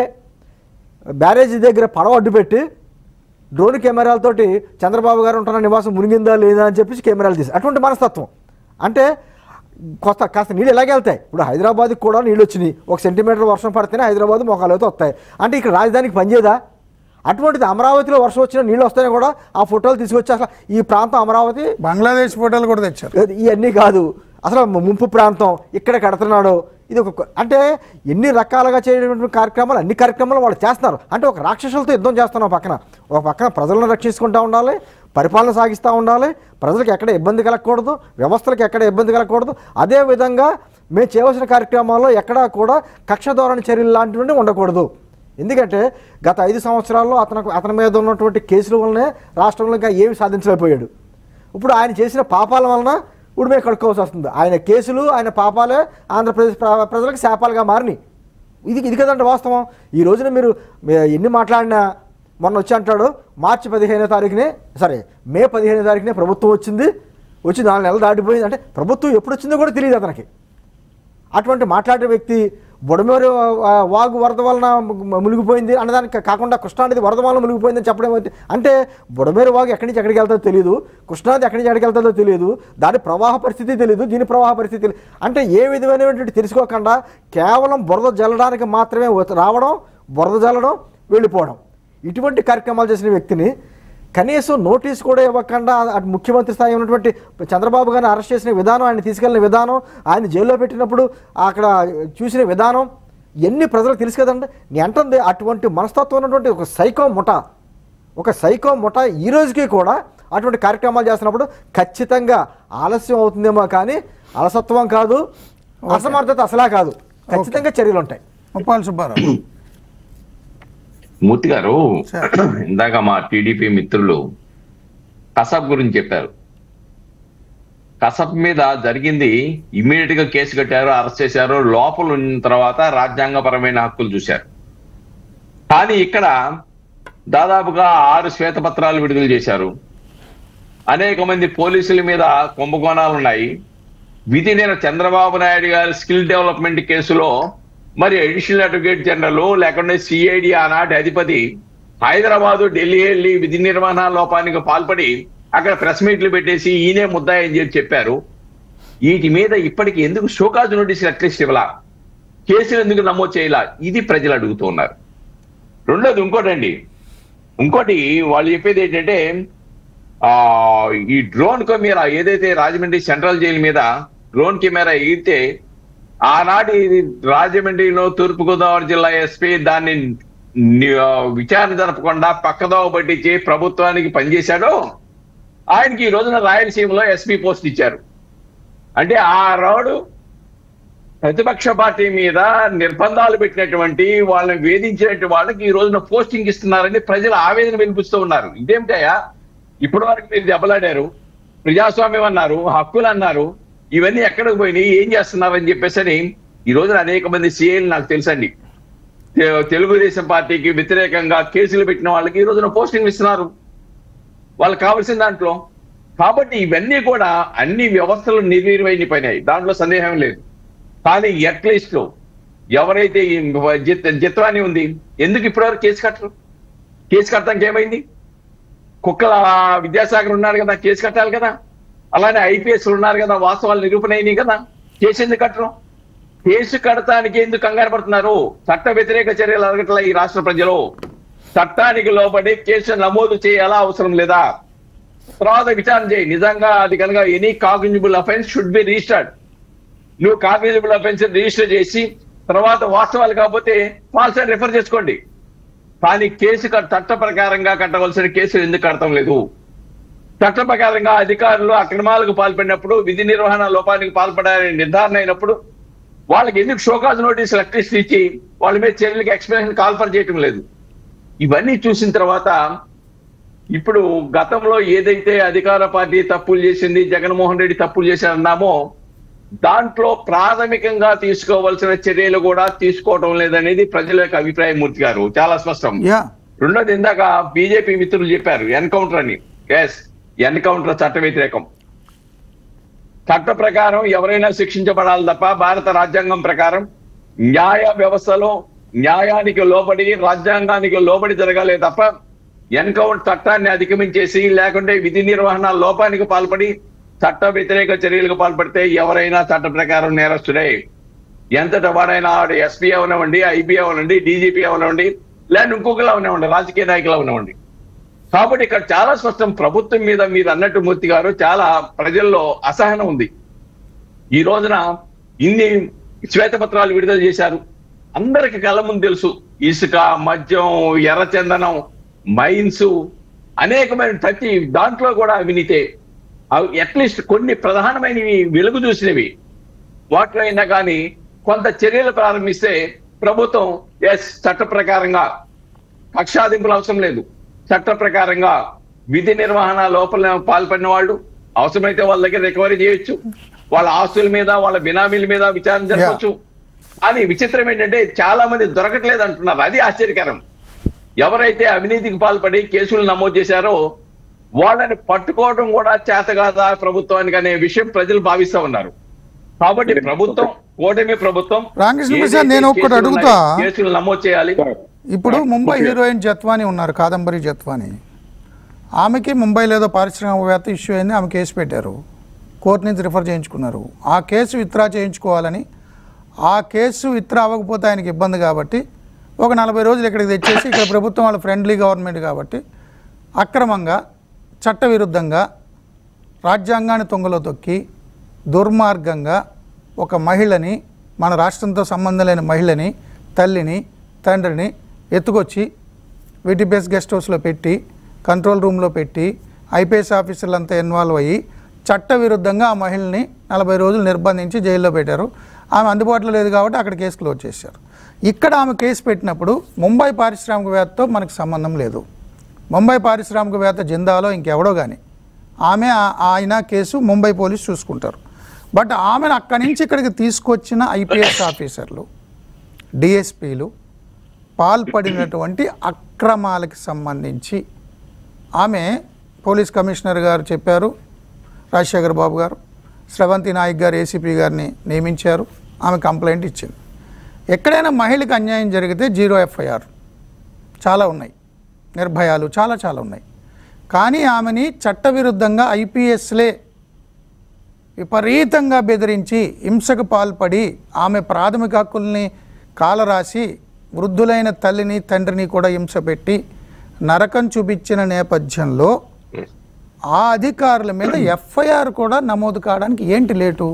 బ్యారేజీ దగ్గర పడవ అడ్డుపెట్టి డ్రోన్ కెమెరాలతోటి చంద్రబాబు గారు ఉంటున్న నివాసం మునిగిందా లేదా అని చెప్పేసి కెమెరాలు తీసి అటువంటి మనస్తత్వం అంటే కొత్త కాస్త నీళ్ళు ఎలాగే వెళ్తాయి ఇప్పుడు హైదరాబాద్కి కూడా నీళ్ళు వచ్చినాయి ఒక సెంటీమీటర్ వర్షం పడితేనే హైదరాబాద్ మొఖాలు అయితే వస్తాయి అంటే ఇక్కడ రాజధానికి పనిచేయదా అటువంటిది అమరావతిలో వర్షం వచ్చిన నీళ్ళు వస్తాయని కూడా ఆ ఫోటోలు తీసుకొచ్చి అసలు ఈ ప్రాంతం అమరావతి బంగ్లాదేశ్ ఫోటోలు కూడా తెచ్చారు లేదు, ఇవన్నీ కాదు అసలు ముంపు ప్రాంతం ఇక్కడ కడుతున్నాడు ఇది ఒక అంటే ఎన్ని రకాలుగా చేయటువంటి కార్యక్రమాలు అన్ని కార్యక్రమాలు వాళ్ళు చేస్తున్నారు అంటే ఒక రాక్షసులతో యుద్ధం చేస్తున్నాం పక్కన ఒక పక్కన ప్రజలను రక్షించుకుంటూ ఉండాలి పరిపాలన సాగిస్తూ ఉండాలి ప్రజలకు ఎక్కడ ఇబ్బంది కలగకూడదు వ్యవస్థలకు ఎక్కడ ఇబ్బంది కలగకూడదు అదే విధంగా మేము చేయవలసిన కార్యక్రమాల్లో ఎక్కడా కూడా కక్ష ధోరణి చర్యలు లాంటివి ఉండకూడదు ఎందుకంటే గత ఐదు సంవత్సరాల్లో అతను అతని మీద ఉన్నటువంటి కేసుల వల్లనే రాష్ట్రంలో ఇంకా ఏమి సాధించలేకపోయాడు ఇప్పుడు ఆయన చేసిన పాపాల వలన ఇప్పుడు మేము కడుక్కోవాల్సి వస్తుంది ఆయన కేసులు ఆయన పాపాలే ఆంధ్రప్రదేశ్ ప్ర- ప్రజలకు శాపాలుగా మారినాయి ఇది ఇది కదంటే వాస్తవం ఈ రోజున మీరు మే- ఎన్ని మాట్లాడినా మొన్న వచ్చి అంటాడు మార్చి పదిహేనో తారీఖునే సరే మే పదిహేనో తారీఖునే ప్రభుత్వం వచ్చింది వచ్చి నాలుగు నెలలు దాటిపోయింది అంటే ప్రభుత్వం ఎప్పుడు వచ్చిందో కూడా తెలియదు అతనికి అటువంటి మాట్లాడే వ్యక్తి బుడమేరు ఆ, వాగు వరద వలన ము- మునిగిపోయింది అన్నదానికి కాకుండా కృష్ణానది వరద వలన మునిగిపోయిందని చెప్పడం ఏంటి? అంటే బుడమేరు వాగు ఎక్కడి నుంచి ఎక్కడికి వెళ్తుందో తెలియదు కృష్ణానది ఎక్కడి నుంచి ఎక్కడికి వెళ్తుందో తెలియదు దాని ప్రవాహ పరిస్థితి తెలియదు దీని ప్రవాహ పరిస్థితి తెలియదు అంటే ఏ విధమైనటువంటి తెలుసుకోకుండా కేవలం బురద జల్లడానికి మాత్రమే వ- రావడం బురద జల్లడం వెళ్ళిపోవడం ఇటువంటి కార్యక్రమాలు చేసిన వ్యక్తిని కనీసం నోటీస్ కూడా ఇవ్వకుండా అటు ముఖ్యమంత్రి స్థాయి ఉన్నటువంటి చంద్రబాబు గారిని అరెస్ట్ చేసిన విధానం ఆయన తీసుకెళ్లిన విధానం ఆయన జైల్లో పెట్టినప్పుడు అక్కడ చూసిన విధానం ఎన్ని ప్రజలకు తెలుసు కదండి నేను అంటుంది అటువంటి మనస్తత్వం ఉన్నటువంటి ఒక సైకో ముఠ ఒక సైకో ముఠ ఈ రోజుకి కూడా అటువంటి కార్యక్రమాలు చేస్తున్నప్పుడు ఖచ్చితంగా ఆలస్యం అవుతుందేమో కానీ అలసత్వం కాదు అసమర్థత అసలా కాదు ఖచ్చితంగా చర్యలు ఉంటాయి ముప్పాల సుబ్బారావు మూర్తి గారు సార్. ఇందాక మా టీడీపీ మిత్రులు కసబ్ గురించి చెప్పారు కసబ్ మీద జరిగింది ఇమీడియట్ గా కేసు కట్టారు అరెస్ట్ చేశారు లోపల ఉన్న తర్వాత రాజ్యాంగపరమైన హక్కులు చూశారు కానీ ఇక్కడ దాదాపుగా ఆరు శ్వేతపత్రాలు విడుదల చేశారు అనేక మంది పోలీసుల మీద కుంభకోణాలు ఉన్నాయి విధి నేను చంద్రబాబు నాయుడు గారి స్కిల్ డెవలప్మెంట్ కేసులో మరి అడిషనల్ అడ్వకేట్ జనరల్ లేకుంటే సిఐడి ఆనాటి అధిపతి హైదరాబాదు ఢిల్లీ వెళ్ళి విధి నిర్వహణ లోపానికి పాల్పడి అక్కడ ప్రెస్ మీట్లు పెట్టేసి ఈయనే ముద్దాయి అని చెప్పి చెప్పారు వీటి మీద ఇప్పటికి ఎందుకు షోకాజ్ నోటీసులు అట్లీస్ట్ ఇవ్వలా కేసులు ఎందుకు నమోదు చేయాల ఇది ప్రజలు అడుగుతూ ఉన్నారు రెండోది ఇంకోటండి ఇంకోటి వాళ్ళు చెప్పేది ఏంటంటే ఆ ఈ డ్రోన్ కెమెరా ఏదైతే రాజమండ్రి సెంట్రల్ జైలు మీద డ్రోన్ కెమెరా ఎగిరితే ఆనాటి రాజమండ్రిలో తూర్పుగోదావరి జిల్లా ఎస్పీ దాన్ని ని- ఆ, విచారణ జరపకుండా పక్కదోవ పట్టించి ప్రభుత్వానికి పనిచేశాడో ఆయనకి ఈ రోజున రాయలసీమలో ఎస్పీ పోస్ట్ ఇచ్చారు అంటే ఆ రాడు ప్రతిపక్ష పార్టీ మీద నిర్బంధాలు పెట్టినటువంటి వాళ్ళని వేధించినటువంటి వాళ్ళకి ఈ రోజున పోస్టింగ్ ఇస్తున్నారని ప్రజలు ఆవేదన వినిపిస్తూ ఉన్నారు ఇదేమిటయ్యా ఇప్పటి వరకు మీరు దెబ్బలాడారు ప్రజాస్వామ్యం అన్నారు హక్కులు అన్నారు ఇవన్నీ ఎక్కడికి పోయినాయి ఏం చేస్తున్నారని చెప్పేసి అని ఈ రోజున అనేక మంది సీఏలు నాకు తెలుసండి తె- తెలుగుదేశం పార్టీకి వ్యతిరేకంగా కేసులు పెట్టిన వాళ్ళకి ఈ రోజున పోస్టింగ్ ఇస్తున్నారు వాళ్ళకి కావాల్సిన దాంట్లో కాబట్టి ఇవన్నీ కూడా అన్ని వ్యవస్థలు నిర్వీర్యమైపోయినాయి దాంట్లో సందేహం లేదు కానీ అట్లీస్ట్ ఎవరైతే ఈ జిత్ జిత్వాని ఉంది ఎందుకు ఇప్పటివరకు కేసు కట్టరు కేసు కట్టడానికి ఏమైంది కుక్కల విద్యాసాగర్ ఉన్నారు కదా కేసు కట్టాలి కదా అలానే ఐపీఎస్ ఉన్నారు కదా వాస్తవాలు నిరూపణ అయినాయి కదా కేసు ఎందుకు కట్టరు కేసు కడటానికి ఎందుకు కంగారు పడుతున్నారు చట్ట వ్యతిరేక చర్యలు అడగట్ల ఈ రాష్ట్ర ప్రజలు చట్టానికి లోబడి కేసు నమోదు చేయాలా అవసరం లేదా తర్వాత విచారణ చేయి నిజంగా అది కనుక any cognizable offence should be registered నువ్వు కాగ్నిజబుల్ అఫెన్స్ రిజిస్టర్ చేసి తర్వాత వాస్తవాలు కాకపోతే ఫాల్స్ అని రిఫర్ చేసుకోండి కానీ కేసు కట్- చట్ట ప్రకారంగా కట్టవలసిన కేసులు ఎందుకు కడటం లేదు చట్ట ప్రకారంగా అధికారులు అక్రమాలకు పాల్పడినప్పుడు విధి నిర్వహణ లోపానికి పాల్పడాలని నిర్ధారణ అయినప్పుడు వాళ్ళకి ఎందుకు షోకాజ్ నోటీసులు అట్లీస్ట్ ఇచ్చి వాళ్ళ మీద చర్యలకు ఎక్స్ప్లెనేషన్ కాల్ఫర్ చేయటం లేదు ఇవన్నీ చూసిన తర్వాత ఇప్పుడు గతంలో ఏదైతే అధికార పార్టీ తప్పులు చేసింది జగన్మోహన్ రెడ్డి తప్పులు చేశారన్నామో దాంట్లో ప్రాథమికంగా తీసుకోవాల్సిన చర్యలు కూడా తీసుకోవటం లేదనేది ప్రజల యొక్క అభిప్రాయం మూర్తి గారు చాలా స్పష్టం యా రెండోది ఇందాక బీజేపీ మిత్రులు చెప్పారు ఎన్కౌంటర్ అని ఎస్ ఎన్కౌంటర్ చట్ట వ్యతిరేకం చట్ట ప్రకారం ఎవరైనా శిక్షించబడాలి తప్ప భారత రాజ్యాంగం ప్రకారం న్యాయ వ్యవస్థలో న్యాయానికి లోబడి రాజ్యాంగానికి లోబడి జరగాలే తప్ప ఎన్కౌంటర్ చట్టాన్ని అధిగమించేసి లేకుంటే విధి నిర్వహణ లోపానికి పాల్పడి చట్ట వ్యతిరేక చర్యలకు పాల్పడితే ఎవరైనా చట్ట ప్రకారం నేరస్తుడే ఎంతట వాడైనా వాడు ఎస్పీ అవనివ్వండి ఐబీ అవనండి డీజీపీ అవనివ్వండి లేదా ఇంకొకలా అవనివ్వండి రాజకీయ నాయకులు అవనివ్వండి కాబట్టి ఇక్కడ చాలా స్పష్టం ప్రభుత్వం మీద మీరు అన్నట్టు మూర్తి గారు చాలా ప్రజల్లో అసహనం ఉంది ఈ రోజున ఇన్ని శ్వేతపత్రాలు విడుదల చేశారు అందరికి కళ్ళ ముందు తెలుసు ఇసుక మద్యం ఎర్రచందనం మైన్స్ అనేకమైన ప్రతి దాంట్లో కూడా అవినీతే అట్లీస్ట్ కొన్ని ప్రధానమైనవి వెలుగు చూసినవి వాటిలో అయినా కానీ కొంత చర్యలు ప్రారంభిస్తే ప్రభుత్వం ఎస్ చట్ట ప్రకారంగా కక్షాదింపులు అవసరం లేదు చట్ట ప్రకారంగా విధి నిర్వహణ లోపల పాల్పడిన వాళ్ళు అవసరమైతే వాళ్ళ దగ్గర రికవరీ చేయొచ్చు వాళ్ళ ఆస్తుల మీద వాళ్ళ బినామీల మీద విచారణ జరపచ్చు కానీ విచిత్రం ఏంటంటే చాలా మంది దొరకట్లేదు అంటున్నారు అది ఆశ్చర్యకరం ఎవరైతే అవినీతికి పాల్పడి కేసులు నమోదు చేశారో వాళ్ళని పట్టుకోవడం కూడా చేతగాదా ప్రభుత్వానికి అనే విషయం ప్రజలు భావిస్తా ఉన్నారు కాబట్టి ప్రభుత్వం కూటమి ప్రభుత్వం రామకృష్ణ ప్రసాద్, ఏదైతే నేను ఒక్కటి కేసులు అడుగుతా. ఉన్నాయో, కేసులు నమోదు చేయాలి సార్ ఇప్పుడు ముంబై ఓకే. హీరోయిన్ జత్వాని ఉన్నారు కాదంబరి జత్వాని ఆమెకి ముంబైలో ఏదో పారిశ్రామికవేత్త ఇష్యూ అయింది ఆమె కేసు పెట్టారు కోర్టు నుంచి రిఫర్ చేయించుకున్నారు ఆ కేసు విత్డ్రా చేయించుకోవాలని ఆ కేసు విత్డ్రా అవ్వకపోతే ఆయనకి ఇబ్బంది కాబట్టి ఒక నలభై రోజులు ఇక్కడికి తెచ్చేసి ఇక్కడ ప్రభుత్వం వాళ్ళ ఫ్రెండ్లీ గవర్నమెంట్ కాబట్టి అక్రమంగా చట్టవిరుద్ధంగా రాజ్యాంగాన్ని తొంగలో తొక్కి దుర్మార్గంగా ఒక మహిళని మన రాష్ట్రంతో సంబంధం లేని మహిళని తల్లిని తండ్రిని ఎత్తుకొచ్చి విటిబేస్ గెస్ట్ హౌస్లో పెట్టి కంట్రోల్ రూమ్లో పెట్టి ఐపీఎస్ ఆఫీసర్లంతా ఇన్వాల్వ్ అయ్యి చట్టవిరుద్ధంగా ఆ మహిళని నలభై రోజులు నిర్బంధించి జైల్లో పెట్టారు ఆమె అందుబాటులో లేదు కాబట్టి అక్కడ కేసు క్లోజ్ చేశారు ఇక్కడ ఆమె కేసు పెట్టినప్పుడు ముంబై పారిశ్రామికవేత్తతో మనకు సంబంధం లేదు ముంబై పారిశ్రామికవేత్త జిందాలో ఇంకెవడో కానీ ఆమె ఆ- ఆయన కేసు ముంబై పోలీసు చూసుకుంటారు బట్ ఆమెను అక్కడి నుంచి ఇక్కడికి తీసుకొచ్చిన ఐపీఎస్ ఆఫీసర్లు డిఎస్పీలు పాల్పడినటువంటి అక్రమాలకు సంబంధించి ఆమె పోలీస్ కమిషనర్ గారు చెప్పారు రాజశేఖర్ బాబు గారు స్రవంతి నాయక్ గారు ఏసీపీ గారిని నియమించారు ఆమె కంప్లైంట్ ఇచ్చింది ఎక్కడైనా మహిళకు అన్యాయం జరిగితే జీరో ఎఫ్ఐఆర్ చాలా ఉన్నాయి నిర్భయాలు చాలా చాలా ఉన్నాయి కానీ ఆమెని చట్టవిరుద్ధంగా ఐపీఎస్లే విపరీతంగా బెదిరించి హింసకు పాల్పడి ఆమె ప్రాథమిక హక్కుల్ని కాలరాసి వృద్ధులైన తల్లిని తండ్రిని కూడా హింస పెట్టి నరకం చూపించిన నేపథ్యంలో ఆ అధికారుల మీద ఎఫ్ఐఆర్ కూడా నమోదు కావడానికి ఏంటి లేటు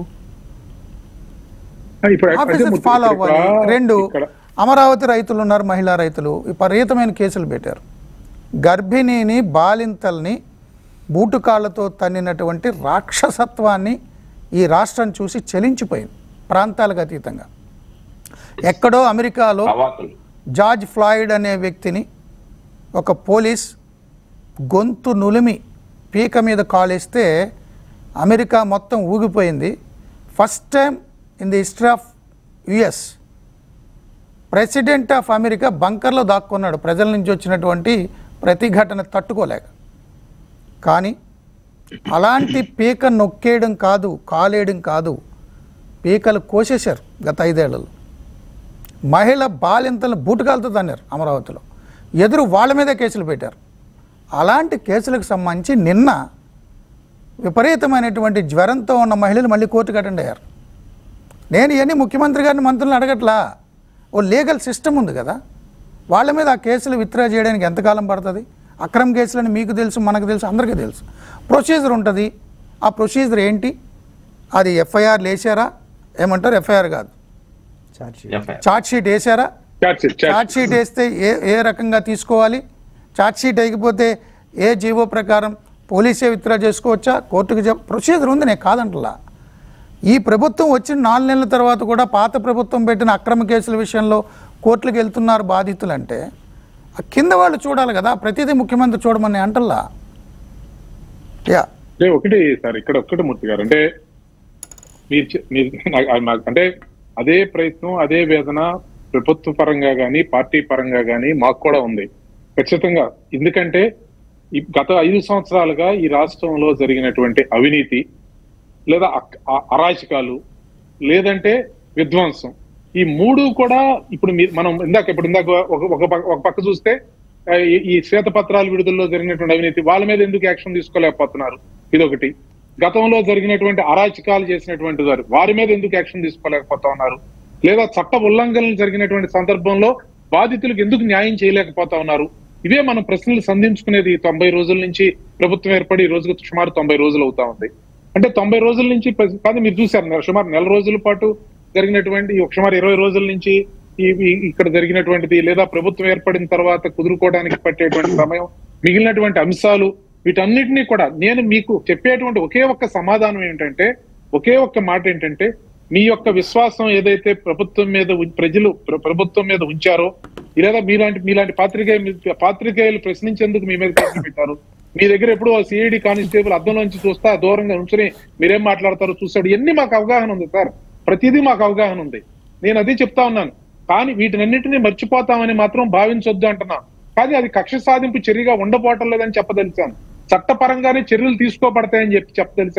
ఇప్పుడు అయితే ఆఫీసర్స్ ముఖ్య- ఫాలో ఇక్కడ- అవ్వాలి రెండు ఇక్కడ అమరావతి రైతులు ఉన్నారు మహిళా రైతులు విపరీతమైన కేసులు పెట్టారు గర్భిణిని బాలింతల్ని బూటుకాళ్లతో తన్నినటువంటి రాక్షసత్వాన్ని ఈ రాష్ట్రం చూసి చలించిపోయింది ప్రాంతాలకు అతీతంగా ఎక్కడో అమెరికాలో అవాకులు జార్జ్ ఫ్లాయిడ్ అనే వ్యక్తిని ఒక పోలీస్ గొంతు నులిమి పీక మీద కాలేస్తే అమెరికా మొత్తం ఊగిపోయింది first time in the history of US president of America బంకర్లో దాక్కున్నాడు ప్రజల నుంచి వచ్చినటువంటి ప్రతిఘటన తట్టుకోలేక కానీ అలాంటి పీక నొక్కేయడం కాదు కాలేయడం కాదు పీకలు కోసేశారు గత ఐదేళ్లలో మహిళ బాలింతలను బూటకాలతో తన్నారు అమరావతిలో ఎదురు వాళ్ళ మీదే కేసులు పెట్టారు అలాంటి కేసులకు సంబంధించి నిన్న విపరీతమైనటువంటి జ్వరంతో ఉన్న మహిళలు మళ్ళీ కోర్టుకు అటెండ్ అయ్యారు నేను ఇవన్నీ ముఖ్యమంత్రి గారిని మంత్రులను అడగట్లా ఓ లీగల్ సిస్టమ్ ఉంది కదా వాళ్ళ మీద ఆ కేసులు విత్డ్రా చేయడానికి ఎంతకాలం పడుతుంది అక్రమ కేసులని మీకు తెలుసు మనకు తెలుసు అందరికీ తెలుసు ప్రొసీజర్ ఉంటుంది ఆ ప్రొసీజర్ ఏంటి అది ఎఫ్ఐఆర్ లేచారా ఏమంటారు ఎఫ్ఐఆర్ కాదు ఎఫ్ఐఆర్. చార్జ్ షీట్ వేసారా charge sheet, charge charge sheet వేస్తే ఏ ఏ రకంగా తీసుకోవాలి చార్జ్ షీట్ వేయకపోతే ఏ జీవో ప్రకారం పోలీసే విత్డ్రా చేసుకోవచ్చా కోర్టుకు చెప్ ప్రొసీజర్ ఉంది నేను కాదంటలా ఈ ప్రభుత్వం వచ్చిన నాలుగు నెలల తర్వాత కూడా పాత ప్రభుత్వం పెట్టిన అక్రమ కేసుల విషయంలో కోర్టులకు వెళ్తున్నారు బాధితులు అంటే ఆ కింద వాళ్ళు చూడాలి కదా ప్రతిదీ ముఖ్యమంత్రి చూడమని అంటల్లా యా అంటే ఒకటి సార్ ఇక్కడ ఒక్కటి మూర్తి గారు అంటే మీరు చె- మీరు నాకు- అది నాకు- అంటే అదే ప్రయత్నం అదే వేదన ప్రభుత్వ పరంగా గానీ పార్టీ పరంగా గానీ మాకు కూడా ఉంది ఖచ్చితంగా ఎందుకంటే ఈ గత ఐదు సంవత్సరాలుగా ఈ రాష్ట్రంలో జరిగినటువంటి అవినీతి లేదా అక్- అ- అరాచకాలు లేదంటే విధ్వంసం ఈ మూడు కూడా ఇప్పుడు మీరు మనం ఇందాక ఇప్పుడు ఇందాక ఒక ఒక పక్క- ఒక పక్క చూస్తే ఆ, ఈ- ఈ శ్వేతపత్రాల విడుదలలో జరిగినటువంటి అవినీతి వాళ్ళ మీద ఎందుకు యాక్షన్ తీసుకోలేకపోతున్నారు ఇదొకటి గతంలో జరిగినటువంటి అరాచకాలు చేసినటువంటి వారు వారి మీద ఎందుకు యాక్షన్ తీసుకోలేకపోతా ఉన్నారు లేదా చట్ట ఉల్లంఘనలు జరిగినటువంటి సందర్భంలో బాధితులకు ఎందుకు న్యాయం చేయలేకపోతా ఉన్నారు ఇవే మనం ప్రశ్నలు సంధించుకునేది ఈ తొంభై రోజుల నుంచి ప్రభుత్వం ఏర్పడి ఈ రోజుకు సుమారు తొంభై రోజులు అవుతా ఉంది అంటే తొంభై రోజుల నుంచి ప్రతి- కాదు మీరు చూసారు నెల- సుమారు నెల రోజుల పాటు జరిగినటువంటి ఒక సుమారు ఇరవై రోజుల నుంచి ఈ ఈ- ఇక్కడ జరిగినటువంటిది లేదా ప్రభుత్వం ఏర్పడిన తర్వాత కుదురుకోవడానికి పట్టేటువంటి సమయం మిగిలినటువంటి అంశాలు వీటన్నిటినీ కూడా నేను మీకు చెప్పేటువంటి ఒకే ఒక్క సమాధానం ఏంటంటే ఒకే ఒక్క మాట ఏంటంటే మీ యొక్క విశ్వాసం ఏదైతే ప్రభుత్వం మీద ఉం- ప్రజలు ప్ర- ప్రభుత్వం మీద ఉంచారో లేదా మీలాంటి మీలాంటి పాత్రికేయ పాత్రికేయులు ప్రశ్నించేందుకు మీ మీద కేసులు పెట్టారు మీ దగ్గర ఎప్పుడు సిఐడి కానిస్టేబుల్ అద్దంలోంచి చూస్తా దూరంగా ఉంచుని మీరేం మాట్లాడతారో చూస్తాడు ఇవన్నీ మాకు అవగాహన ఉంది సార్ ప్రతిదీ మాకు అవగాహన ఉంది నేను అదే చెప్తా ఉన్నాను కానీ వీటినన్నింటినీ మర్చిపోతామని మాత్రం భావించొద్దు అంటున్నా కానీ అది కక్ష సాధింపు చర్యగా ఉండబోవటం లేదని చెప్పదలిచాను చట్టపరంగానే చర్యలు తీసుకోబడతాయని చెప్పి చెప్పదలిచాను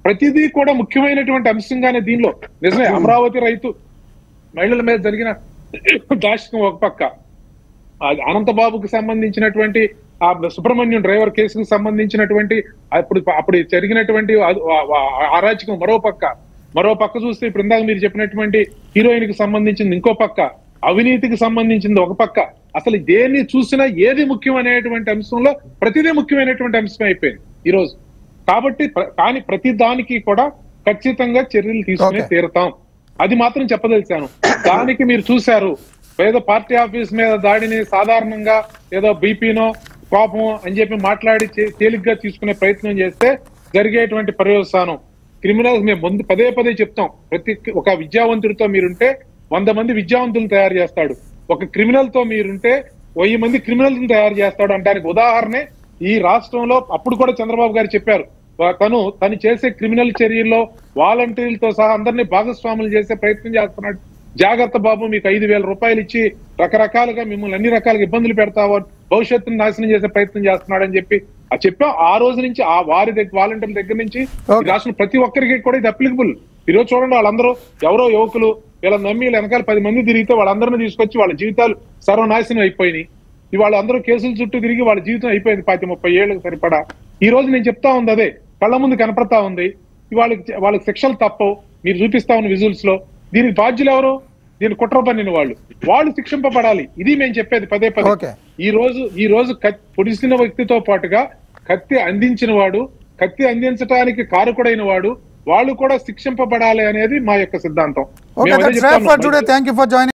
ప్రతిదీ కూడా ముఖ్యమైనటువంటి అంశంగానే దీనిలో నిజమే అమరావతి రైతు మహిళల మీద జరిగిన దాష్టికం ఒక పక్క ఆ అనంతబాబుకి సంబంధించినటువంటి ఆ సుబ్రహ్మణ్యం డ్రైవర్ కేసుకు సంబంధించినటువంటి అప్పుడు అప్పుడు జరిగినటువంటి ఆ- ఆ- ఆ- అరాచకం మరో పక్క మరో పక్క చూస్తే ఇప్పుడు ఇందాక మీరు చెప్పినటువంటి హీరోయిన్ కి సంబంధించింది ఇంకో పక్క అవినీతికి సంబంధించింది ఒక పక్క అసలు దేన్ని చూసినా ఏది ముఖ్యం అనేటువంటి అంశంలో ప్రతిదీ ముఖ్యమైనటువంటి అంశం అయిపోయింది ఈ రోజు కాబట్టి ప్ర- కానీ ప్రతి దానికి కూడా ఖచ్చితంగా చర్యలు తీసుకునే Okay. తీరుతాం అది మాత్రం చెప్పదలిచాను దానికి మీరు చూశారు ఏదో పార్టీ ఆఫీస్ మీద దాడిని సాధారణంగా ఏదో బీపీనో కోపమో అని చెప్పి మాట్లాడి చే- తేలిగ్గా తీసుకునే ప్రయత్నం చేస్తే జరిగేటువంటి పర్యవసానం క్రిమినల్స్ మేము ముందు పదే పదే చెప్తాం ప్రతి ఒక విద్యావంతుడితో మీరుంటే వంద మంది విద్యావంతులను తయారు చేస్తాడు ఒక క్రిమినల్ తో మీరుంటే వెయ్యి మంది క్రిమినల్స్ తయారు చేస్తాడు అంటానికి ఉదాహరణే ఈ రాష్ట్రంలో అప్పుడు కూడా చంద్రబాబు గారు చెప్పారు వా- తను తను చేసే క్రిమినల్ చర్యల్లో వాలంటీర్లతో సహా అందరినీ భాగస్వాములు చేసే ప్రయత్నం చేస్తున్నాడు జాగ్రత్త బాబు మీకు ఐదు వేల రూపాయలు ఇచ్చి రకరకాలుగా మిమ్మల్ని అన్ని రకాలుగా ఇబ్బందులు పెడతావు భవిష్యత్తును నాశనం చేసే ప్రయత్నం చేస్తున్నాడని చెప్పి ఆ చెప్పాం ఆ రోజు నుంచి ఆ వారి దగ్గర వాలంటీర్ల దగ్గర నుంచి ఈ Okay. రాష్ట్రం ప్రతి ఒక్కరికి కూడా ఇది అప్లికబుల్ ఈ రోజు చూడండి వాళ్ళందరూ ఎవరో యువకులు వీళ్ళ నమ్మి వీళ్ళ వెనకాల పది మంది తిరిగితే వాళ్ళందరినీ తీసుకొచ్చి వాళ్ళ జీవితాలు సర్వనాశనం అయిపోయినాయి ఇవాళ అందరూ కేసుల చుట్టూ తిరిగి వాళ్ళ జీవితం అయిపోయింది పాతి ముప్పై ఏళ్ళకి సరిపడా ఈ రోజు నేను చెప్తా ఉంది అదే కళ్ళ ముందు కనపడతా ఉంది వాళ్ళకి వాళ్ళకి శిక్షలు తప్పవు మీరు చూపిస్తా ఉన్న విజువల్స్ లో దీనికి బాధ్యులు ఎవరు దీని కుట్ర పన్నిన వాళ్ళు వాళ్ళు శిక్షింపబడాలి ఇది మేము చెప్పేది పదే పదే Okay. ఈ రోజు ఈ రోజు కత్- పొడిసిన వ్యక్తితో పాటుగా కత్తి అందించిన వాడు కత్తి అందించడానికి కారకుడైన వాడు వాళ్ళు కూడా శిక్షింపబడాలి అనేది మా యొక్క సిద్ధాంతం ఓకే మేము అదే దట్స్ చెప్తా ఫర్ ఉన్నాం. Today thank you for joining